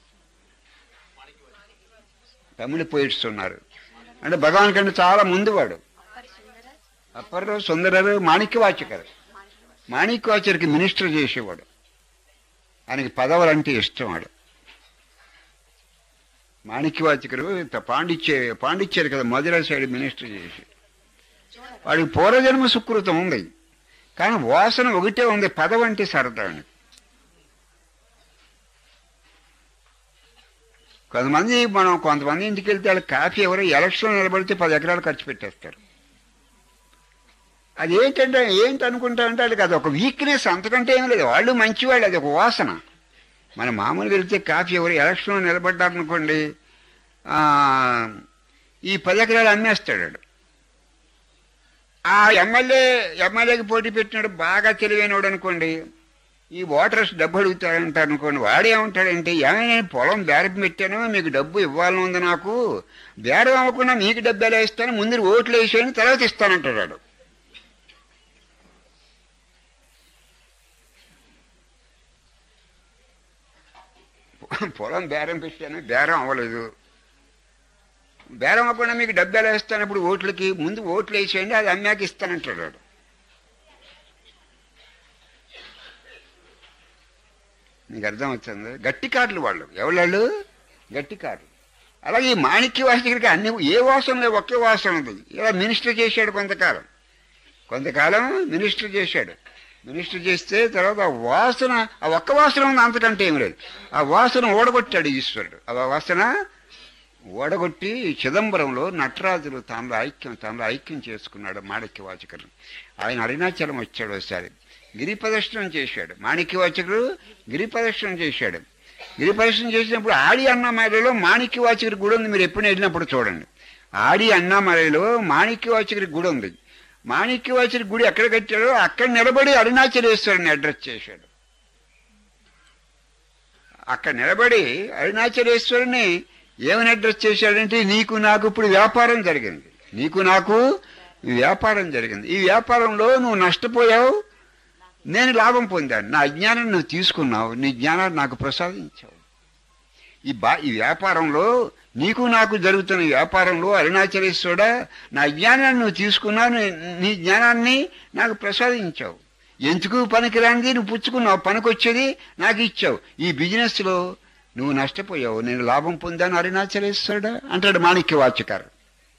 తమిళ పోయిట్స్ ఉన్నారు అంటే భగవాన్ కంటే చాలా ముందు వాడు అప్పర్లో సుందరరు మాణిక్యవాచకరు మాణిక్యవాచరికి మినిస్టర్ చేసేవాడు ఆయనకి పదవులంటే ఇష్టం వాడు మాణిక్యవాచకరు పాండిచ్చే పాండిచ్చేరు కదా మధుర సైడ్ మినిస్టర్ చేసి వాడికి పూర్వజన్మ సుకృతం ఉంది కానీ వాసన ఒకటే ఉంది పదవి అంటే సరదా అని కొంతమంది మనం కొంతమంది ఇంటికి వెళ్తే వాళ్ళు కాఫీ ఎవరో ఎలక్షన్ నిలబడితే పది ఎకరాలు ఖర్చు పెట్టేస్తారు అది ఏంటంటే ఏంటి అనుకుంటారంటే వాళ్ళకి అది ఒక వీక్నెస్ అంతకంటే ఏం లేదు వాళ్ళు మంచివాళ్ళు అది ఒక వాసన మన మామూలుగా వెళ్తే కాఫీ ఎవరు ఎలక్షన్లో నిలబడ్డారనుకోండి ఈ పది ఎకరాలు అమ్మేస్తాడు వాడు. ఆ ఎమ్మెల్యే ఎమ్మెల్యేకి పోటీ పెట్టినాడు బాగా తెలివైనవాడు అనుకోండి ఈ ఓటర్స్ డబ్బు అడుగుతాడంటారు అనుకోండి వాడేమంటాడంటే ఏమైనా నేను పొలం బేరం పెట్టాను మీకు డబ్బు ఇవ్వాలని ఉంది నాకు బేరం అవ్వకుండా మీకు డబ్బు ఎలా ఇస్తాను ముందు ఓట్లు వేసేయని తర్వాత ఇస్తానంటాడు వాడు. పొలం బేరం పెట్టాను బేరం అవ్వలేదు బేరం అవ్వకుండా మీకు డబ్బు ఎలా ఇస్తాను ఇప్పుడు ఓట్లకి ముందు ఓట్లు వేసేయండి అది అమ్మాకి ఇస్తానంటాడు వాడు నీకు అర్థమవుతుంది గట్టి కార్లు వాళ్ళు ఎవళ్ళు గట్టి కార్లు అలాగే ఈ మాణిక్య వాసనకి అన్ని ఏ వాసన లేవు ఒకే వాసన ఉంది ఇలా మినిస్టర్ చేశాడు కొంతకాలం కొంతకాలం మినిస్టర్ చేశాడు మినిస్టర్ చేస్తే తర్వాత ఆ వాసన ఆ ఒక్క వాసన ఉంది అంతకంటే ఏం లేదు ఆ వాసన ఓడగొట్టాడు ఈశ్వరుడు ఆ వాసన ఓడగొట్టి చిదంబరంలో నటరాజులు తాను ఐక్యం తాను ఐక్యం చేసుకున్నాడు మాణిక్య వాచకుడు ఆయన అరుణాచలం వచ్చాడు ఒకసారి గిరి ప్రదర్శనం చేశాడు మాణిక్య వాచకుడు గిరి ప్రదర్శనం చేశాడు గిరి ప్రదర్శనం చేసినప్పుడు ఆడి అన్నమయ్యలో మాణిక్య వాచకుడి గుడి ఉంది మీరు ఎప్పుడు వెళ్ళినప్పుడు చూడండి ఆడి అన్నమయ్యలో మాణిక్య వాచకుడి గుడి ఉంది మాణిక్యవాచరి గుడి ఎక్కడ కట్టాడో అక్కడ నిలబడి అరుణాచలేశ్వరుని అడ్రస్ చేశాడు అక్కడ నిలబడి అరుణాచలేశ్వరుని ఏమని అడ్రస్ చేశాడంటే నీకు నాకు ఇప్పుడు వ్యాపారం జరిగింది నీకు నాకు ఈ వ్యాపారం జరిగింది ఈ వ్యాపారంలో నువ్వు నష్టపోయావు నేను లాభం పొందాను నా అజ్ఞానం నువ్వు తీసుకున్నావు నీ జ్ఞానాన్ని నాకు ప్రసాదించావు ఈ బా ఈ వ్యాపారంలో నీకు నాకు జరుగుతున్న వ్యాపారంలో అరుణాచలేశ్వరుడా నా జ్ఞానాన్ని నువ్వు తీసుకున్నావు నీ- నీ జ్ఞానాన్ని నాకు ప్రసాదించావు ఎందుకు పనికిరానిది నువ్వు పుచ్చుకున్నావు పనికొచ్చేది నాకు ఇచ్చావు ఈ బిజినెస్లో నువ్వు నష్టపోయావు నేను లాభం పొందాను అరుణాచలేశ్వరుడా అంటాడు మాణిక్యవాచకారు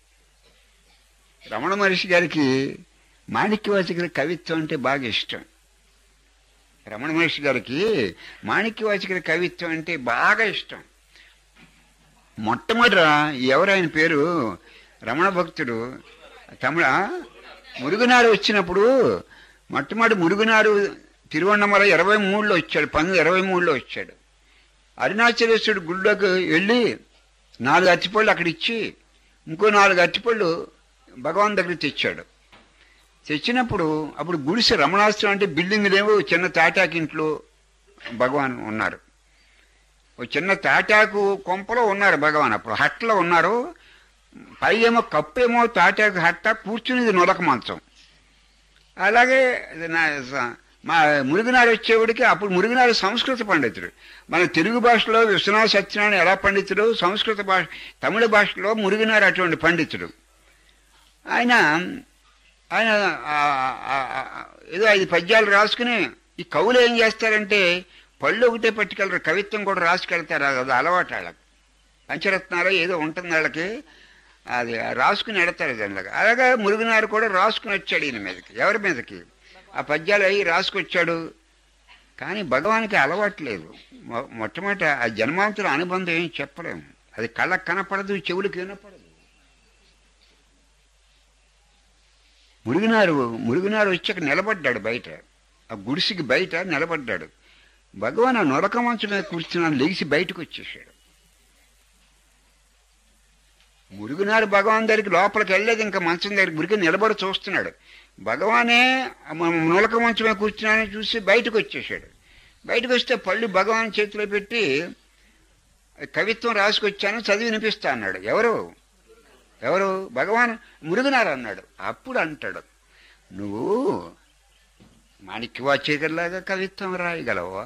రమణ మహర్షి గారికి మాణిక్యవాచకుడి కవిత్వం అంటే బాగా ఇష్టం రమణ మహర్షి గారికి మాణిక్యవాచకుడి కవిత్వం అంటే బాగా ఇష్టం మొట్టమొదట ఎవరైన పేరు రమణ భక్తుడు తమిళ మురుగునారు వచ్చినప్పుడు మొట్టమొదటి మురుగునారు తిరువన్నమల ఇరవై మూడులో వచ్చాడు పంతొమ్మిది ఇరవై మూడులో వచ్చాడు అరుణాచలేశ్వరుడు గుళ్ళోకి వెళ్ళి నాలుగు అరటిపళ్ళు అక్కడ ఇచ్చి ఇంకో నాలుగు అరటిపళ్ళు భగవాన్ దగ్గర తెచ్చాడు తెచ్చినప్పుడు అప్పుడు గుడిసె రమణాశ్రమం అంటే బిల్డింగ్ లేవు చిన్న తాటాకి ఇంట్లో భగవాన్ ఉన్నారు ఓ చిన్న తాటాకు కొంపలో ఉన్నారు భగవాన్ అప్పుడు హట్లో ఉన్నారు పై ఏమో కప్పేమో తాటాకు హట్ట కూర్చునేది నొలక మంచం అలాగే ఇది నా స- మా మురుగునారు వచ్చేవాడికి అప్పుడు మురుగునారు సంస్కృత పండితుడు మన తెలుగు భాషలో విశ్వనాథ సత్యనారాయణ ఎలా పండితుడు సంస్కృత భాష తమిళ భాషలో మురుగునారు అటువంటి పండితుడు ఆయన ఆయన ఆ- ఆ- ఆ- ఏదో ఐదు పద్యాలు రాసుకుని ఈ కవులు ఏం చేస్తారంటే పళ్ళు ఒకటే పట్టుకెళ్ళరు కవిత్వం కూడా రాసుకెళ్తారు అది అలవాటు వాళ్ళకి పంచరత్నాలు ఏదో ఉంటుంది వాళ్ళకి అది రాసుకుని ఎడతారు దానిలాగా అలాగే మురుగునారు కూడా రాసుకుని వచ్చాడు ఈయన మీదకి ఎవరి మీదకి ఆ పద్యాలు అవి రాసుకొచ్చాడు కానీ భగవానికి అలవాట్లేదు మొ- మొట్టమొదట ఆ జన్మాంతర అనుబంధం ఏం చెప్పలేము అది కళ్ళకు కనపడదు చెవులకు వినపడదు మురుగునారు మురుగునారు వచ్చి అక్కడ నిలబడ్డాడు బయట ఆ గుడిసికి బయట నిలబడ్డాడు భగవాన్ ఆ నొరక మంచం మీద కూర్చున్నాను లేచి బయటకు వచ్చేసాడు మురుగునారు భగవాన్ దగ్గరికి లోపలికి వెళ్ళలేదు ఇంకా మంచం దగ్గర గురికి నిలబడి చూస్తున్నాడు భగవానే ఆ మ- నులక మంచం మీద కూర్చున్నానని చూసి బయటకు వచ్చేసాడు బయటకు వస్తే పళ్ళు భగవాన్ చేతిలో పెట్టి కవిత్వం రాసుకొచ్చాను చదివి వినిపిస్తా అన్నాడు ఎవరు ఎవరు భగవాన్ మురుగునారు అన్నాడు అప్పుడు అంటాడు నువ్వు మాణిక్యవాచేకర్లాగా కవిత్వం రాయగలవా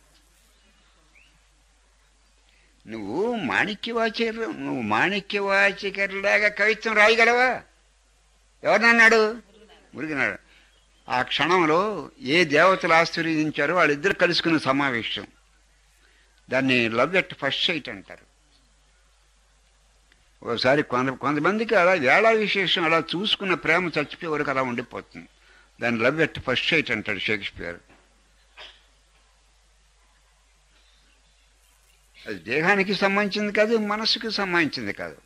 నువ్వు మాణిక్యవాచర్ నువ్వు మాణిక్యవాచకర్లాగా కవిత్వం రాయగలవా ఎవరినన్నాడు మురిగినాడు ఆ క్షణంలో ఏ దేవతలు ఆశీర్వదించారో వాళ్ళిద్దరు కలుసుకున్న సమావేశం దాన్ని లవ్ ఎట్ ఫస్ట్ సైట్ అంటారు ఒకసారి కొంత కొంతమందికి అలా వేళ విశేషం అలా చూసుకున్న ప్రేమ చచ్చిపోయే వరకు అలా ఉండిపోతుంది దాన్ని లవ్ ఎట్ ఫస్ట్ సైట్ అంటాడు షేక్స్పియర్ అది దేహానికి సంబంధించింది కాదు మనస్సుకి సంబంధించింది కాదు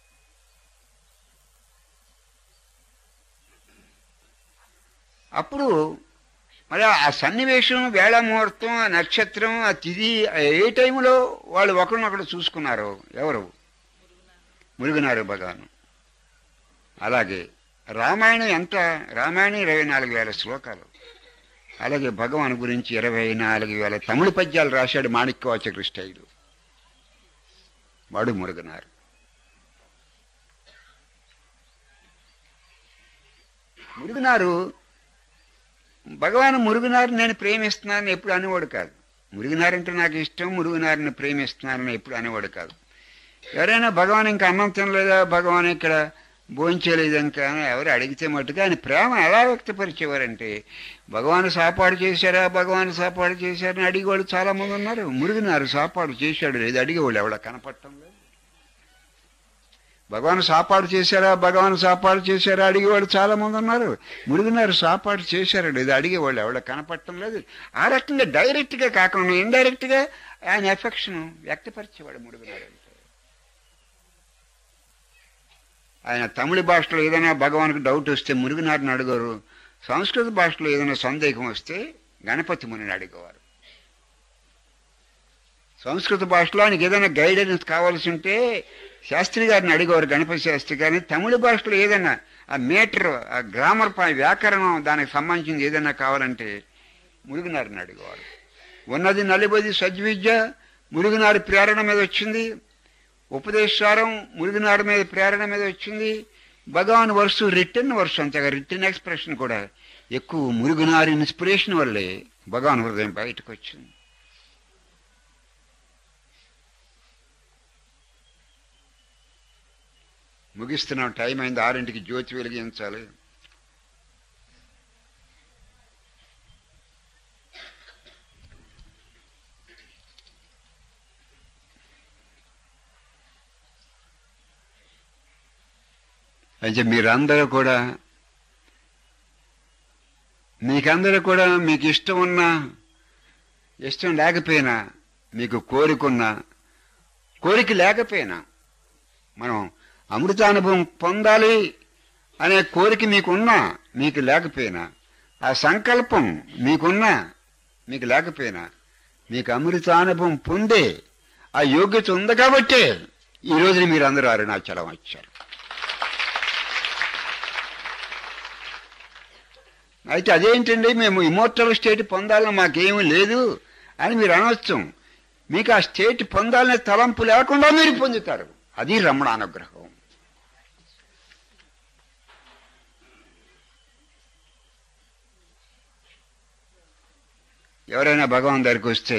అప్పుడు మరి ఆ సన్నివేశం వేళ ముహూర్తం ఆ నక్షత్రం ఆ తిథి ఆ ఏ టైంలో వాళ్ళు ఒకరినొకరు చూసుకున్నారు ఎవరు మురుగునారు భగవాను అలాగే రామాయణం ఎంత రామాయణం ఇరవై నాలుగు వేల శ్లోకాలు అలాగే భగవాన్ గురించి ఇరవై నాలుగు వేల తమిళ పద్యాలు రాశాడు మాణిక్యవాచక స్టైలు వాడు మురుగునారు మురుగునారు భగవాన్ మురుగునారు నేను ప్రేమిస్తున్నానని ఎప్పుడు అనేవాడు కాదు మురుగునారంటే నాకు ఇష్టం మురుగునారిని ప్రేమిస్తున్నానని ఎప్పుడు అనేవాడు కాదు ఎవరైనా భగవాన్ ఇంకా అన్నం తినలేదా భగవాన్ ఇక్కడ భోంచలేదు ఇంకా అని ఎవరు అడిగితే మట్టుగా ఆయన ప్రేమ ఎలా వ్యక్తపరిచేవారంటే భగవాన్ సాపాడు చేశారా భగవాన్ సాపాడు చేశారని అడిగేవాళ్ళు చాలా మంది ఉన్నారు మురుగునారు సాపాడు చేశాడు లేదు అడిగేవాళ్ళు ఎవడ కనపడటం లేదు భగవాన్ సాపాడు చేశారా భగవాన్ సాపాడు చేశారా అడిగేవాళ్ళు చాలా మంది ఉన్నారు మురుగునారు సాపాడు చేశారా లేదు అడిగేవాళ్ళు ఎవడ కనపడటం లేదు ఆ రకంగా డైరెక్ట్గా కాకుండా ఇండైరెక్ట్గా ఆయన ఎఫెక్షన్ వ్యక్తపరిచేవాడు మురుగునారు అంటే ఆయన తమిళ భాషలో ఏదైనా భగవానికి డౌట్ వస్తే మురుగునారిని అడిగారు సంస్కృత భాషలో ఏదైనా సందేహం వస్తే గణపతి మునిని అడిగేవారు సంస్కృత భాషలో ఆయనకి ఏదైనా గైడెన్స్ కావాల్సి ఉంటే శాస్త్రి గారిని అడిగేవారు గణపతి శాస్త్రి గారిని తమిళ భాషలో ఏదైనా ఆ మీటర్ ఆ గ్రామర్ పై వ్యాకరణం దానికి సంబంధించింది ఏదైనా కావాలంటే మురుగునారిని అడిగేవారు ఉన్నది నలిబది సద్విద్య మురుగునారి ప్రేరణ మీద వచ్చింది ఉపదేశారం మురుగునాడు మీద ప్రేరణ మీద వచ్చింది భగవాన్ వర్సు రిటర్న్ వర్సు అంతగా రిటర్న్ ఎక్స్ప్రెషన్ కూడా ఎక్కువ మురుగునారి ఇన్స్పిరేషన్ వల్లే భగవాన్ హృదయం బయటకు వచ్చింది ముగిస్తున్నాం టైం అయింది ఆరింటికి జ్యోతి వెలిగించాలి అయితే మీరందరూ కూడా మీకందరూ కూడా మీకు ఇష్టం ఉన్నా ఇష్టం లేకపోయినా మీకు కోరికున్నా కోరిక లేకపోయినా మనం అమృతానుభవం పొందాలి అనే కోరిక మీకున్నా మీకు లేకపోయినా ఆ సంకల్పం మీకున్నా మీకు లేకపోయినా మీకు అమృతానుభవం పొందే ఆ యోగ్యత ఉంది కాబట్టే ఈ రోజున మీరు అందరూ అరుణాచలం వచ్చారు అయితే అదేంటండి మేము ఇమోర్టల్ స్టేట్ పొందాలని మాకేమీ లేదు అని మీరు అనొచ్చు మీకు ఆ స్టేట్ పొందాలనే తలంపు లేకుండా మీరు పొందుతారు అది రమణ అనుగ్రహం ఎవరైనా భగవాన్ దగ్గరికి వస్తే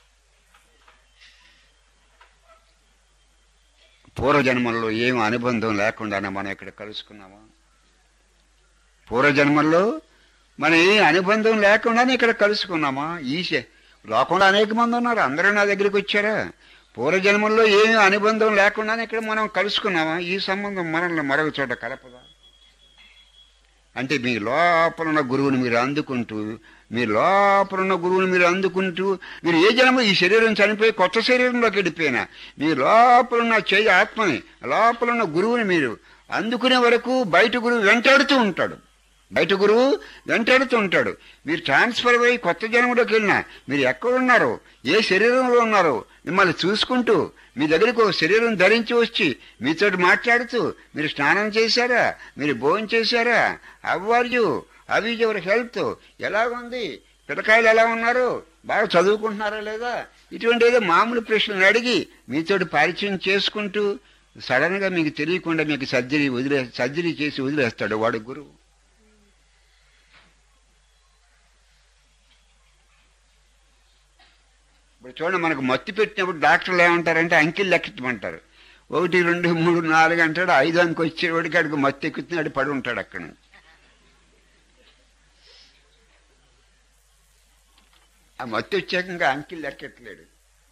పూర్వజన్మల్లో ఏం అనుబంధం లేకుండానే మనం ఇక్కడ కలుసుకున్నామా పూర్వజన్మల్లో మనం ఏ అనుబంధం లేకుండానే ఇక్కడ కలుసుకున్నామా ఈ శ- లోకంలో అనేక మంది ఉన్నారు అందరూ నా దగ్గరికి వచ్చారా పూర్వజన్మల్లో ఏం అనుబంధం లేకుండానే ఇక్కడ మనం కలుసుకున్నామా ఈ సంబంధం మనల్ని మరొక చోట కలపదా అంటే మీ లోపల ఉన్న గురువుని మీరు అందుకుంటూ మీ లోపల ఉన్న గురువుని మీరు అందుకుంటూ మీరు ఏ జన్మ ఈ శరీరం చనిపోయి కొత్త శరీరంలోకి వెళ్ళిపోయినా మీ లోపల ఉన్న చేయ ఆత్మని లోపల ఉన్న గురువుని మీరు అందుకునే వరకు బయట గురువు వెంటాడుతూ ఉంటాడు బయట గురువు వెంటాడుతూ ఉంటాడు మీరు ట్రాన్స్ఫర్ అయ్యి కొత్త జన్మలోకి వెళ్ళినా మీరు ఎక్కడున్నారో ఏ శరీరంలో ఉన్నారో మిమ్మల్ని చూసుకుంటూ మీ దగ్గరికి ఒక శరీరం ధరించి వచ్చి మీతో మాట్లాడుతూ మీరు స్నానం చేశారా మీరు భోజనం చేశారా అవ్వారు అవి ఎవరి హెల్త్ ఎలా ఉంది పిల్లకాయలు ఎలా ఉన్నారు బాగా చదువుకుంటున్నారా లేదా ఇటువంటి ఏదో మామూలు ప్రశ్నలు అడిగి మీతోటి పరిచయం చేసుకుంటూ సడన్ గా మీకు తెలియకుండా మీకు సర్జరీ వదిలే సర్జరీ చేసి వదిలేస్తాడు వాడు గురువు ఇప్పుడు చూడండి మనకు మత్తి పెట్టినప్పుడు డాక్టర్లు ఏమంటారంటే అంకిల్ లెక్కించమంటారు ఒకటి రెండు మూడు నాలుగు అంటాడు ఐదు అంకి వచ్చేవాడికి అడిగి మత్తి ఎక్కుతున్నాడు పడి ఉంటాడు అక్కడ ఆ మత్తి వచ్చాక ఇంకా అంకిల్ లెక్కెట్టలేడు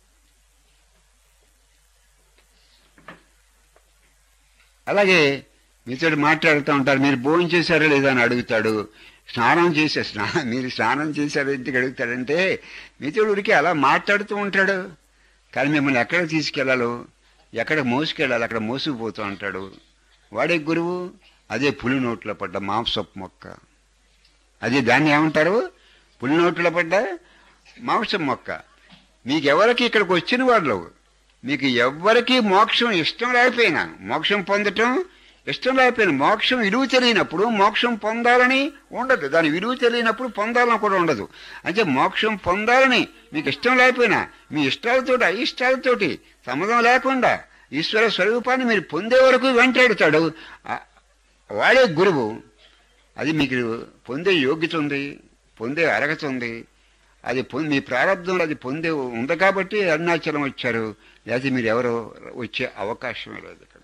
అలాగే మీతో మాట్లాడుతూ ఉంటారు మీరు భోజనం చేశారా లేదా అని అడుగుతాడు స్నానం చేసే స్నానం మీరు స్నానం చేశారా ఇంటికి అడుగుతాడంటే మీతో ఉడికి అలా మాట్లాడుతూ ఉంటాడు కానీ మిమ్మల్ని ఎక్కడ తీసుకెళ్ళాలో ఎక్కడ మోసుకెళ్ళాలి అక్కడ మోసుకుపోతూ ఉంటాడు వాడే గురువు అదే పులి నోట్లో పడ్డ మాంసపు మొక్క అదే దాన్ని ఏమంటారు పులి నోట్లో పడ్డ మాంసం మొక్క మీకెవరికి ఇక్కడికి వచ్చిన వాళ్ళు మీకు ఎవ్వరికీ మోక్షం ఇష్టం లేకపోయినా మోక్షం పొందటం ఇష్టం లేకపోయినా మోక్షం విలువ తెలియనప్పుడు మోక్షం పొందాలని ఉండదు దాని విలువ తెలియనప్పుడు పొందాలని కూడా ఉండదు అంటే మోక్షం పొందాలని మీకు ఇష్టం లేకపోయినా మీ ఇష్టాలతోటి అయిష్టాలతోటి సంబంధం లేకుండా ఈశ్వర స్వరూపాన్ని మీరు పొందే వరకు వెంటాడుతాడు ఆ- వాడే గురువు అది మీకు పొందే యోగ్యత ఉంది పొందే అర్హత ఉంది అది పొంది మీ ప్రారంభంలో అది పొందే ఉంది కాబట్టి అరుణాచలం వచ్చారు లేకపోతే మీరు ఎవరో వచ్చే అవకాశమే లేదు ఇక్కడ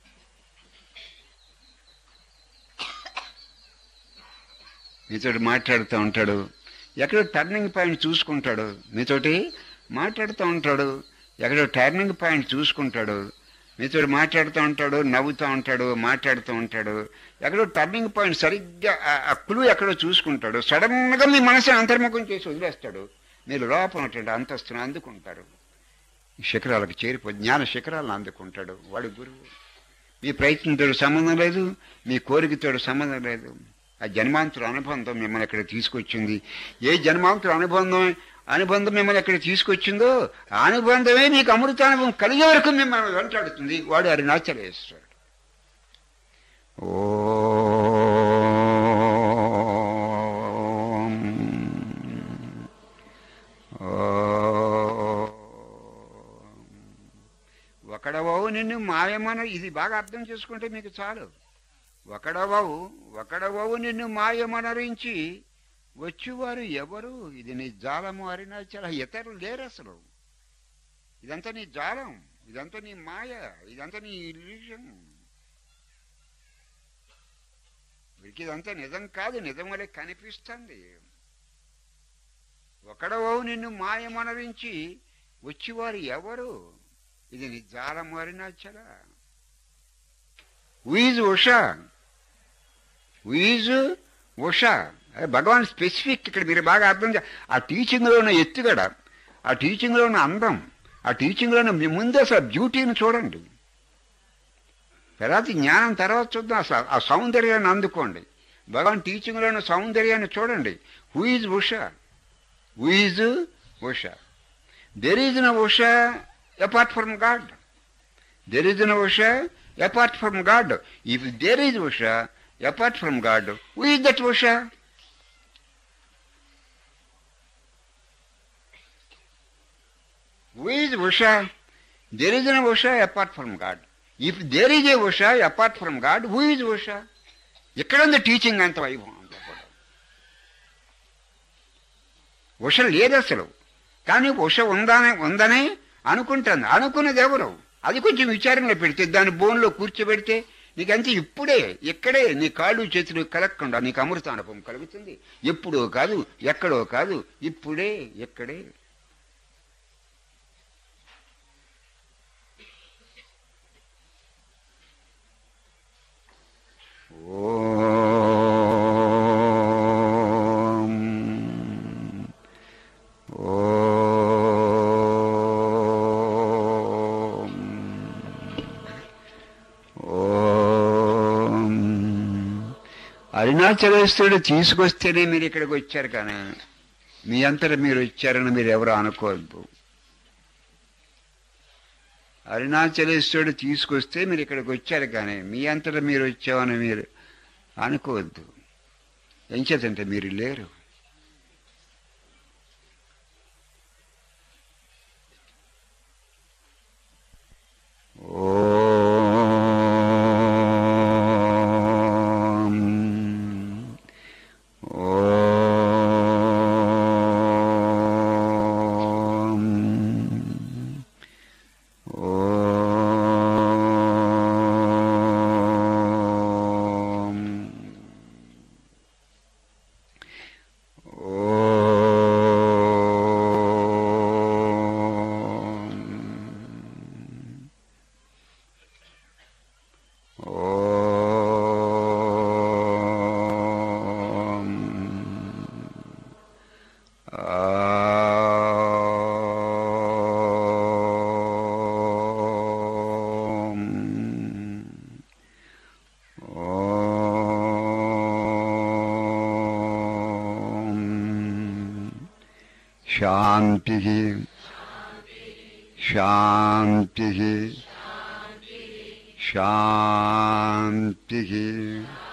మీతోటి మాట్లాడుతూ ఉంటాడు ఎక్కడో టర్నింగ్ పాయింట్ చూసుకుంటాడు మీతోటి మాట్లాడుతూ ఉంటాడు ఎక్కడో టర్నింగ్ పాయింట్ చూసుకుంటాడు మీతో మాట్లాడుతూ ఉంటాడు నవ్వుతూ ఉంటాడు మాట్లాడుతూ ఉంటాడు ఎక్కడో టర్నింగ్ పాయింట్ సరిగ్గా ఆ- ఆ క్లూ ఎక్కడో చూసుకుంటాడు సడన్ గా మీ మనసు అంతర్ముఖం చేసి వదిలేస్తాడు మీరు లోపల ఉన్నటువంటి అంతస్తును అందుకుంటారు ఈ శిఖరాలకు చేరిపో జ్ఞాన శిఖరాలను అందుకుంటాడు వాడు గురువు మీ ప్రయత్నంతో సంబంధం లేదు మీ కోరికతో సంబంధం లేదు ఆ జన్మాంతర అనుబంధం మిమ్మల్ని ఇక్కడ తీసుకొచ్చింది ఏ జన్మాంతర అనుబంధం అనుబంధం మిమ్మల్ని ఇక్కడ తీసుకొచ్చిందో ఆ అనుబంధమే మీకు అమృతానుభవం కలిగే వరకు మిమ్మల్ని వెంటాడుతుంది వాడు అరుణాచలేశ్వరుడు ఓం ఓం. ఒకడవవు నిన్ను మాయమన ఇది బాగా అర్థం చేసుకుంటే మీకు చాలు ఒకడవవు ఒకడవవు నిన్ను మాయమనరించి వచ్చువారు ఎవరు ఇది నీ జాలము అరుణాచల ఇతరులు లేరు అసలు ఇదంతా నీ జాలం ఇదంతా నీ మాయ ఇదంతా నీ ఇల్యూషన్ వీరికి ఇదంతా నిజం కాదు నిజం వలె కనిపిస్తుంది ఒకడవవు నిన్ను మాయమనరించి వచ్చివారు ఎవరు ఇది నీ జాలము అరుణాచల ఉయిజ్ ఉషా ఉయిజ్ ఉషా అదే భగవాన్ స్పెసిఫిక్ ఇక్కడ మీరు బాగా అర్థం చే ఆ టీచింగ్లో ఉన్న ఎత్తుగడ ఆ టీచింగ్లో ఉన్న అందం ఆ టీచింగ్లో ఉన్న మీ ముందు అసలు బ్యూటీని చూడండి తర్వాత జ్ఞానం తర్వాత చూద్దాం అసలు ఆ సౌందర్యాన్ని అందుకోండి భగవాన్ టీచింగ్లో ఉన్న సౌందర్యాన్ని చూడండి who is Usha who is Usha there is no Usha apart from God. There is no Usha apart from God. If there is Usha apart from God, who is that Usha? Who is Usha? There is no Usha apart from God. If there is a Usha apart from God, who is Usha? ఎక్కడ ఉంది teaching అంత వైభవం అంతా కూడా ఉష లేదు అసలు కానీ ఉష ఉందానే ఉందని అనుకుంటాను అనుకున్నది ఎవరు అది కొంచెం విచారంగా పెడితే దాని బోన్లో కూర్చోబెడితే నీకంతే ఇప్పుడే ఇక్కడే నీ కాళ్ళు చేతులు కలగకుండా నీకు అమృత అనుభవం కలుగుతుంది ఎప్పుడో కాదు ఎక్కడో కాదు ఇప్పుడే ఇక్కడే ఓం ఓం ఓం అరుణాచలేశ్వరుడు తీసుకొస్తేనే మీరు ఇక్కడికి వచ్చారు కానీ మీ అంతట మీరు వచ్చారని మీరు ఎవరు అనుకోవద్దు అరుణాచలేశ్వరుడు తీసుకొస్తే మీరు ఇక్కడికి వచ్చారు కానీ మీ అంతటా మీరు వచ్చామని మీరు అనుకోవద్దు ఎంచేతంటే మీరు లేరు ఓం ఓం ఓం ఓం ఓం ఓం ఓం శాంతి శాంతి శాంతి